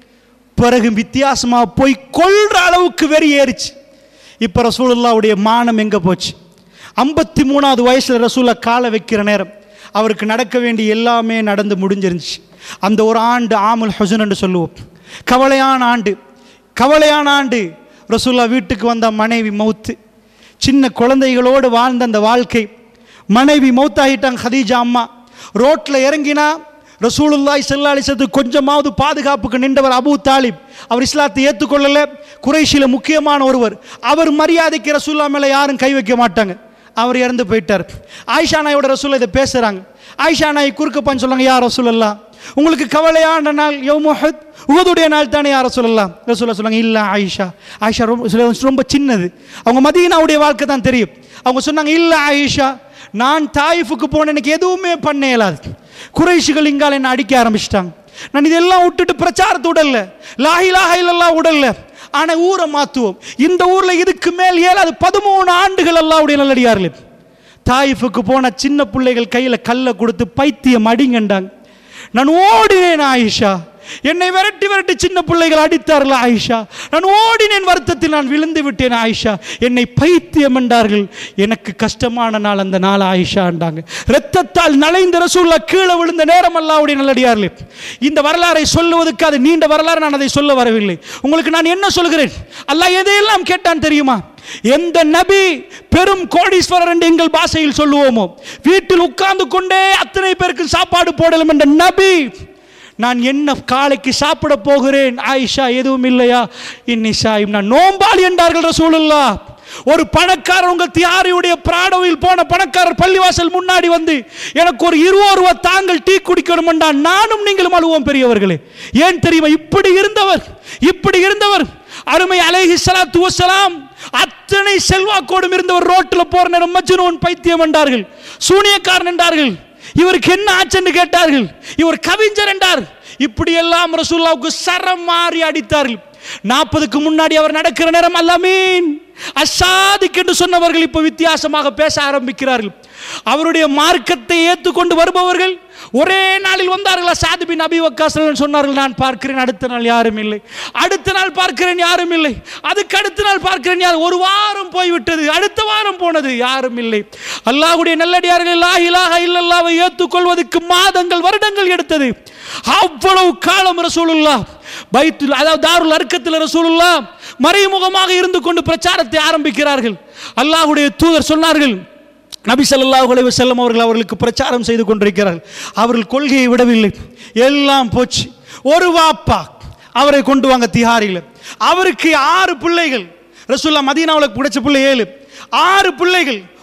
S2: பிறகு வித்தியாசமா போய் கொல்ற அளவுக்கு வெறி ஏறிச்சு இப்போ ரசூலுல்லாவுடைய மானம் எங்கே போச்சு ஐம்பத்தி மூணாவது வயசில் ரசூலா காலை வைக்கிற நேரம் அவருக்கு நடக்க வேண்டிய எல்லாமே நடந்து முடிஞ்சிருந்துச்சு அந்த ஒரு ஆண்டு ஆமுல் ஹுசன் என்று சொல்லுவோம் கவலையான ஆண்டு கவலையான ஆண்டு ரசூல்லா வீட்டுக்கு வந்த மனைவி மௌத்து சின்ன குழந்தைகளோடு வாழ்ந்த அந்த வாழ்க்கை மனைவி மௌத்தாகிட்டாங்க ஹதீஜா அம்மா ரோட்டில் இறங்கினா ரசூலுல்லாய் செல்லாலிசத்து கொஞ்சமாவது பாதுகாப்புக்கு நின்றவர் அபூ தாலிப் அவர் இஸ்லாத்தை ஏற்றுக்கொள்ளல குறைஷில முக்கியமான ஒருவர் அவர் மரியாதைக்கு ரசூல்லா மேலே யாரும் கை வைக்க மாட்டாங்க அவர் இறந்து போயிட்டார் ஆயிஷா நாயோட ரசூல் இதை பேசுகிறாங்க ஆயிஷா நாய் குறுக்கப்பான்னு சொல்லுவாங்க யார் ரசூலல்லா உங்களுக்கு கவலையான நாள் யௌமுஹத் உகதுடைய நாள் தானே யார் ரசூலல்லா ரசூல்லா சொல்லுவாங்க இல்லை ஆயிஷா ஆயிஷா ரொம்ப ரொம்ப சின்னது அவங்க மதீனாவுடைய வாழ்க்கை தான் தெரியும் அவங்க சொன்னாங்க இல்லை ஆயிஷா நான் தாயிஃபுக்கு போன எனக்கு எதுவுமே பண்ண இயலாது குறைஷிகள் இங்கால என்ன அடிக்க ஆரம்பிச்சிட்டாங்க நான் இதெல்லாம் விட்டுட்டு பிரச்சாரத்தை உடல்ல லாஹிலாஹ இல்லல்லா உடல்ல ஆனா ஊரை மாத்துவோம் இந்த ஊர்ல இதுக்கு மேல் ஏழாது பதிமூணு ஆண்டுகள் அல்லாவுடைய நல்லடியார்களே தாயிஃபுக்கு போன சின்ன பிள்ளைகள் கையில கல்லை கொடுத்து பைத்தியம் அடிங்கண்டாங்க நான் ஓடினேன் ஆயிஷா என்னை விரட்டி விரட்டி சின்ன பிள்ளைகள் அடித்தார்கள் ஆயிஷா நான் ஓடினேன் வருத்தத்தில் நான் விழுந்து விட்டேன் ஆயிஷா என்னை பைத்தியம் என்றார்கள் எனக்கு கஷ்டமான நாள் அந்த நாள் ஆயிஷா என்றாங்க இரத்தத்தால் நலைந்த ரசூல்லா கீழே விழுந்த நேரம் அல்லாவுடைய நல்லடியார்களே இந்த வரலாறை சொல்லுவதற்கு அது நீண்ட வரலாறு நான் அதை சொல்ல வரவில்லை உங்களுக்கு நான் என்ன சொல்கிறேன் அல்லாஹ் எதையெல்லாம் கேட்டான் தெரியுமா எந்த நபி பெரும் கோடீஸ்வரர் என்று எங்கள் பாஷையில் சொல்லுவோமோ வீட்டில் உட்கார்ந்து கொண்டே அத்தனை பேருக்கு சாப்பாடு போடலாம் என்ற நபி நான் என்ன காலைக்கு சாப்பிட போகிறேன் ஆயிஷா எதுவும் இல்லையா இன்னிஷாயும் நான் நோம்பாளி என்றார்கள் ரசூலுல்லா ஒரு பணக்காரர் உங்கள் தியாரியுடைய பிராடோவில் போன பணக்காரர் பள்ளிவாசல் முன்னாடி வந்து எனக்கு ஒரு இருபது ரூபா தாங்கள் டீ குடிக்கணும் என்றால் நானும் நீங்களும் அழுவோம் பெரியவர்களே ஏன் தெரியுமா இப்படி இருந்தவர் இப்படி இருந்தவர் அருமை அலைஹி ஸலாத்து வஸலாம் அத்தனை செல்வாக்கோடும் இருந்தவர் ரோட்டில் போற நேரம் மஜ்னூன் பைத்தியம் என்றார்கள் சூனியக்காரன் என்றார்கள் இவருக்கு என்ன ஆச்சுன்னு கேட்டார்கள் இவர் கவிஞர் என்றார் இப்படி எல்லாம் ரசூல்லாவுக்கு சரம் மாறி அடித்தார்கள் நாற்பதுக்கு முன்னாடி அவர் நடக்கிற நேரம் அல்லாமீன் அசாதிக் என்று சொன்னவர்கள் இப்போ வித்தியாசமாக பேச ஆரம்பிக்கிறார்கள் அவருடைய மார்க்கத்தை ஏற்றுக்கொண்டு வருபவர்கள் ஒரே நாளில் வந்தார்கள் அசாது பின் அபி வக்காஸ் சொன்னார்கள் நான் பார்க்கிறேன் அடுத்த நாள் யாரும் இல்லை அடுத்த நாள் பார்க்கிறேன் யாரும் இல்லை அதுக்கு அடுத்த நாள் பார்க்கிறேன் யார் ஒரு வாரம் போய்விட்டது அடுத்த வாரம் போனது யாரும் இல்லை அல்லாஹ்வுடைய நல்லடியார்கள் லா இலாஹ இல்லல்லாவை ஏற்றுக்கொள்வதற்கு மாதங்கள் வருடங்கள் எடுத்தது அவ்வளவு காலம் ரசூலுல்லா பைத்துல் அதாவது தாருல் அர்க்கத்தில் ரசூலுல்லா மறைமுகமாக இருந்து கொண்டு பிரச்சாரத்தை ஆரம்பிக்கிறார்கள் அல்லாஹ்வுடைய தூதர் சொன்னார்கள் நபி ஸல்லல்லாஹு அலைஹி வஸல்லம் அவர்கள் அவர்களுக்கு பிரச்சாரம் செய்து கொண்டிருக்கிறார்கள் அவர்கள் கொள்கையை விடவில்லை எல்லாம் போச்சு ஒரு வாப்பா அவரை கொண்டு வாங்க திஹாரியில் அவருக்கு ஆறு பிள்ளைகள் ரசூல்லா மதீனாவில் பிடிச்ச பிள்ளை ஏழு ஆறு பிள்ளைகள்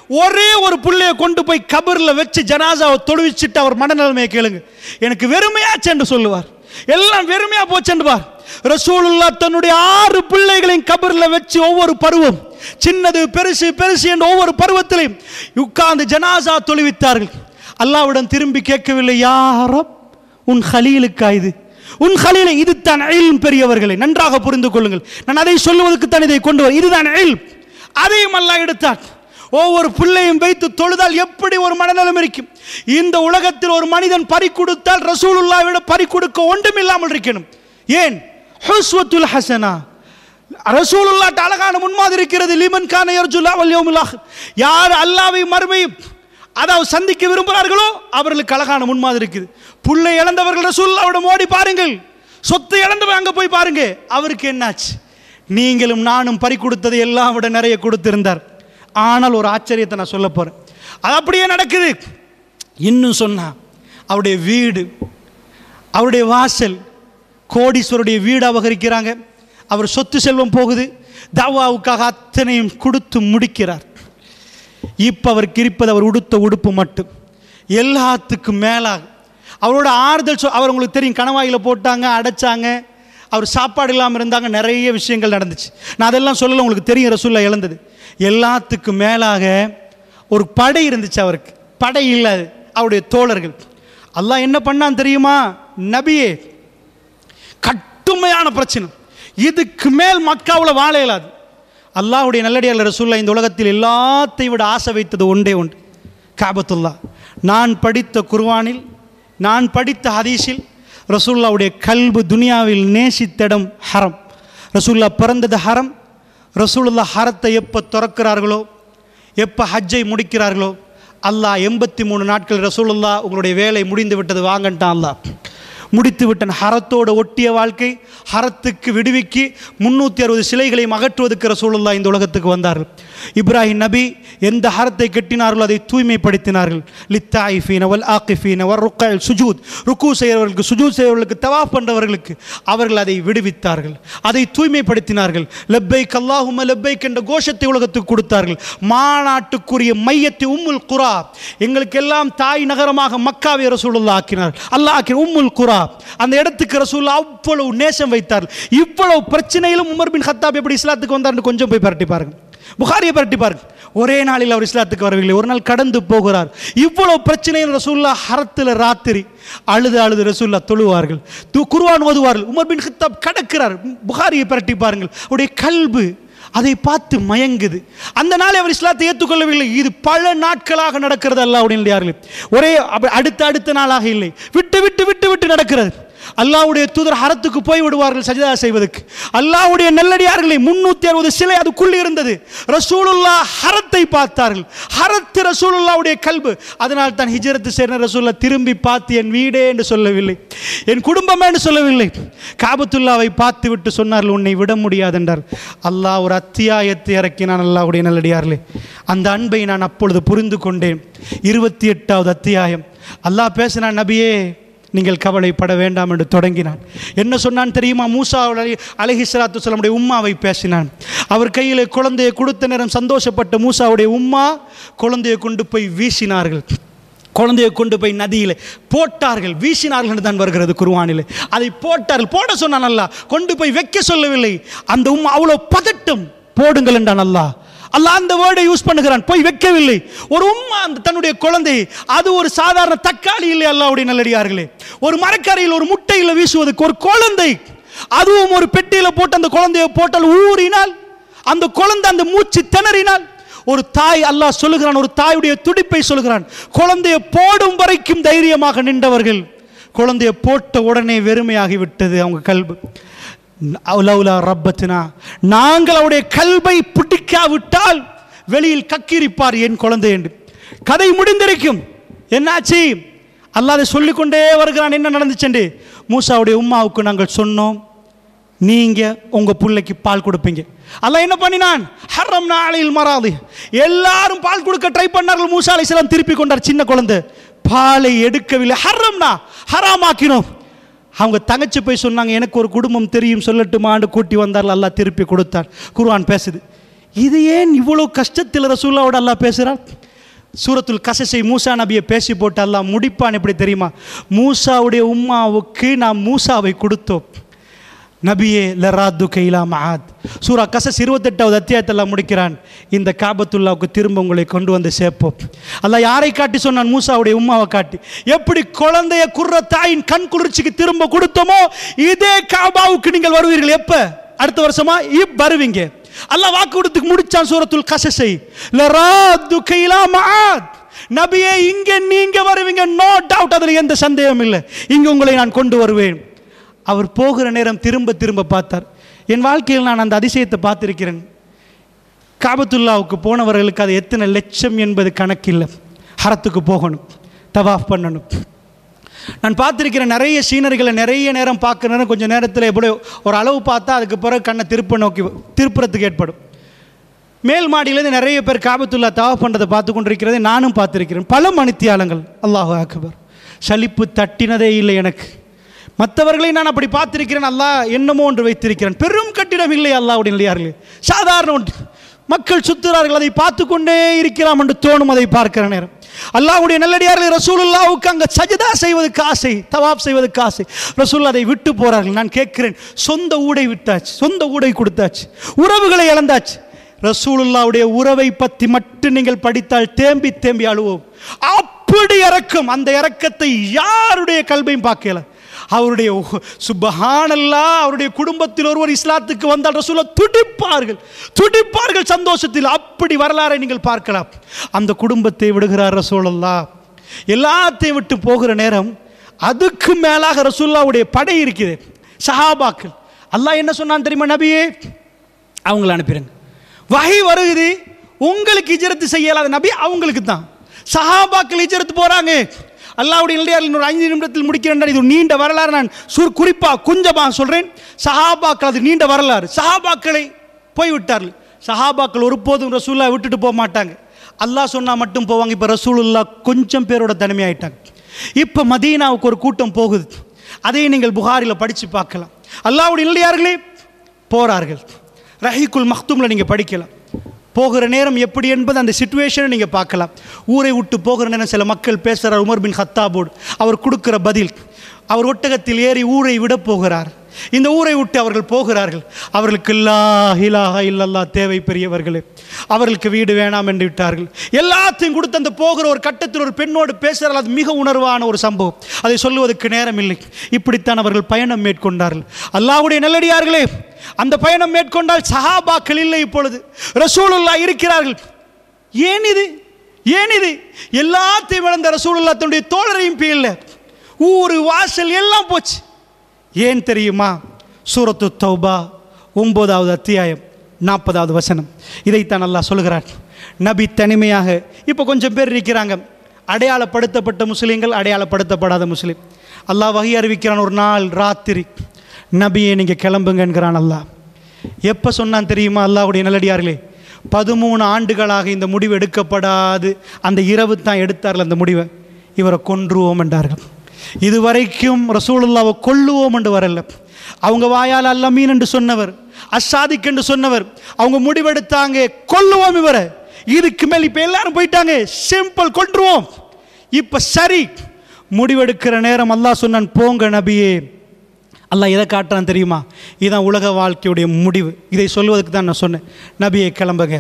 S2: ஒரே ஒரு புள்ளைய கொண்டு போய் கபரில் வச்சு ஜனாசாவை தொழுவிச்சிட்டு அவர் மனநிலைமையை கேளுங்க எனக்கு வெறுமையாச்சென்று சொல்லுவார் எல்லாம் வெறுமையா போச்சென்றுவார் ரசூலுல்லா தன்னுடைய ஆறு பிள்ளைகளையும் கபரில் வச்சு ஒவ்வொரு பருவம் சின்னது பெருசு பெருசு என்ற ஒவ்வொரு பருவத்திலையும் உட்கார்ந்து ஜனாசா தொழுவித்தார்கள் அல்லாவிடம் திரும்பி கேட்கவில்லை யாரப் உன் ஹலீலுக்கா இது உன் ஹலீலை இது தான் அயல் பெரியவர்களை நன்றாக புரிந்து கொள்ளுங்கள் நான் அதை சொல்லுவதற்கு தான் இதை கொண்டு வர இதுதான் அயல் அதையும் அல்லாஹ் எடுத்தான் ஒவ்வொரு பிள்ளையும் வைத்து தொழுதால் எப்படி ஒரு மனநலம் இருக்கும் இந்த உலகத்தில் ஒரு மனிதன் பறி கொடுத்தால் ரசூலுல்லாவை விட பறி கொடுக்க ஒன்றும் இல்லாமல் இருக்கணும் ஏன் ஹுஸ்வத்துல் ஹசனா ரசூலுல்லாட்ட அழகான முன்மாதிரி இருக்கிறது லிமன் கான யர்ஜுல்லா வல் யௌமுல் ஆஹிர் யார் அல்லாவை மறுமையும் அதாவது சந்திக்க விரும்புகிறார்களோ அவர்களுக்கு அழகான முன்மாதிரி இருக்குது புள்ளை இழந்தவர்கள் ரசூலுல்லாவிடம் ஓடி பாருங்கள் சொத்தை இழந்தவன் அங்கே போய் பாருங்க அவருக்கு என்னாச்சு நீங்களும் நானும் பறி கொடுத்ததை எல்லாம் விட நிறைய கொடுத்திருந்தார் ஆனால் ஒரு ஆச்சரியத்தை நான் சொல்ல போறேன் அது அப்படியே நடக்குது இன்னும் சொன்னா அவருடைய வீடு அவருடைய வாசல் கோடீஸ்வருடைய வீடு அபகரிக்கிறாங்க அவர் சொத்து செல்வம் போகுது தாவாவுக்காக அத்தனையும் கொடுத்து முடிக்கிறார் இப்போ அவருக்கு இருப்பது அவர் உடுத்த உடுப்பு மட்டும் எல்லாத்துக்கும் மேலாக அவரோட ஆறுதல் சொ அவர் உங்களுக்கு தெரியும் கணவாயில் போட்டாங்க அடைச்சாங்க அவர் சாப்பாடு இல்லாமல் இருந்தாங்க நிறைய விஷயங்கள் நடந்துச்சு நான் அதெல்லாம் சொல்லலை உங்களுக்கு தெரியும் ரசூல்லா இழந்தது எல்லாத்துக்கும் மேலாக ஒரு படை இருந்துச்சு அவருக்கு படை இல்லாது அவருடைய தோழர்கள் அல்லாஹ் என்ன பண்ணான் தெரியுமா நபியே கட்டுமையான பிரச்சனை இதுக்கு மேல் மக்காவில் வாழ இயலாது அல்லாஹ்வுடைய நல்லடியார் ரசூல்லா இந்த உலகத்தில் எல்லாத்தையும் விட ஆசை வைத்தது ஒன்றே ஒன்று காபத்துல்லா நான் படித்த குர்வானில் நான் படித்த ஹதீஸில் ரசூல்லாவுடைய கல்பு துனியாவில் நேசித்திடம் ஹரம் ரசூல்லா பிறந்தது ஹரம் ரசூலுல்லா ஹரத்தை எப்போ திறக்கிறார்களோ எப்போ ஹஜ்ஜை முடிக்கிறார்களோ அல்லாஹ் எண்பத்தி மூணு நாட்கள் ரசூலுல்லா உங்களுடைய வேலை முடிந்து விட்டது வாங்கன்ட்டான் அல்லாஹ் முடித்து விட்டன் ஹரத்தோடு ஒட்டிய வாழ்க்கை ஹரத்துக்கு விடுவிக்கி முன்னூற்றி அறுபது சிலைகளையும் அகற்றுவதற்கு ரசூலுல்லா இந்த உலகத்துக்கு வந்தார்கள் இப்ராஹிம் நபி எந்த ஹரத்தை கட்டினார்களோ அதை தூய்மைப்படுத்தினார்கள் லித்தாயிஃபீன வல் ஆக்கிஃபீன வர் ருக்கால் சுஜூத் ருக்கு செய்கிறவர்களுக்கு சுஜூத் செய்கிறவர்களுக்கு தவாஃப் பண்ணுறவர்களுக்கு அவர்கள் அதை விடுவித்தார்கள் அதை தூய்மைப்படுத்தினார்கள் லெப்பைக் அல்லாஹும லெப்பைக் என்ற கோஷத்தை உலகத்துக்கு கொடுத்தார்கள் மாநாட்டுக்குரிய மையத்தை உம்முல் குரா எங்களுக்கெல்லாம் தாய் நகரமாக மக்காவை ரசூலுல்லா ஆக்கினார் அல்லாஹ் ஆக்கின உம்முல் குரா அந்த இடத்துக்கு ரசூல்லா அவ்வளவு நேசம் வைத்தார் இவ்வளவு பிரச்சனையிலும் உமர் பின் ஹத்தாப் எப்படி இஸ்லாத்துக்கு வந்தார்னு கொஞ்சம் போய் பரட்டி பாருங்க புகாரியை பரட்டி பாருங்க ஒரே நாளில் அவர் இஸ்லாத்துக்கு வரவில்லை ஒரு நாள் கடந்து போகிறார் இவ்வளவு பிரச்சனையில் ரசூல்லா ஹரத்தில் ராத்திரி அழுது அழுது ரசூல்லா தொழுவார்கள் து குர்ஆன் ஓதுவார்கள் உமர் பின் ஹத்தாப் கடக்கிறார் புகாரியை பரட்டி பாருங்கள் அவருடைய கல்பு அதை பார்த்து மயங்குது அந்த நாளை அவர் இஸ்லாத்தை ஏற்றுக்கொள்ளவில்லை இது பல நாட்களாக நடக்கிறது அல்லாவுடைய ஒரே அப்ப- அடுத்த அடுத்த நாளாக இல்லை விட்டு விட்டு விட்டு விட்டு நடக்கிறது அல்லாஹ்வுடைய தூதர் ஹரத்துக்கு போய் விடுவார்கள் சஜதா செய்வதற்கு அல்லாஹ்வுடைய நல்லடியார்களை முன்னூத்தி அறுபது சிலை அதுக்குள் இருந்தது ரசூலுல்லா ஹரத்தை பார்த்தார்கள் ஹரத்து ரசூலுல்லாவுடைய கல்பு அதனால் தான் ஹிஜரத்து சேர்ந்த ரசூல்லா திரும்பி பார்த்து என் வீடே என்று சொல்லவில்லை என் குடும்பமே என்று சொல்லவில்லை காபத்துல்லாவை பார்த்து விட்டு சொன்னார்கள் உன்னை விட முடியாது என்றார் அல்லாஹ் ஒரு அத்தியாயத்தை இறக்கினான் அல்லாஹ்வுடைய நல்லடியார்களே அந்த அன்பை நான் அப்பொழுது புரிந்து கொண்டேன் இருபத்தி எட்டாவது அத்தியாயம் அல்லாஹ் பேசினான் நபியே நீங்கள் கவலைப்பட வேண்டாம் என்று தொடங்கினான் என்ன சொன்னான் தெரியுமா மூசா அலஹி சலாத்து சொல்லமுடைய உம்மாவை பேசினான் அவர் கையில் குழந்தையை கொடுத்த நேரம் சந்தோஷப்பட்ட மூசாவுடைய உம்மா குழந்தையை கொண்டு போய் வீசினார்கள் குழந்தையை கொண்டு போய் நதியில் போட்டார்கள் வீசினார்கள் என்று தான் வருகிறது குருவானில் அதை போட்டார்கள் போட சொன்னான் அல்லாஹ் கொண்டு போய் வைக்க சொல்லவில்லை அந்த உம்மா அவ்வளோ பதட்டம் போடுங்கள் என்றான் அல்லாஹ் அல்லாஹ் அந்த வேர்டை யூஸ் பண்ணுகிறான் போய் வைக்கவில்லை ஒரு உம்மா அந்த தன்னுடைய குழந்தை அது ஒரு சாதாரண தக்காளி இல்லை அல்லாவுடைய நல்லடியார்களே ஒரு மரக்கரையில் ஒரு முட்டையில் வீசுவதற்கு ஒரு குழந்தை அதுவும் ஒரு பெட்டியில் போட்டு அந்த குழந்தையை போட்டால் ஊறினால் அந்த குழந்தை அந்த மூச்சு திணறினால் ஒரு தாய் அல்லாஹ் சொல்லுகிறான் ஒரு தாயுடைய துடிப்பை சொல்லுகிறான் குழந்தையை போடும் வரைக்கும் தைரியமாக நின்றவர்கள் குழந்தையை போட்ட உடனே வெறுமையாகி விட்டது அவங்க கல்பு அவுலவுலா ரப்பத்தினா நாங்கள் அவருடைய கல்வை பிடிக்காவிட்டால் வெளியில் கக்கிரிப்பார் என் குழந்தை என்று கதை முடிந்திருக்கும் என்னாச்சு அல்லாஹ் அதை சொல்லிக்கொண்டே வருகிறான் என்ன நடந்துச்சுண்டு மூசாவுடைய உம்மாவுக்கு நாங்கள் சொன்னோம் நீங்க உங்க பிள்ளைக்கு பால் கொடுப்பீங்க அல்லாஹ் என்ன பண்ணினான் ஹர்ரம் நாளையில் மறாது எல்லாரும் பால் கொடுக்க ட்ரை பண்ணார்கள் மூசா அலைஹிஸ்ஸலாம் திருப்பி கொண்டார் சின்ன குழந்தை பாலை எடுக்கவில்லை ஹர்ரம்னா ஹராமாக்கினோம் அவங்க தங்கச்சி போய் சொன்னாங்க எனக்கு ஒரு குடும்பம் தெரியும் சொல்லட்டுமான்னு கூட்டி வந்தார்கள் அல்லாஹ் திருப்பி கொடுத்தார் குர்ஆன் பேசுது இது ஏன் இவ்வளோ கஷ்டத்தில் ரசூல்லாவோட அல்லாஹ் பேசுகிறார் சூரத்துல் கசஸை மூசா நபியை பேசி போட்டு அல்லாஹ் முடிப்பான் எப்படி தெரியுமா மூசாவுடைய உம்மாவுக்கு நாம் மூசாவை கொடுத்தோம் நபியே லராத்து கைலா மஹாத் சூரா கசஸ் இருபத்தெட்டாவது அத்தியாயத்தில் முடிக்கிறான் இந்த காபத்துல்லாவுக்கு திரும்ப உங்களை கொண்டு வந்து சேர்ப்போம் அல்லாஹ் யாரை காட்டி சொன்னான் மூசாவுடைய உம்மாவை காட்டி எப்படி குழந்தைய குர்ற தாயின் கண் குளிர்ச்சிக்கு திரும்ப கொடுத்தோமோ இதே காபாவுக்கு நீங்கள் வருவீர்கள் எப்ப அடுத்த வருஷமா இப் வருவீங்க அல்லாஹ் வாக்கு கொடுத்து முடிச்சான் சூரத்துல் கசஸை லராத்து கைலா மஹாத் நபியே இங்க நீங்க வருவீங்க நோ டவுட் அதுல எந்த சந்தேகம் இல்லை இங்க உங்களை நான் கொண்டு வருவேன் அவர் போகிற நேரம் திரும்ப திரும்ப பார்த்தார் என் வாழ்க்கையில் நான் அந்த அதிசயத்தை பார்த்திருக்கிறேன் காபத்துல்லாவுக்கு போனவர்களுக்கு அது எத்தனை லட்சம் என்பது கணக்கில்லை ஹரத்துக்கு போகணும் தவாஃப் பண்ணணும் நான் பார்த்திருக்கிறேன் நிறைய சீனர்களை நிறைய நேரம் பார்க்குற நேரம் கொஞ்சம் நேரத்தில் எப்படி ஒரு அளவு பார்த்தா அதுக்கு பிறகு கண்ணை திருப்ப நோக்கி திருப்புறத்துக்கு ஏற்படும் மேல் மாடியிலேருந்து நிறைய பேர் காபத்துல்லா தவாஃப் பண்ணுறதை பார்த்து கொண்டிருக்கிறதை நானும் பார்த்திருக்கிறேன் பல மணித்தியாலங்கள் அல்லாஹ் அக்பர் சலிப்பு தட்டினதே இல்லை எனக்கு மற்றவர்களை நான் அப்படி பார்த்திருக்கிறேன் அல்லாஹ் என்னமோ ஒன்று வைத்திருக்கிறேன் பெரும் கட்டிடம் இல்லை அல்லாவுடைய இல்லையார்களே சாதாரண ஒன்று மக்கள் சுத்துறார்கள் அதை பார்த்து கொண்டே இருக்கிறாம் என்று தோணும் அதை பார்க்கிற நேரம் அல்லாஹ்வுடைய நல்லடியார்கள் ரசூலுல்லாவுக்கு அங்கே சஜதா செய்வதற்கு ஆசை தவாப் செய்வதற்கு ஆசை ரசூல் அதை விட்டு போறார்கள் நான் கேட்கிறேன் சொந்த ஊடை விட்டாச்சு சொந்த ஊடை கொடுத்தாச்சு உறவுகளை இழந்தாச்சு ரசூலுல்லாவுடைய உறவை பற்றி மட்டும் நீங்கள் படித்தால் தேம்பி தேம்பி அழுவோம் அப்படி இறக்கும் அந்த இறக்கத்தை யாருடைய கல்வையும் பார்க்கல அவருடைய சுபஹானல்லா அவருடைய குடும்பத்தில் ஒருவர் இஸ்லாத்துக்கு வந்தால் ரசூலா துடிப்பார்கள் துடிப்பார்கள் சந்தோஷத்தில் அப்படி வரலாறை நீங்கள் பார்க்கலாம் அந்த குடும்பத்தை விடுகிறார் ரசூலல்லா எல்லாத்தையும் விட்டு போகிற நேரம் அதுக்கு மேலாக ரசூல்லாவுடைய படை இருக்குது சஹாபாக்கள் அல்லாஹ் என்ன சொன்னான் தெரியுமா நபியே அவங்கள அனுப்பிடுங்க வகை வருகுது உங்களுக்கு இஜரத்து செய்யலாத நபி அவங்களுக்கு தான் சஹாபாக்கள் இஜரத்து போறாங்க அல்லாவுடைய இல்லையார் இன்னொரு ஐந்து நிமிடத்தில் முடிக்கிறேன் இது ஒரு நீண்ட வரலாறு நான் சுர் குறிப்பாக கொஞ்சமாக சொல்கிறேன் சஹாபாக்கள் அது நீண்ட வரலாறு சஹாபாக்களை போய் விட்டார்கள் சஹாபாக்கள் ஒருபோதும் ரசூல்லா விட்டுட்டு போக மாட்டாங்க அல்லாஹ் சொன்னால் மட்டும் போவாங்க இப்போ ரசூலுல்லா கொஞ்சம் பேரோட தனிமையாயிட்டாங்க இப்போ மதீனாவுக்கு ஒரு கூட்டம் போகுது அதையும் நீங்கள் புகாரில் படித்து பார்க்கலாம் அல்லாவுடைய இல்லையார்களே போகிறார்கள் ரஹீக்குல் மக்தூமில் நீங்கள் படிக்கலாம் போகிற நேரம் எப்படி என்பது அந்த சுச்சுவேஷனை நீங்கள் பார்க்கலாம் ஊரை விட்டு போகிற நேரம் சில மக்கள் பேசுகிறார் உமர் பின் ஹத்தாபோடு அவர் கொடுக்குற பதில் அவர் ஒட்டகத்தில் ஏறி ஊரை விட போகிறார் இந்த ஊரை விட்டு அவர்கள் போகிறார்கள் அவர்களுக்கு இல்லா இலாஹா இல்லல்லா தேவை பெரியவர்களே அவர்களுக்கு வீடு வேணாம் என்று விட்டார்கள் எல்லாத்தையும் கொடுத்து அந்த போகிற ஒரு கட்டத்தில் ஒரு பெண்ணோடு பேசுகிறார்கள் அது மிக உணர்வான ஒரு சம்பவம் அதை சொல்லுவதற்கு நேரம் இல்லை இப்படித்தான் அவர்கள் பயணம் மேற்கொண்டார்கள் அல்லாஹ்வுடைய நல்லடியார்களே அந்த பயணம் மேற்கொண்டால் சஹாபாக்கள் இல்லை இப்பொழுது ரசூலுல்லா இருக்கிறார்கள் ஏன் இது ஏன் இது எல்லாத்தையும் இழந்த ரசூலுல்லா தன்னுடைய தோழரையும் பியல்ல ஊரு வாசல் எல்லாம் போச்சு ஏன் தெரியுமா சூரத்து தௌபா ஒன்பதாவது அத்தியாயம் நாற்பதாவது வசனம் இதைத்தான் அல்லாஹ் சொல்கிறார் நபி தனிமையாக இப்போ கொஞ்சம் பேர் இருக்கிறாங்க அடையாளப்படுத்தப்பட்ட முஸ்லீம்கள் அடையாளப்படுத்தப்படாத முஸ்லீம் அல்லாஹ் வகை அறிவிக்கிறான் ஒரு நாள் ராத்திரி நபியை நீங்கள் கிளம்புங்கன்கிறான் அல்லாஹ் எப்போ சொன்னான் தெரியுமா அல்லாஹ்வுடைய நல்லடியார்களே பதிமூணு ஆண்டுகளாக இந்த முடிவு எடுக்கப்படாது அந்த இரவு தான் எடுத்தார்கள் அந்த முடிவை இவரை கொன்றுவோம் என்றார்கள் இதுவரைக்கும் ரசூலுல்லாவை கொல்லுவோம் என்று வரல அவங்க வாயால் அல்ல மீன் என்று சொன்னவர் அசாதிக் என்று சொன்னவர் அவங்க முடிவெடுத்தாங்க கொல்லுவோம் இவரை இதுக்கு மேல் இப்போ எல்லாரும் போயிட்டாங்க சிம்பிள் கொன்றுவோம் இப்போ சரி முடிவெடுக்கிற நேரம் அல்லாஹ் சொன்னான் போங்க நபியே அல்லாஹ் எதை காட்டுறான் தெரியுமா இதுதான் உலக வாழ்க்கையுடைய முடிவு இதை சொல்வதற்கு தான் நான் சொன்னேன் நபியை கிளம்புங்க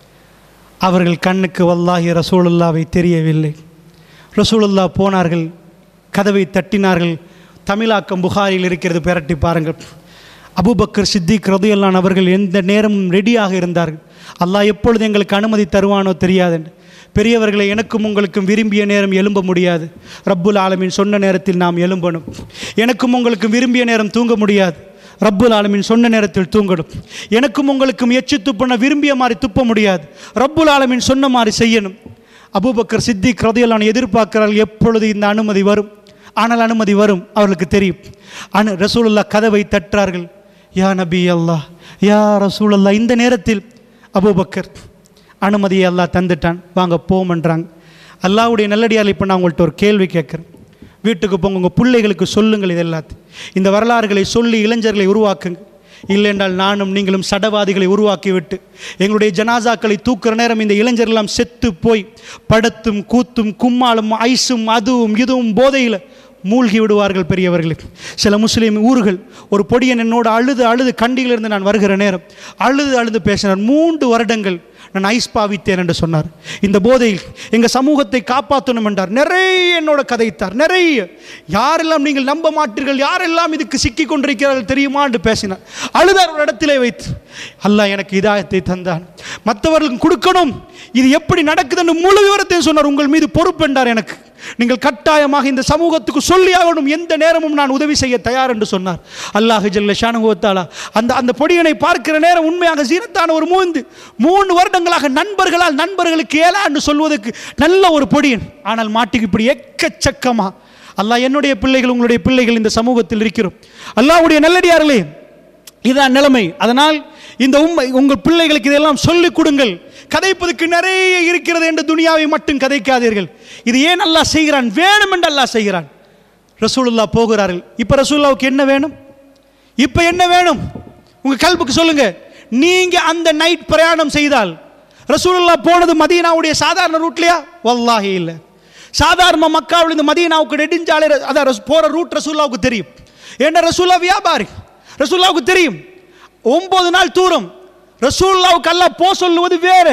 S2: அவர்கள் கண்ணுக்கு வல்லாஹி ரசூலுல்லாவை தெரியவில்லை ரசூலுல்லா போனார்கள் கதவை தட்டினார்கள் தமிழாக்கம் புகாரில் இருக்கிறது பெரட்டி பாருங்கள் அபூபக்கர் சித்திக் ரதியல்லான் அவர்கள் எந்த நேரமும் ரெடியாக இருந்தார்கள் அல்லாஹ் எப்பொழுது எங்களுக்கு அனுமதி தருவானோ தெரியாது பெரியவர்களை எனக்கும் உங்களுக்கும் விரும்பிய நேரம் எழும்ப முடியாது ரப்புல் ஆலமீன் சொன்ன நேரத்தில் நாம் எழும்பணும் எனக்கும் உங்களுக்கும் விரும்பிய நேரம் தூங்க முடியாது ரப்புல் ஆலமீன் சொன்ன நேரத்தில் தூங்கணும் எனக்கும் உங்களுக்கும் எச்சு துப்புன விரும்பிய மாதிரி துப்ப முடியாது ரப்புல் ஆலமீன் சொன்ன மாதிரி செய்யணும் அபூபக்கர் சித்திக் ரதியல்லான் எதிர்பார்க்கிறார்கள் எப்பொழுது இந்த அனுமதி வரும் ஆனால் அனுமதி வரும் அவர்களுக்கு தெரியும் அனு ரசூலுல்லா கதவை தட்டுறார்கள் யா நபி அல்லாஹ் யா ரசூலுல்லா இந்த நேரத்தில் அபூபக்கர் அனுமதியை அல்லாஹ் தந்துட்டான் வாங்க போமன்றாங்க அல்லாஹ்வுடைய நல்லடியால் இப்போ நான் உங்கள்கிட்ட ஒரு கேள்வி கேட்குறேன் வீட்டுக்கு போங்க உங்கள் பிள்ளைகளுக்கு சொல்லுங்கள் இது எல்லாத்தையும் இந்த வரலாறுகளை சொல்லி இளைஞர்களை உருவாக்குங்க இல்லை என்றால் நானும் நீங்களும் சடவாதிகளை உருவாக்கிவிட்டு எங்களுடைய ஜனாசாக்களை தூக்குற நேரம் இந்த இளைஞர் எல்லாம் செத்து போய் படத்தும் கூத்தும் கும்மாளும் ஐஸும் அதுவும் இதுவும் போதையில் மூழ்கி விடுவார்கள் பெரியவர்களே சில முஸ்லீம் ஊர்கள் ஒரு பொடியன் என்னோடு அழுது அழுது கண்டியிலிருந்து நான் வருகிற நேரம் அழுது அழுது பேசினார் மூன்று வருடங்கள் நான் ஐஸ் பாவித்தேன் என்று சொன்னார் இந்த போதையில் எங்கள் சமூகத்தை காப்பாற்றணும் என்றார் நிறைய என்னோட கதைத்தார் நிறைய யாரெல்லாம் நீங்கள் நம்ப மாட்டீர்கள் யாரெல்லாம் இதுக்கு சிக்கி கொண்டிருக்கிறார்கள் தெரியுமா என்று பேசினார் அழுதார் ஒரு இடத்திலே வைத்து அல்லாஹ் எனக்கு இதாயத்தை தந்தான் மற்றவர்களுக்கு கொடுக்கணும் இது எப்படி நடக்குதுன்னு முழு விவரத்தையும் சொன்னார் உங்கள் மீது பொறுப்பு என்றார் எனக்கு நீங்கள் கட்டாயமாக இந்த சமூகத்துக்கு சொல்லி ஆகணும் எந்த நேரமும் நான் உதவி செய்ய தயார் என்று சொன்னார் அல்லாஹ் ஜல்ல ஷானுவத்தாலா அந்த அந்த பொடியனை பார்க்கிற நேரம் உண்மையாக சீனத்தான ஒரு மூந்து மூணு வருடங்களாக நண்பர்களால் நண்பர்களுக்கு ஏலா என்று சொல்வதற்கு நல்ல ஒரு பொடியன் ஆனால் மாட்டுக்கு இப்படி எக்கச்சக்கமா அல்லாஹ் என்னுடைய பிள்ளைகள் உங்களுடைய பிள்ளைகள் இந்த சமூகத்தில் இருக்கிறோம் அல்லாஹ்வுடைய நல்லடியார்களே இதுதான் நிலைமை அதனால் இந்த உண்மை உங்கள் பிள்ளைகளுக்கு இதெல்லாம் சொல்லிக் கொடுங்கள் கதைப்பதற்கு நிறைய இருக்கிறது என்று துனியாவை மட்டும் கதைக்காதீர்கள் இது ஏன் அல்லாஹ் செய்கிறான் வேணும் என்று அல்லாஹ் செய்கிறான் ரசூலுல்லா போகிறார்கள் இப்போ ரசூலுல்லாவுக்கு என்ன வேணும் இப்போ என்ன வேணும் உங்க கல்புக்கு சொல்லுங்க நீங்க அந்த நைட் பிரயாணம் செய்தால் ரசூலுல்லா போனது மதீனாவுடைய சாதாரண ரூட்லையா வல்லாஹி இல்லை சாதாரண மக்காவில் இந்த மதீனாவுக்கு நெடுஞ்சாலை அதான் ரசூ- போற ரூட் ரசூல்லாவுக்கு தெரியும் ஏன்னா ரசூல்லா வியாபாரி ரசூல்லாவுக்கு தெரியும் ஒன்பது நாள் தூரம் ரசூல்லாவுக்கு அல்லாஹ் போ சொல்லுவது வேற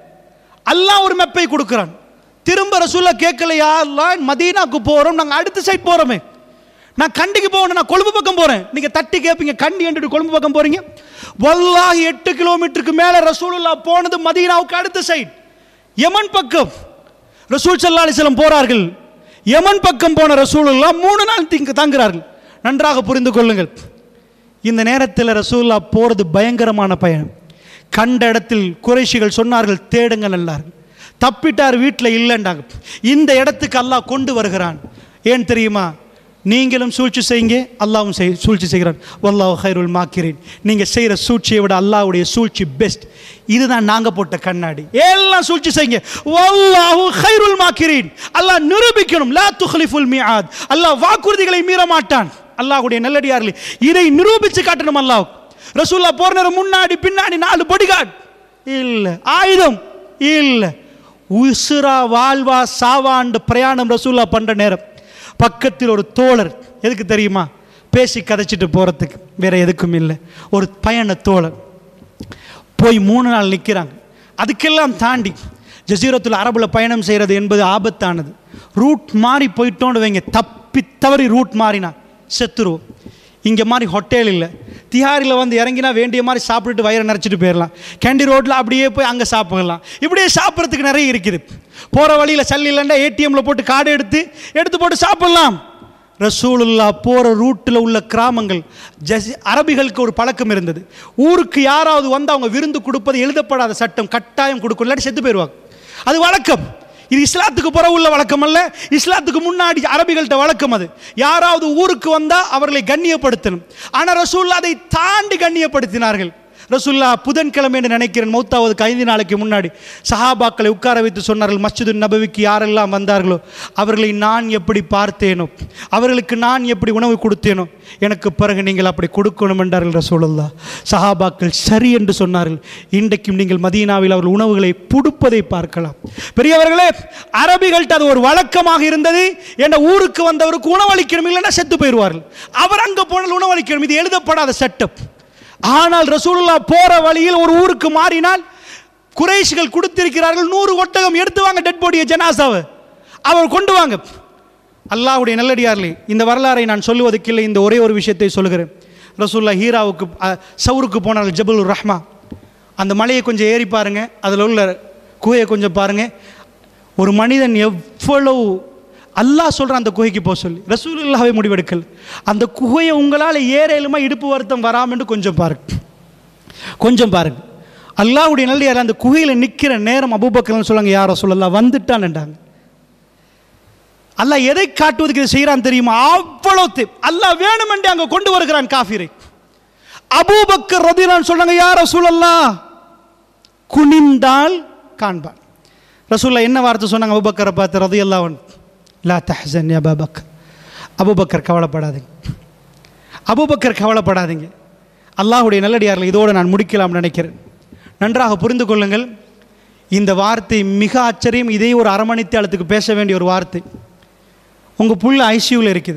S2: அல்லாஹ் ஒரு மெப்பை கொடுக்குறான் திரும்ப ரசூல்லா கேட்கலையா அல்லாஹ் மதீனாக்கு போறோம் நாங்கள் அடுத்த சைட் போறோமே நான் கண்டிக்கு போகணும் நான் கொழும்பு பக்கம் போறேன் நீங்க தட்டி கேட்பீங்க கண்டி என்று கொழும்பு பக்கம் போறீங்க வல்லாஹி எட்டு கிலோமீட்டருக்கு மேல ரசூலுல்லா போனது மதீனாவுக்கு அடுத்த சைட் யமன் பக்கம் ரசூல் ஸல்லல்லாஹு அலைஹி வஸல்லம் போறார்கள் யமன் பக்கம் போன ரசூலுல்லா மூணு நாள் திங்க தங்குறார்கள் நன்றாக புரிந்து கொள்ளுங்கள் இந்த நேரத்தில் ரசூல்லா போறது பயங்கரமான பயணம் கண்ட இடத்தில் குறைஷிகள் சொன்னார்கள் தேடுங்க நல்லார்கள் தப்பிட்டார் வீட்டில் இல்லைண்டாங்க இந்த இடத்துக்கு அல்லாஹ் கொண்டு வருகிறான் ஏன் தெரியுமா நீங்களும் சூழ்ச்சி செய்யுங்க அல்லாவும் செய் சூழ்ச்சி செய்கிறான் வல்லாஹ் ஹைருல் மாக்கிறேன் நீங்கள் செய்கிற சூழ்ச்சியை விட அல்லாஹ்வுடைய சூழ்ச்சி பெஸ்ட் இதுதான் நாங்கள் போட்ட கண்ணாடி எல்லாம் சூழ்ச்சி செய்யுங்க வல்லாஹு ஹைருல் மாக்கிறேன் அல்லாஹ் நிரூபிக்கணும் லா துஹ்லிஃபுல் மிஆத் அல்லாஹ் வாக்குறுதிகளை மீற மாட்டான் அல்லாஹ்வுடைய நல்லடியார்களே இதை நிரூபித்து காட்டணும் அல்லாஹ் ரசூல்லா போற நேரம் முன்னாடி பின்னாடி நாலு பொடிகாட் இல்ல ஆயுதம் இல்ல உசுரா வாழ்வா சாவாண்டு பிரயாணம் ரசூல்லா பண்ற நேரம் பக்கத்தில் ஒரு தோழர் எதுக்கு தெரியுமா பேசி கதைச்சிட்டு போறதுக்கு வேற எதுக்கும் இல்லை ஒரு பயண தோழர் போய் மூணு நாள் நிற்கிறாங்க அதுக்கெல்லாம் தாண்டி ஜசீரத்துல் அரபில் பயணம் செய்கிறது என்பது ஆபத்தானது ரூட் மாறி போயிட்டோன்னு வைங்க தப்பி தவறி ரூட் மாறினா செத்துருவோம் இங்கே மாதிரி ஹோட்டல் இல்லை திஹாரில் வந்து இறங்கினா வேண்டிய மாதிரி சாப்பிட்டுட்டு வயிறை நிறச்சிட்டு போயிடலாம் கேண்டி ரோட்டில் அப்படியே போய் அங்கே சாப்பிடலாம் இப்படியே சாப்பிட்றதுக்கு நிறைய இருக்குது போகிற வழியில் சல்லி இல்லைன்னா ஏடிஎம்மில் போட்டு கார்டு எடுத்து எடுத்து போட்டு சாப்பிட்லாம் ரசூலுல்லா போகிற ரூட்டில் உள்ள கிராமங்கள் ஜஸ் அரபிகளுக்கு ஒரு பழக்கம் இருந்தது ஊருக்கு யாராவது வந்து அவங்க விருந்து கொடுப்பது எழுதப்படாத சட்டம் கட்டாயம் கொடுக்கும் இல்லாட்டி செத்து போயிடுவாங்க அது வழக்கம் இது இஸ்லாத்துக்கு புற உள்ள வழக்கம் அல்ல இஸ்லாத்துக்கு முன்னாடி அரபிகள்கிட்ட வழக்கம் அது யாராவது ஊருக்கு வந்தால் அவர்களை கண்ணியப்படுத்தணும் ஆனால் ரசூல்லா அதை தாண்டி கண்ணியப்படுத்தினார்கள் ரசூல்லா புதன்கிழமை என்று நினைக்கிறேன் மௌத்தாவதுக்கு ஐந்து நாளைக்கு முன்னாடி சஹாபாக்களை உட்கார வைத்து சொன்னார்கள் மஸ்ஜிது நபவிக்கு யாரெல்லாம் வந்தார்களோ அவர்களை நான் எப்படி பார்த்தேனோ அவர்களுக்கு நான் எப்படி உணவு கொடுத்தேனோ எனக்கு பிறகு நீங்கள் அப்படி கொடுக்கணும் என்றார்கள் ரசூலுல்லா சஹாபாக்கள் சரி என்று சொன்னார்கள் இன்றைக்கும் நீங்கள் மதீனாவில் அவர்கள் உணவுகளை புடுப்பதை பார்க்கலாம் பெரியவர்களே அரபிகள்கிட்ட அது ஒரு வழக்கமாக இருந்தது என்ற ஊருக்கு வந்தவருக்கு உணவளிக்கணும் இல்லைன்னா செத்து போயிடுவார்கள் அவர் அங்கே போனால் உணவளிக்கணும் இது எழுதப்படாத செட்டப் ஆனால் ரசூலுல்லா போற வழியில் ஒரு ஊருக்கு மாறினால் குறைஷிகள் கொடுத்திருக்கிறார்கள் நூறு ஒட்டகம் எடுத்து வாங்க டெட் பாடியை ஜனாசாவை அவர் கொண்டு வாங்க அல்லாஹ்வுடைய நல்லடியார்களே இந்த வரலாறை நான் சொல்லுவதற்கு இல்லை இந்த ஒரே ஒரு விஷயத்தை சொல்லுகிறேன் ரசூல்லா ஹீராவுக்கு அ, சவுருக்கு போனார்கள் ஜபுல் ரஹ்மா அந்த மலையை கொஞ்சம் ஏறி பாருங்க அதில் உள்ள குகையை கொஞ்சம் பாருங்க ஒரு மனிதன் எவ்வளவு அல்லாஹ் சொல்கிறான் அந்த குகைக்கு போக சொல்லி ரசூலுல்லாவே முடிவெடுக்கல் அந்த குகையை உங்களால் ஏறேலுமா இடுப்பு வருத்தம் வராமன்னு கொஞ்சம் பாருங்க கொஞ்சம் பாருங்க அல்லாஹ்வுடைய நல்ல அந்த குகையில் நிற்கிற நேரம் அபூபக்கர்னு சொல்லுங்க யாரோ சொல்லலாம் வந்துட்டான்ண்டாங்க அல்லாஹ் எதை காட்டுவதற்கு இதை செய்கிறான் தெரியுமா அவ்வளோ தே- அல்லாஹ் வேணுமென்றே அங்கே கொண்டு வருகிறான் காஃபிரை அபூபக்கர் ரதிரான் சொன்னாங்க யார் ரசூலல்லா குனிந்தால் காண்பான் ரசூல்லா என்ன வார்த்தை சொன்னாங்க அபூபக்கரை பார்த்து ரதியல்லாவன் லா தஹசன் யா அபூபக்கர் அபூபக்கர் கவலைப்படாதீங்க அபூபக்கர் கவலைப்படாதீங்க அல்லாஹுடைய நல்லடியார்கள் இதோடு நான் முடிக்கலாம்னு நினைக்கிறேன் நன்றாக புரிந்து கொள்ளுங்கள் இந்த வார்த்தை மிக ஆச்சரியம் இதே ஒரு அரை மணித்தியாலத்துக்கு பேச வேண்டிய ஒரு வார்த்தை உங்கள் புள்ள ஐசியூவில் இருக்குது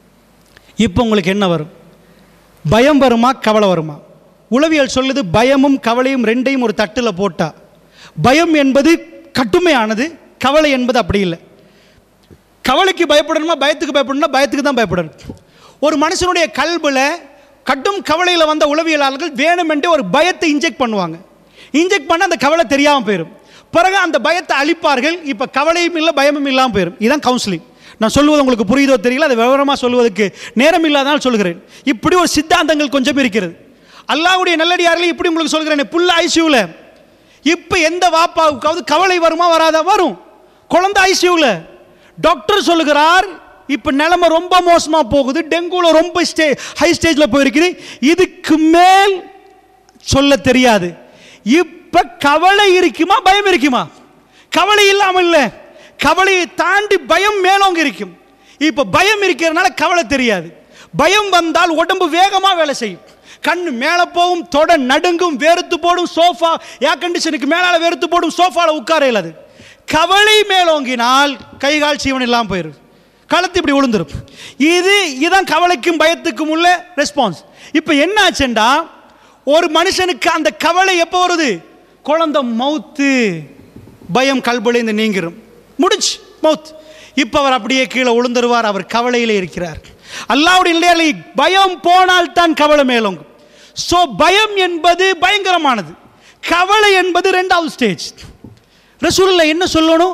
S2: இப்போ உங்களுக்கு என்ன வரும் பயம் வருமா கவலை வருமா உளவியல் சொல்லுது பயமும் கவலையும் ரெண்டையும் ஒரு தட்டில் போட்டா பயம் என்பது கட்டுமையானது கவலை என்பது அப்படி இல்லை கவலைக்கு பயப்படணுமா பயத்துக்கு பயப்படணுமா பயத்துக்கு தான் பயப்படணும் ஒரு மனுஷனுடைய கல்பில் கட்டும் கவலையில் வந்த உளவியலாளர்கள் வேணுமென்றே ஒரு பயத்தை இன்ஜெக்ட் பண்ணுவாங்க இன்ஜெக்ட் பண்ண அந்த கவலை தெரியாமல் போயிடும் பிறகு அந்த பயத்தை அழிப்பார்கள் இப்போ கவலையும் இல்லை பயமும் இல்லாமல் போயிடும் இதுதான் கவுன்சிலிங் நான் சொல்லுவது உங்களுக்கு புரியுதோ தெரியல அதை விவரமாக சொல்வதற்கு நேரம் இல்லாதனால் சொல்கிறேன் இப்படி ஒரு சித்தாந்தங்கள் கொஞ்சம் இருக்கிறது அல்லாஹ்வுடைய நல்லடியார்களே இப்படி உங்களுக்கு சொல்கிறேன் புல்ல ஐசியூவில் இப்போ எந்த வாப்பாவுக்காவது கவலை வருமா வராதா வரும் குழந்தை ஐசியூவில் டாக்டர் சொல்லுகிறார் இப்போ நிலைமை ரொம்ப மோசமாக போகுது டெங்குவில் ரொம்ப ஸ்டே ஹை ஸ்டேஜில் போயிருக்குது இதுக்கு மேல் சொல்ல தெரியாது இப்போ கவலை இருக்குமா பயம் இருக்குமா கவலை இல்லாமல் இல்லை கவலையை தாண்டி பயம் மேலோங்க இருக்கும் இப்போ பயம் இருக்கிறதுனால கவலை தெரியாது பயம் வந்தால் உடம்பு வேகமாக வேலை செய்யும் கண்ணு மேலே போகும் தொட நடுங்கும் வேர்த்து போடும் சோஃபா ஏர் கண்டிஷனுக்கு மேலால் வேர்த்து போடும் சோஃபாவில் உட்கார இயலாது கவலை மேலோங்கினால் கை கால் சீவன் இல்லாமல் போயிடும் கழுத்து இப்படி விழுந்துரும் இது இதான் கவலைக்கும் பயத்துக்கும் உள்ள ரெஸ்பான்ஸ் இப்போ என்ன ஆச்சுண்டா ஒரு மனுஷனுக்கு அந்த கவலை எப்போ வருது குழந்தை மவுத்து பயம் கல்புலேந்து நீங்கிரும் முடிச்சு மவுத் இப்போ அவர் அப்படியே கீழே விழுந்துருவார் அவர் கவலையிலே இருக்கிறார் அல்லாவுடைய நிலையாளி பயம் போனால் தான் கவலை மேலோங்கும் ஸோ பயம் என்பது பயங்கரமானது கவலை என்பது ரெண்டாவது ஸ்டேஜ் ரசூலில் என்ன சொல்லணும்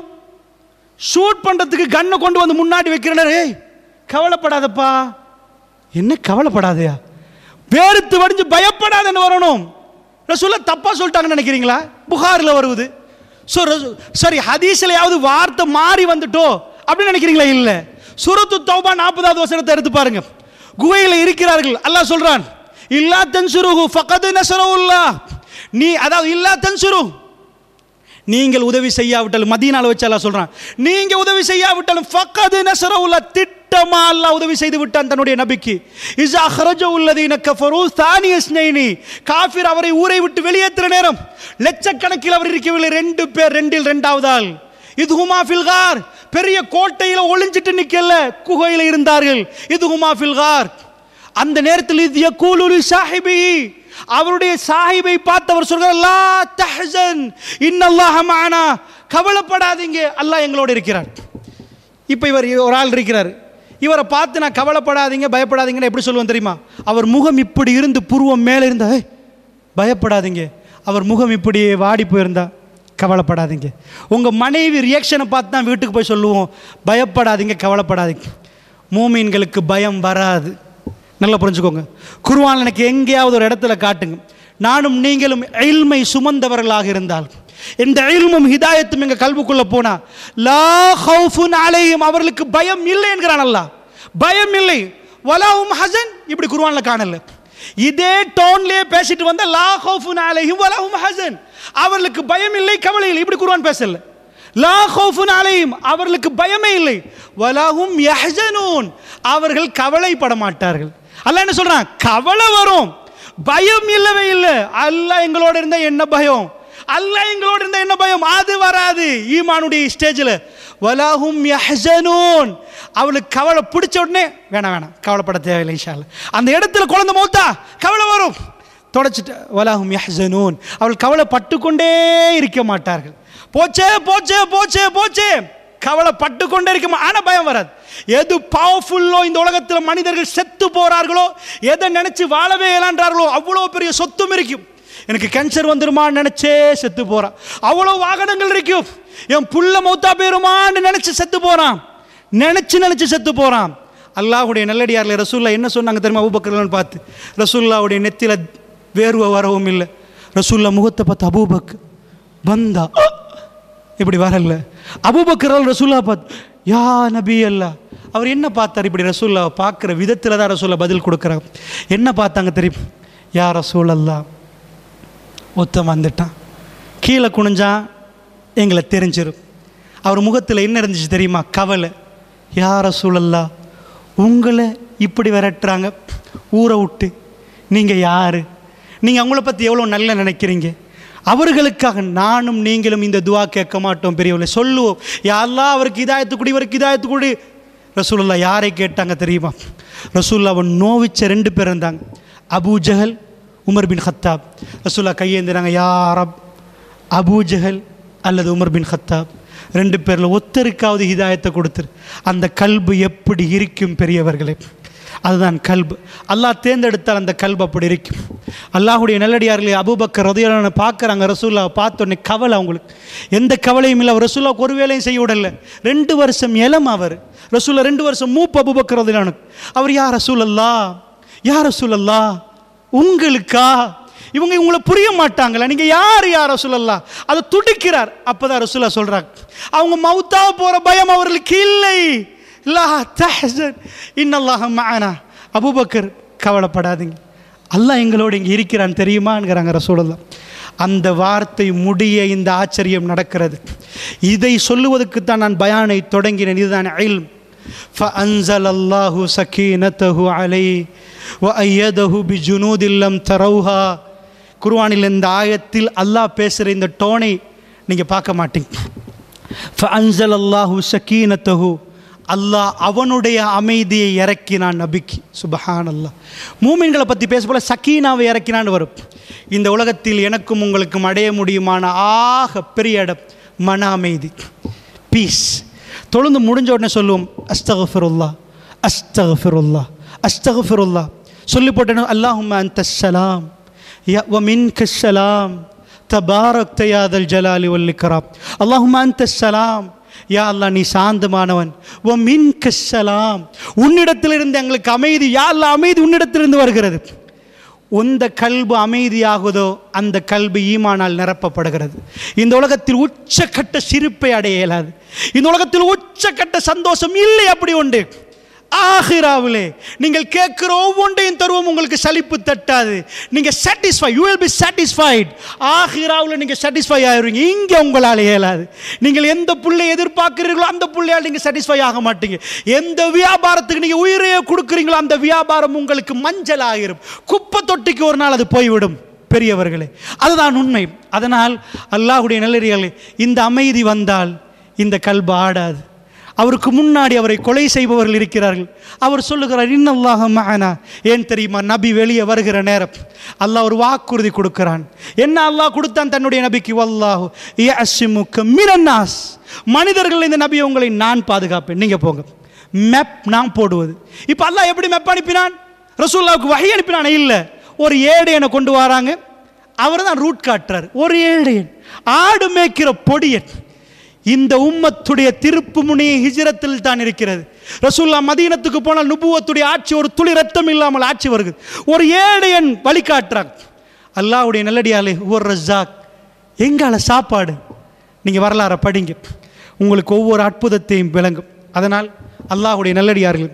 S2: ஷூட் பண்ணுறதுக்கு கன்னை கொண்டு வந்து முன்னாடி வைக்கிறனர் ஏய் கவலைப்படாதப்பா என்ன கவலைப்படாதயா வேறுத்து வடிஞ்சு பயப்படாதன்னு வரணும் ரசூல தப்பா சொல்லிட்டாங்கன்னு நினைக்கிறீங்களா புகாரில் வருவது ஸோ சரி ஹதீஸ்லையாவது வார்த்தை மாறி வந்துட்டோ அப்படின்னு நினைக்கிறீங்களா இல்லை சூரத்து தௌபா நாற்பதாவது வசனத்தை எடுத்து பாருங்க குகையில் இருக்கிறார்கள் அல்லாஹ் சொல்றான் இல்லா தன்சுருஹு ஃபகது நசரவுல்லா நீ அதாவது இல்லா தன்சுரு நீங்கள் உதவி செய்யாவிட்டாலும் மதியனால வச்சு அல்லாஹ் சொல்றான் நீங்க உதவி செய்யாவிட்டாலும் ஃபக்கது நசரவுல்லா திட்டமா அல்லாஹ் உதவி செய்து விட்டான் தன்னுடைய நபிக்கு இஸ் அஹ்ரஜ உள்ளதீன கஃபரு தானிய ஸ்னைனி காஃபிர் அவரை ஊரை விட்டு வெளியேற்றுற நேரம் லட்சக்கணக்கில் அவர் இருக்கவில்லை ரெண்டு பேர் ரெண்டில் ரெண்டாவது ஆள் இது ஹுமா ஃபில்கார் பெரிய கோட்டையில் ஒளிஞ்சிட்டு நிக்கல குகையில் இருந்தார்கள் இது ஹுமா ஃபில்கார் அந்த நேரத்தில் இது யகூலுலி சாஹிபி அவருடைய சாஹிபை பார்த்தவர் சொல்கிறார் லா தஹசன் இன்னல்லாஹ மஅனா கவலைப்படாதீங்க அல்லாஹ் எங்களோட இருக்கிறார் இப்போ இவர் ஒரு ஆள் இருக்கிறார் இவரை பார்த்து நான் கவலைப்படாதீங்க பயப்படாதீங்கன்னு எப்படி சொல்லுவேன் தெரியுமா அவர் முகம் இப்படி இருந்து புருவம் மேலே இருந்தா "ஏய், பயப்படாதீங்க அவர் முகம் இப்படியே வாடி போயிருந்தா கவலைப்படாதீங்க உங்கள் மனைவி ரியாக்ஷனை பார்த்து தான் வீட்டுக்கு போய் சொல்லுவோம் பயப்படாதீங்க கவலைப்படாதீங்க மூமீன்களுக்கு பயம் வராது நல்லா புரிஞ்சுக்கோங்க குருவான் எனக்கு எங்கேயாவது ஒரு இடத்துல காட்டுங்க நானும் நீங்களும் எல்மை சுமந்தவர்களாக இருந்தால் இந்த இல்மும் ஹிதாயத்தும் எங்க கல்வுக்குள்ள போனா லா ஹவுஃபுன் அலைஹிம் அவர்களுக்கு பயம் இல்லை என்கிறான் அல்லாஹ் பயம் இல்லை வலாவும் ஹசன் இப்படி குர்ஆன்ல காணல இதே டோன்லயே பேசிட்டு வந்த லா ஹவுஃபுன் அலைஹிம் வலாவும் ஹசன் அவர்களுக்கு பயம் இல்லை கவலை இல்லை இப்படி குர்ஆன் பேசல லா ஹவுஃபுன் அலைஹிம் அவர்களுக்கு பயமே இல்லை வலாஹும் யஹ்சனூன் அவர்கள் கவலைப்பட மாட்டார்கள் அல்லாஹ் என்ன சொல்றான் கவலை வரும் பயம் இல்லவே இல்லை அல்லாஹ் எங்களோட இருந்தா என்ன பயம் அல்லாஹ் எங்களோட இருந்தா என்ன பயம் அது வராது ஈமானுடைய ஸ்டேஜில் வலாஹும் யஹ்சனூன் அவளுக்கு கவலை பிடிச்ச உடனே வேணாம் வேணாம் கவலைப்பட தேவையில்லை இன்ஷா அல்லாஹ். அந்த இடத்துல குழந்தை மௌத்தா கவலை வரும் தொடச்சிட்டு வலாஹும் யஹ்சனூன் அவள் கவலைப்பட்டு கொண்டே இருக்க மாட்டார்கள் போச்சே போச்சே போச்சே போச்சே கவலைப்பட்டு கொண்டே இருக்க ஆனால் பயம் வராது எது பவர்ஃபுல்லோ இந்த உலகத்தில் மனிதர்கள் செத்து போறார்களோ எதை நினைச்சு வாழவே இயலான்றார்களோ அவ்வளோ பெரிய சொத்தும் இருக்கும் எனக்கு கேன்சர் வந்துருமான்னு நினைச்சே செத்து போறான் அவ்வளோ வாகனங்கள் இருக்கும் என் புள்ள மௌத்தா போயிருமான்னு நினைச்சு செத்து போறான் நினைச்சு நினைச்சு செத்து போறான் அல்லாஹ்வுடைய நல்லடியார்ல ரசூல்லா என்ன சொன்னாங்க தெரியுமா அபூபக்கர்லன்னு பார்த்து ரசூல்லாவுடைய நெத்தியில வேர்வை வரவும் இல்லை ரசூல்லா முகத்தை பார்த்து அபூபக் வந்தா இப்படி வரல அபூபக்கர் ரசூல்லா பார்த்து யா நபி அல்லா அவர் என்ன பார்த்தார் இப்படி ரசூல்லாவை பார்க்குற விதத்தில் தான் ரசூல்லா பதில் கொடுக்குறாங்க என்ன பார்த்தாங்க தெரியும் யா ரசூல் அல்லா ஒருத்தன் வந்துட்டான் கீழே குனிஞ்சான் எங்களை தெரிஞ்சிரும் அவர் முகத்தில் என்ன இருந்துச்சு தெரியுமா கவலை யார சூழல்லா உங்களை இப்படி விரட்டுறாங்க ஊரை விட்டு நீங்கள் யார் நீங்கள் அவங்கள பற்றி எவ்வளோ நல்லா நினைக்கிறீங்க அவர்களுக்காக நானும் நீங்களும் இந்த துவா கேட்க மாட்டோம் பெரியவர்களே சொல்லுவோம் யாரெல்லாம் அவருக்கு இதாயத்து குடி இவருக்கு இதாயத்து குடி ரசூலுல்லா யாரை கேட்டாங்க தெரியுமா ரசூல்லாவை நோவிச்ச ரெண்டு பேர் இருந்தாங்க அபூ ஜஹல் உமர் பின் ஹத்தாப் ரசூல்லா கையேந்தினாங்க யாரப் அபூ ஜஹல் அல்லது உமர் பின் ஹத்தாப் ரெண்டு பேரில் ஒத்தருக்காவது ஹிதாயத்தை கொடுத்துரு அந்த கல்பு எப்படி இருக்கும் பெரியவர்களே அதுதான் கல்பு அல்லாஹ் தேர்ந்தெடுத்தால் அந்த கல்பு அப்படி இருக்கும் அல்லாஹுடைய நல்லடியார்களே அபூபக்கர் ரதியான பார்க்குறாங்க ரசூல்லாவை பார்த்தோன்னே கவலை அவங்களுக்கு எந்த கவலையும் இல்லை அவர் ரசூல்லாவுக்கு ஒரு வேலையும் செய்ய விடல ரெண்டு வருஷம் இளம் அவர் ரசூல்லா ரெண்டு வருஷம் மூப்பு அபூபக்கர் ரதியான அவர் யார் ரசூலல்லா யார் ரசூலல்லா உங்களுக்கா இவங்க உங்களை புரிய மாட்டாங்களா நீங்கள் யார் யார் ரசூலல்லா அதை துடிக்கிறார் அப்போ தான் ரசூலா சொல்கிறாங்க அவங்க மௌத்தாக போகிற பயம் அவர்களுக்கு இல்லை லா தஹசன் இன்னல்லாஹ மஅனா அபூபக்கர் கவலைப்படாதீங்க அல்லாஹ் எங்களோடு இங்கே இருக்கிறான் தெரியுமாங்கிறாங்க ரசூலுல்லாஹ் அந்த வார்த்தை முடிய இந்த ஆச்சரியம் நடக்கிறது இதை சொல்லுவதற்கு தான் நான் பயானை தொடங்கினேன் இதுதான் இல்ம் فأنزل الله سكينته عليه وأيده بجنود لم تروها குர்ஆனில் இந்த ஆயத்தில் அல்லாஹ் பேசுகிற இந்த டோனை நீங்கள் பார்க்க மாட்டீங்க ஃபஅன்சல் அல்லாஹு சக்கீனத்தஹு அல்லாஹ் அவனுடைய அமைதியை இறக்கினான் நபிக்கு சுபஹான் அல்லாஹ் மூமின்களை பற்றி பேச போல சக்கீனாவை இறக்கினான்னு வரும் இந்த உலகத்தில் எனக்கும் உங்களுக்கும் அடைய முடியுமான ஆக பெரிய இடம் மன அமைதி பீஸ் தொழுந்து முடிஞ்ச உடனே சொல்லுவோம் அஸ்தகஃபிருல்லா அஸ்தகஃபிருல்லா அஸ்தகஃபிருல்லா சொல்லி போட்டேன் அல்லாஹும் அந்த சலாம் ومنك السلام تبارك يا ذا الجلال والإكرام اللهم أنت السلام யா அல்லா நீ சாந்தமானவன் ஓ மின் கஸ்ஸலாம் உன்னிடத்திலிருந்து எங்களுக்கு அமைதி யா அல்லா அமைதி உன்னிடத்திலிருந்து வருகிறது உந்த கல்பு அமைதியாகுதோ அந்த கல்பு ஈமானால் நிரப்பப்படுகிறது இந்த உலகத்தில் உச்சக்கட்ட சிரிப்பை அடைய இயலாது இந்த உலகத்தில் உச்சக்கட்ட சந்தோஷம் இல்லை அப்படி உண்டு ஆஹிராவிலே நீங்கள் கேட்குற ஒவ்வொன்றையும் தருவோம் உங்களுக்கு சலிப்பு தட்டாது நீங்கள் satisfy you will be satisfied ஆஹிராவில் நீங்கள் சாட்டிஸ்ஃபை ஆகிருவீங்க இங்கே உங்களால் இயலாது நீங்கள் எந்த புள்ளை எதிர்பார்க்குறீங்களோ அந்த புள்ளையால் நீங்கள் சாட்டிஸ்ஃபை ஆக மாட்டீங்க எந்த வியாபாரத்துக்கு நீங்கள் உயிரையே கொடுக்குறீங்களோ அந்த வியாபாரம் உங்களுக்கு மஞ்சள் ஆகிரும் குப்பை தொட்டிக்கு ஒரு நாள் அது போய்விடும் பெரியவர்களே அதுதான் உண்மை அதனால் அல்லாஹுடைய நல்லறிகளே இந்த அமைதி வந்தால் இந்த கல்பு ஆடாது அவருக்கு முன்னாடி அவரை கொலை செய்பவர்கள் இருக்கிறார்கள் அவர் சொல்லுகிறார் இன்னல்லாஹ மகனா ஏன் தெரியுமா நபி வெளியே வருகிற நேரம் அல்லாஹ் ஒரு வாக்குறுதி கொடுக்கிறான் என்ன அல்லாஹ் கொடுத்தான் தன்னுடைய நபிக்கு வல்லாஹு அசிமுக்க மிரன்னாஸ் மனிதர்கள் இந்த நபி உங்களை நான் பாதுகாப்பேன் நீங்கள் போங்க மேப் நான் போடுவது இப்போ அல்லாஹ் எப்படி மேப் அனுப்பினான் ரசூல்லாவுக்கு வகை அனுப்பினானே இல்லை ஒரு ஏடையனை கொண்டு வராங்க அவர் தான் ரூட் காட்டுறார் ஒரு ஏழையன் ஆடு மேய்க்கிற பொடியன் இந்த உம்மத்துடைய திருப்பு முனி ஹிஜரத்தில் தான் இருக்கிறது ரசூல்லா மதீனத்துக்கு போனால் நுபுவத்துடைய ஆட்சி ஒரு துளி ரத்தம் இல்லாமல் ஆட்சி வருகிறது ஒரு ஏழையன் வழிகாட்டுறாங்க அல்லாஹ்வுடைய நல்லடியாலே ஒரு ரஜாக் எங்கால சாப்பாடு நீங்கள் வரலாறை படிங்க உங்களுக்கு ஒவ்வொரு அற்புதத்தையும் விளங்கும் அதனால் அல்லாஹ்வுடைய நல்லடியார்கள்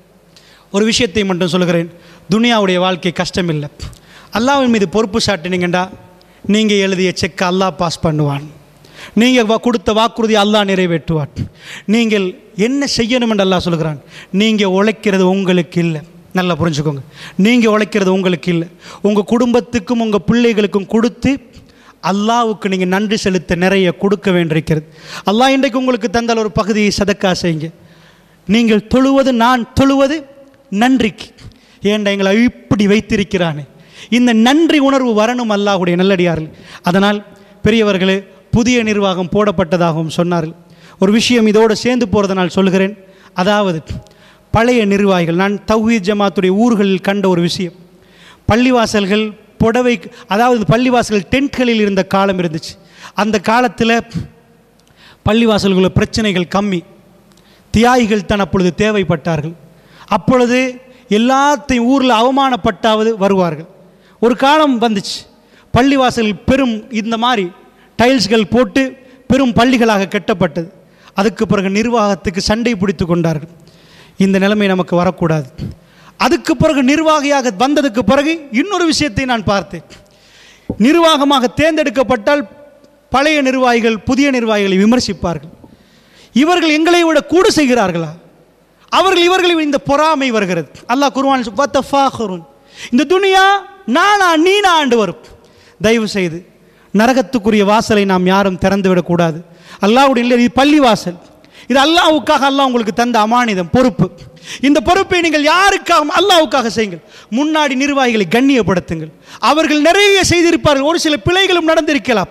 S2: ஒரு விஷயத்தை மட்டும் சொல்லுகிறேன் துனியாவுடைய வாழ்க்கை கஷ்டம் இல்லை அல்லாஹ்வின் மீது பொறுப்பு சாட்டினீங்கண்டா நீங்கள் எழுதிய செக்கை அல்லாஹ் பாஸ் பண்ணுவான் நீங்கள் வா- கொடுத்த வாக்குறுதி அல்லாஹ் நிறைவேற்றுவான் நீங்கள் என்ன செய்யணும் என்று அல்லாஹ் சொல்கிறான் நீங்கள் உழைக்கிறது உங்களுக்கு இல்லை நல்லா புரிஞ்சுக்கோங்க நீங்கள் உழைக்கிறது உங்களுக்கு இல்லை உங்கள் குடும்பத்துக்கும் உங்கள் பிள்ளைகளுக்கும் கொடுத்து அல்லாஹ்வுக்கு நீங்கள் நன்றி செலுத்த நிறைய கொடுக்க வேண்டியிருக்கிறது அல்லாஹ் இன்றைக்கு உங்களுக்கு தந்தால் ஒரு பகுதியை சதக்கா செய்யுங்க நீங்கள் தொழுவது நான் தொழுவது நன்றிக்கு ஏன்டா எங்களை இப்படி வைத்திருக்கிறானே இந்த நன்றி உணர்வு வரணும் அல்லாஹுடைய நல்லடியார்கள் அதனால் பெரியவர்களே புதிய நிர்வாகம் போடப்பட்டதாகவும் சொன்னார்கள் ஒரு விஷயம் இதோடு சேர்ந்து போகிறதுனால் சொல்கிறேன் அதாவது பழைய நிர்வாகிகள் நான் தௌஹீத் ஜமாத்துடைய ஊர்களில் கண்ட ஒரு விஷயம் பள்ளிவாசல்கள் புடவை அதாவது பள்ளிவாசல்கள் டென்ட்களில் இருந்த காலம் இருந்துச்சு அந்த காலத்தில் பள்ளிவாசல்களில் பிரச்சனைகள் கம்மி தியாகிகள் தான் அப்பொழுது தேவைப்பட்டார்கள் அப்பொழுது எல்லாத்தையும் ஊரில் அவமானப்பட்டாவது வருவார்கள் ஒரு காலம் வந்துச்சு பள்ளிவாசல் பெரும் இந்த மாதிரி டைல்ஸ்கள் போட்டு பெரும் பள்ளிகளாக கட்டப்பட்டது அதுக்கு பிறகு நிர்வாகத்துக்கு சண்டை பிடித்து கொண்டார்கள் இந்த நிலைமை நமக்கு வரக்கூடாது அதுக்கு பிறகு நிர்வாகியாக வந்ததுக்கு பிறகு இன்னொரு விஷயத்தை நான் பார்த்தேன் நிர்வாகமாக தேர்ந்தெடுக்கப்பட்டால் பழைய நிர்வாகிகள் புதிய நிர்வாகிகளை விமர்சிப்பார்கள் இவர்கள் எங்களை விட கூட செய்கிறார்களா அவர்கள் இவர்களை இந்த பொறாமை வருகிறது அல்லாஹ் குர்ஆன் வத்தஃபாஹருன் இந்த துனியா நானா நீனா ஆண்டு வரும் தயவு செய்து நரகத்துக்குரிய வாசலை நாம் யாரும் திறந்து விடக்கூடாது அல்லாஹ்வுடைய இல்லை இது பள்ளி வாசல் இது அல்லாஹ்வுக்காக அல்லாஹ் உங்களுக்கு தந்த அமானிதம் பொறுப்பு இந்த பொறுப்பை நீங்கள் யாருக்காக அல்லாஹ்வுக்காக செய்யுங்கள் முன்னாடி நிர்வாகிகளை கண்ணியப்படுத்துங்கள் அவர்கள் நிறைய செய்திருப்பார்கள் ஒரு சில பிழைகளும் நடந்திருக்கலாம்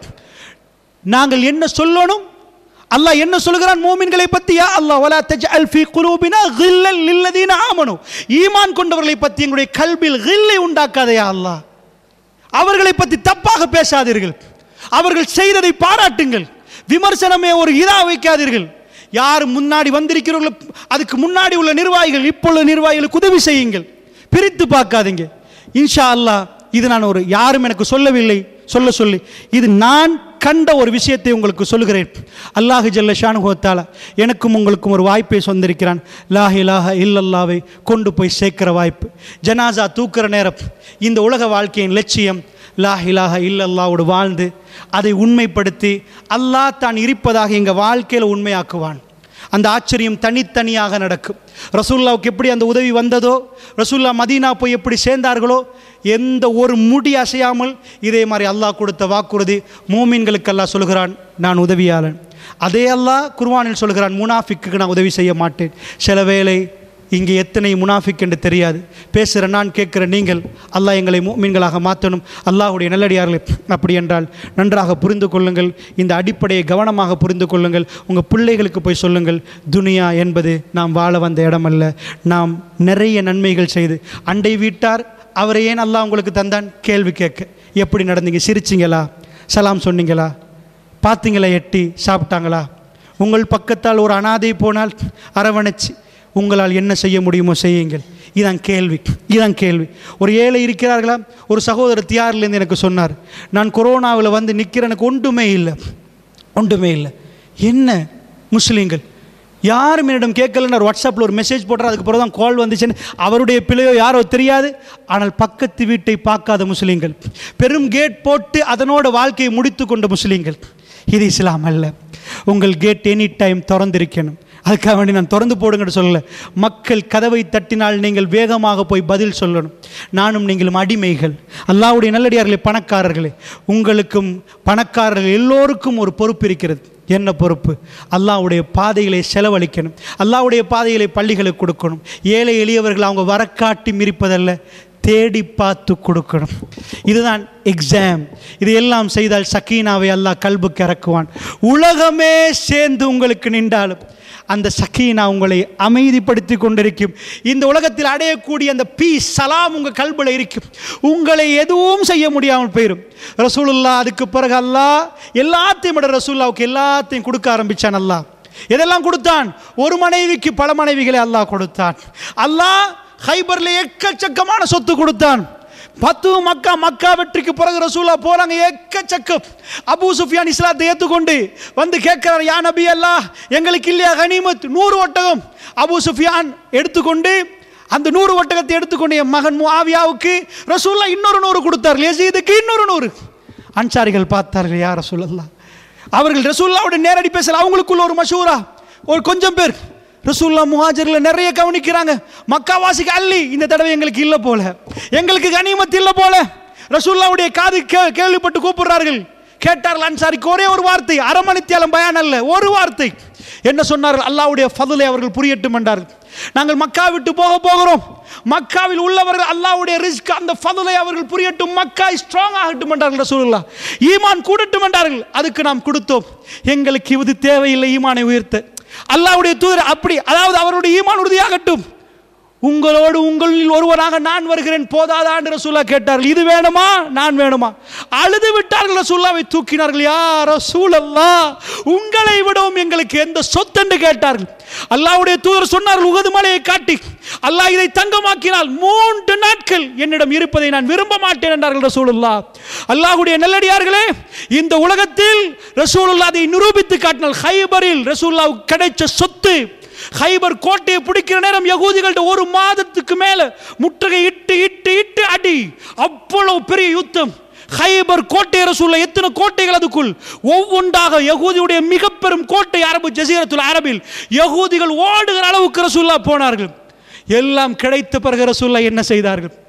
S2: நாங்கள் என்ன சொல்லணும் அல்லாஹ் என்ன சொல்கிறான் மூமின்களை பத்தி யா அல்லாஹ் வலா தஜ்அல் ஃபீ குலூபினா கில்லல் லில்லதீன ஆமனு ஈமான் கொண்டவர்களை பத்தி எங்களுடைய கல்பில் கில்லை உண்டாக்காதே யா அல்லாஹ் அவர்களை பற்றி தப்பாக பேசாதீர்கள் அவர்கள் செய்ததை பாராட்டுங்கள் விமர்சனமே ஒரு இதா வைக்காதீர்கள் யார் முன்னாடி வந்திருக்கிறவர்களோ அதுக்கு முன்னாடி உள்ள நிர்வாகிகள் இப்பொழுது நிர்வாகிகளுக்கு உதவி செய்யுங்கள் பிரித்து பார்க்காதீங்க இன்ஷா அல்லாஹ் இது நான் ஒரு யாரும் எனக்கு சொல்லவில்லை சொல்ல சொல்லி இது நான் கண்ட ஒரு விஷயத்தை உங்களுக்கு சொல்லுகிறேன் அல்லாஹு ஜல்ல ஷானுகோத்தால எனக்கும் உங்களுக்கும் ஒரு வாய்ப்பை சொந்திருக்கிறான் லாஹ் இலாஹ இல்லல்லாவை கொண்டு போய் சேர்க்கிற வாய்ப்பு ஜனாசா தூக்குற நேரம் இந்த உலக வாழ்க்கையின் லட்சியம் லாஹ் இலாஹ இல்லல்லாவோடு வாழ்ந்து அதை உண்மைப்படுத்தி அல்லாஹ் தான் இருப்பதாக எங்கள் வாழ்க்கையில் உண்மையாக்குவான் அந்த ஆச்சரியம் தனித்தனியாக நடக்கும் ரசூல்லாவுக்கு எப்படி அந்த உதவி வந்ததோ ரசூல்லா மதீனா போய் எப்படி சேர்ந்தார்களோ எந்த ஒரு முடி அசையாமல் இதே மாதிரி அல்லாஹ் கொடுத்த வாக்குறுதி மூமின்களுக்கு அல்லாஹ் சொல்கிறான் நான் உதவியாளன் அதே அல்லாஹ் குர்வானில் சொல்கிறான் முனாஃபிக்கு நான் உதவி செய்ய மாட்டேன் சில வேளை இங்கே எத்தனை முனாஃபிக் என்று தெரியாது பேசுகிற நான் கேட்குற நீங்கள் அல்லாஹ் எங்களை மீன்களாக மாற்றணும் அல்லாஹுடைய நல்லடியார்களே அப்படி என்றால் நன்றாக புரிந்து கொள்ளுங்கள் இந்த அடிப்படையை கவனமாக புரிந்து கொள்ளுங்கள் உங்கள் பிள்ளைகளுக்கு போய் சொல்லுங்கள் துனியா என்பது நாம் வாழ வந்த இடமல்ல நாம் நிறைய நன்மைகள் செய்து அண்டை வீட்டார் அவரை ஏன் அல்லாஹ் உங்களுக்கு தந்தான் கேள்வி கேட்க எப்படி நடந்தீங்க சிரிச்சிங்களா சலாம் சொன்னீங்களா பார்த்தீங்களா எட்டி சாப்பிட்டாங்களா உங்கள் பக்கத்தால் ஒரு அனாதை போனால் அரவணைச்சு உங்களால் என்ன செய்ய முடியுமோ செய்யுங்கள் இதான் கேள்வி இதான் கேள்வி ஒரு ஏழை இருக்கிறார்களா ஒரு சகோதரர் தியார்லேருந்து எனக்கு சொன்னார் நான் கொரோனாவில் வந்து நிற்கிற எனக்கு ஒன்றுமே இல்லை ஒன்றுமே இல்லை என்ன முஸ்லீம்கள் யாரும் என்னிடம் கேட்கலன்னு ஒரு வாட்ஸ்அப்பில் ஒரு மெசேஜ் போட்டார் அதுக்கு பிறகு தான் கால் வந்துச்சுன்னு அவருடைய பிள்ளையோ யாரோ தெரியாது ஆனால் பக்கத்து வீட்டை பார்க்காத முஸ்லீம்கள் பெரும் கேட் போட்டு அதனோட வாழ்க்கையை முடித்து கொண்ட முஸ்லீம்கள் இது இஸ்லாம் அல்ல உங்கள் கேட் எனி டைம் திறந்திருக்கணும் அதுக்காக வேண்டி நான் திறந்து போடுங்கன்னு சொல்லலை மக்கள் கதவை தட்டினால் நீங்கள் வேகமாக போய் பதில் சொல்லணும் நானும் நீங்களும் அடிமைகள் அல்லாவுடைய நல்லடியார்களே பணக்காரர்களே உங்களுக்கும் பணக்காரர்கள் எல்லோருக்கும் ஒரு பொறுப்பு இருக்கிறது என்ன பொறுப்பு அல்லாவுடைய பாதைகளை செலவழிக்கணும் அல்லாவுடைய பாதைகளை பள்ளிகளுக்கு கொடுக்கணும் ஏழை எளியவர்கள் அவங்க வரக்காட்டி மிரிப்பதல்ல தேடி பார்த்து கொடுக்கணும் இதுதான் எக்ஸாம் இது எல்லாம் செய்தால் சக்கீனாவை அல்லாஹ் கல்புக்கு இறக்குவான் உலகமே சேர்ந்து உங்களுக்கு நின்றாலும் அந்த சக்கீனா உங்களை அமைதிப்படுத்தி கொண்டிருக்கும் இந்த உலகத்தில் அடையக்கூடிய அந்த பீஸ் சலாம் உங்கள் கல்பில் இருக்கும் உங்களை எதுவும் செய்ய முடியாமல் போயிடும் ரசூலுல்லா அதுக்கு பிறகு அல்லாஹ் எல்லாத்தையும் விட ரசூல்லாவுக்கு எல்லாத்தையும் கொடுக்க ஆரம்பித்தான் அல்லாஹ் எதெல்லாம் கொடுத்தான் ஒரு மனைவிக்கு பல மனைவிகளை அல்லாஹ் கொடுத்தான் அல்லாஹ் ஹைபர்ல எக்கச்சக்கமான சொத்து கொடுத்தான் பத்து மக்கா மக்கா வெற்றிக்கு பிறகு ரசூலா போறாங்க எக்கச்சக்கம் அபூ சுஃபியான் இஸ்லாத்தை ஏற்றுக்கொண்டு வந்து கேட்கிறார் யா நபி அல்லாஹ் எங்களுக்கு இல்லையா கனிமத் நூறு ஒட்டகம் அபூ சுஃபியான் எடுத்துக்கொண்டு அந்த நூறு ஒட்டகத்தை எடுத்துக்கொண்டு என் மகன் முஆவியாவுக்கு ரசூல்லா இன்னொரு நூறு கொடுத்தார் யசீதுக்கு இன்னொரு நூறு அன்சாரிகள் பார்த்தார்கள் யார் ரசூலல்லா அவர்கள் ரசூல்லாவுடைய நேரடி பேசல அவங்களுக்குள்ள ஒரு மஷூரா ஒரு கொஞ்சம் பேர் ரசூல்லா முஹாஜரில் நிறைய கவனிக்கிறாங்க மக்காவாசிக்கு அள்ளி இந்த தடவை எங்களுக்கு இல்லை போல எங்களுக்கு கனிமத் இல்லை போல ரசூல்லாவுடைய காது கே கேள்விப்பட்டு கூப்பிடுறார்கள் கேட்டார்கள் அன்சாரிக்கு ஒரே ஒரு வார்த்தை அரை மணித்தியாலம் பயான் அல்ல ஒரு வார்த்தை என்ன சொன்னார்கள் அல்லாவுடைய ஃபதுலை அவர்கள் புரியட்டும் என்றார்கள் நாங்கள் மக்கா விட்டு போக போகிறோம் மக்காவில் உள்ளவர்கள் அல்லாவுடைய ரிஸ்க் அந்த ஃபதுலை அவர்கள் புரியட்டும் மக்கா ஸ்ட்ராங் ஆகட்டும் என்றார்கள் ரசூலுல்லா ஈமான் கூடட்டும் என்றார்கள் அதுக்கு நாம் கொடுத்தோம் எங்களுக்கு இது தேவையில்லை ஈமானை உயர்த்த அல்லாவுடைய தூதர் அப்படி அதாவது அவருடைய ஈமான் உறுதியாகட்டும் உங்களோடு உங்களில் ஒருவராக நான் வருகிறேன் போதாதா என்று ரசூல்லா கேட்டார்கள் இது வேணுமா நான் வேணுமா அழுது விட்டார்கள் ரசூல்லாவை தூக்கினார்கள் யார் ரசூலல்லா உங்களை விடவும் எங்களுக்கு எந்த சொத்து என்று கேட்டார்கள் அல்லாவுடைய தூதர் சொன்னார்கள் உகது மலையை காட்டி அல்லாஹ் இதை தங்கமாக்கினால் மூன்று நாட்கள் என்னிடம் இருப்பதை நான் விரும்ப மாட்டேன் என்றார்கள் ரசூலுல்லா அல்லாஹ்வுடைய நல்லடியார்களே இந்த உலகத்தில் ரசூலுல்லா அதை நிரூபித்து காட்டினால் ஹைபரில் ரசூல்லாவுக்கு கிடைச்ச சொத்து ஹைபர் கோட்டையை பிடிக்கிற நேரம் யகூதிகள்ட்ட ஒரு மாதத்துக்கு மேல முற்றுகை இட்டு இட்டு இட்டு அடி அவ்வளவு பெரிய யுத்தம் ஹைபர் கோட்டை ரசூல்ல எத்தனை கோட்டைகள் அதுக்குள் ஒவ்வொன்றாக யகூதியுடைய மிக பெரும் கோட்டை அரபு ஜசீரத்துல் அரபில் யகூதிகள் ஓடுகிற அளவுக்கு ரசூல்லா போனார்கள் எல்லாம் கிடைத்த பிறகு ரசூல்லா என்ன செய்தார்கள்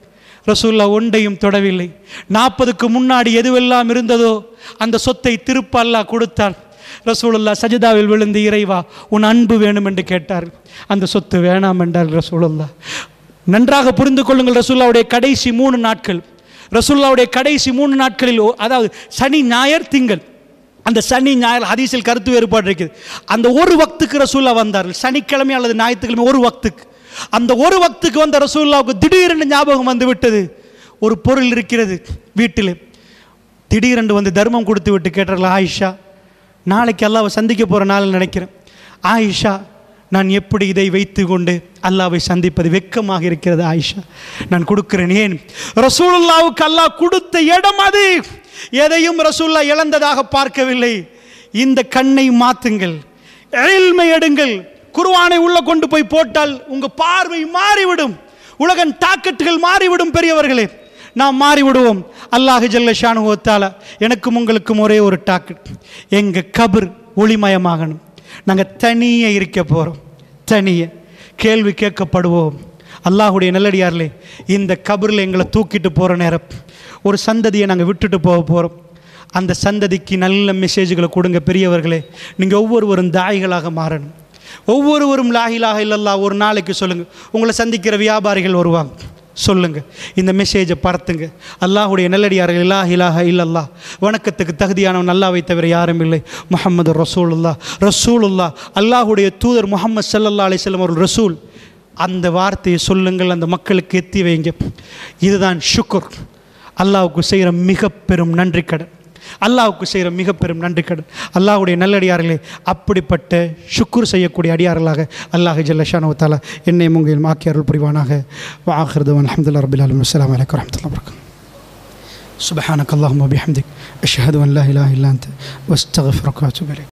S2: ரசூல்லா ஒன்றையும் தொடவில்லை நாற்பதுக்கு முன்னாடி எதுவெல்லாம் இருந்ததோ அந்த சொத்தை திருப்ப அல்லாஹ் கொடுத்தான் ரசூலுல்லா சஜிதாவில் விழுந்து இறைவா உன் அன்பு வேணும் என்று கேட்டார் அந்த சொத்து வேணாம் என்றார் ரசூலுல்லா நன்றாக புரிந்து கொள்ளுங்கள் ரசூல்லாவுடைய கடைசி மூணு நாட்கள் ரசூல்லாவுடைய கடைசி மூணு நாட்களில் ஒ- அதாவது சனி ஞாயிறு திங்கள் அந்த சனி ஞாயிறு ஹதீஸில் கருத்து வேறுபாடு இருக்குது அந்த ஒரு வக்துக்கு ரசூல்லா வந்தார்கள் சனிக்கிழமை அல்லது ஞாயிற்றுக்கிழமை ஒரு வக்துக்கு அந்த ஒரு வக்துக்கு வந்த ரசூல்லாவுக்கு திடீரென்று ஞாபகம் வந்து விட்டது ஒரு பொருள் இருக்கிறது வீட்டில் திடீரென்று வந்து தர்மம் கொடுத்து விட்டு கேட்டார்கள் ஆயிஷா நாளைக்கு அல்லாவை சந்திக்க போகிற நாள் நினைக்கிறேன் ஆயிஷா நான் எப்படி இதை வைத்து கொண்டு அல்லாவை சந்திப்பது வெட்கமாக இருக்கிறது ஆயிஷா நான் கொடுக்கிறேன் ஏன் ரசூலுல்லாவுக்கு அல்லாஹ் கொடுத்த இடம் அது எதையும் ரசூல்லா இழந்ததாக பார்க்கவில்லை இந்த கண்ணை மாத்துங்கள் எழில்மை எடுங்கள் குர்ஆனை உள்ள கொண்டு போய் போட்டால் உங்க பார்வை மாறிவிடும் உலகன் டாக்கெட்டுகள் மாறிவிடும் பெரியவர்களே நாம் மாறிவிடுவோம் அல்லாஹ் ஜல்ல ஷானுவத்தால எனக்கும் உங்களுக்கும் ஒரே ஒரு டாக்கெட் எங்கள் கபர் ஒளிமயமாகணும் நாங்கள் தனியே இருக்க போகிறோம் தனியே கேள்வி கேட்கப்படுவோம் அல்லாஹுடைய நல்லடியார்களே இந்த கபரில் எங்களை தூக்கிட்டு போகிற நேரம் ஒரு சந்ததியை நாங்கள் விட்டுட்டு போக போகிறோம் அந்த சந்ததிக்கு நல்ல மெசேஜ்களை கொடுங்க பெரியவர்களே நீங்கள் ஒவ்வொருவரும் தாய்களாக மாறணும் ஒவ்வொருவரும் லாஹிலாக இல்லல்லா ஒரு நாளைக்கு சொல்லுங்கள் உங்களை சந்திக்கிற வியாபாரிகள் வருவாங்க சொல்லுங்க இந்த மெசேஜை பரத்துங்க அல்லாஹுடைய நல்லடியார்கள் இல்லா இலாஹ இல்லல்லா வணக்கத்துக்கு தகுதியானவன் அல்லாவை தவிர யாரும் இல்லை முஹம்மது ரசூலுல்லா ரசூலுல்லா அல்லாஹுடைய தூதர் முஹம்மது ஸல்லல்லாஹு அலைஹி வஸல்லம் அவர்கள் ரசூல் அந்த வார்த்தையை சொல்லுங்கள் அந்த மக்களுக்கு எத்தி வைங்க இதுதான் ஷுக்குர் அல்லாஹ்வுக்கு செய்கிற மிக பெரும் நன்றி கடன் அல்லாஹ்வுக்கு செய்கிற மிக பெரும் நன்றி கடன் அல்லாஹ்வுடைய நல்லடியார்களே அப்படிப்பட்ட ஷுக்குர் செய்யக்கூடிய அடியார்களாக அல்லாஹ் ஜல்லஷானு தாலா என்னை உங்கள் ஆக்கி அருள் புரிவானாக வாஹிருது அலமதுல்லா ரபில் அலம் அஸ்லாம் வலைக்கம் வரமத்துல்லா வரகம் سبحانك اللهم وبحمدك أشهد أن لا إله إلا أنت واستغفرك وأتوب إليك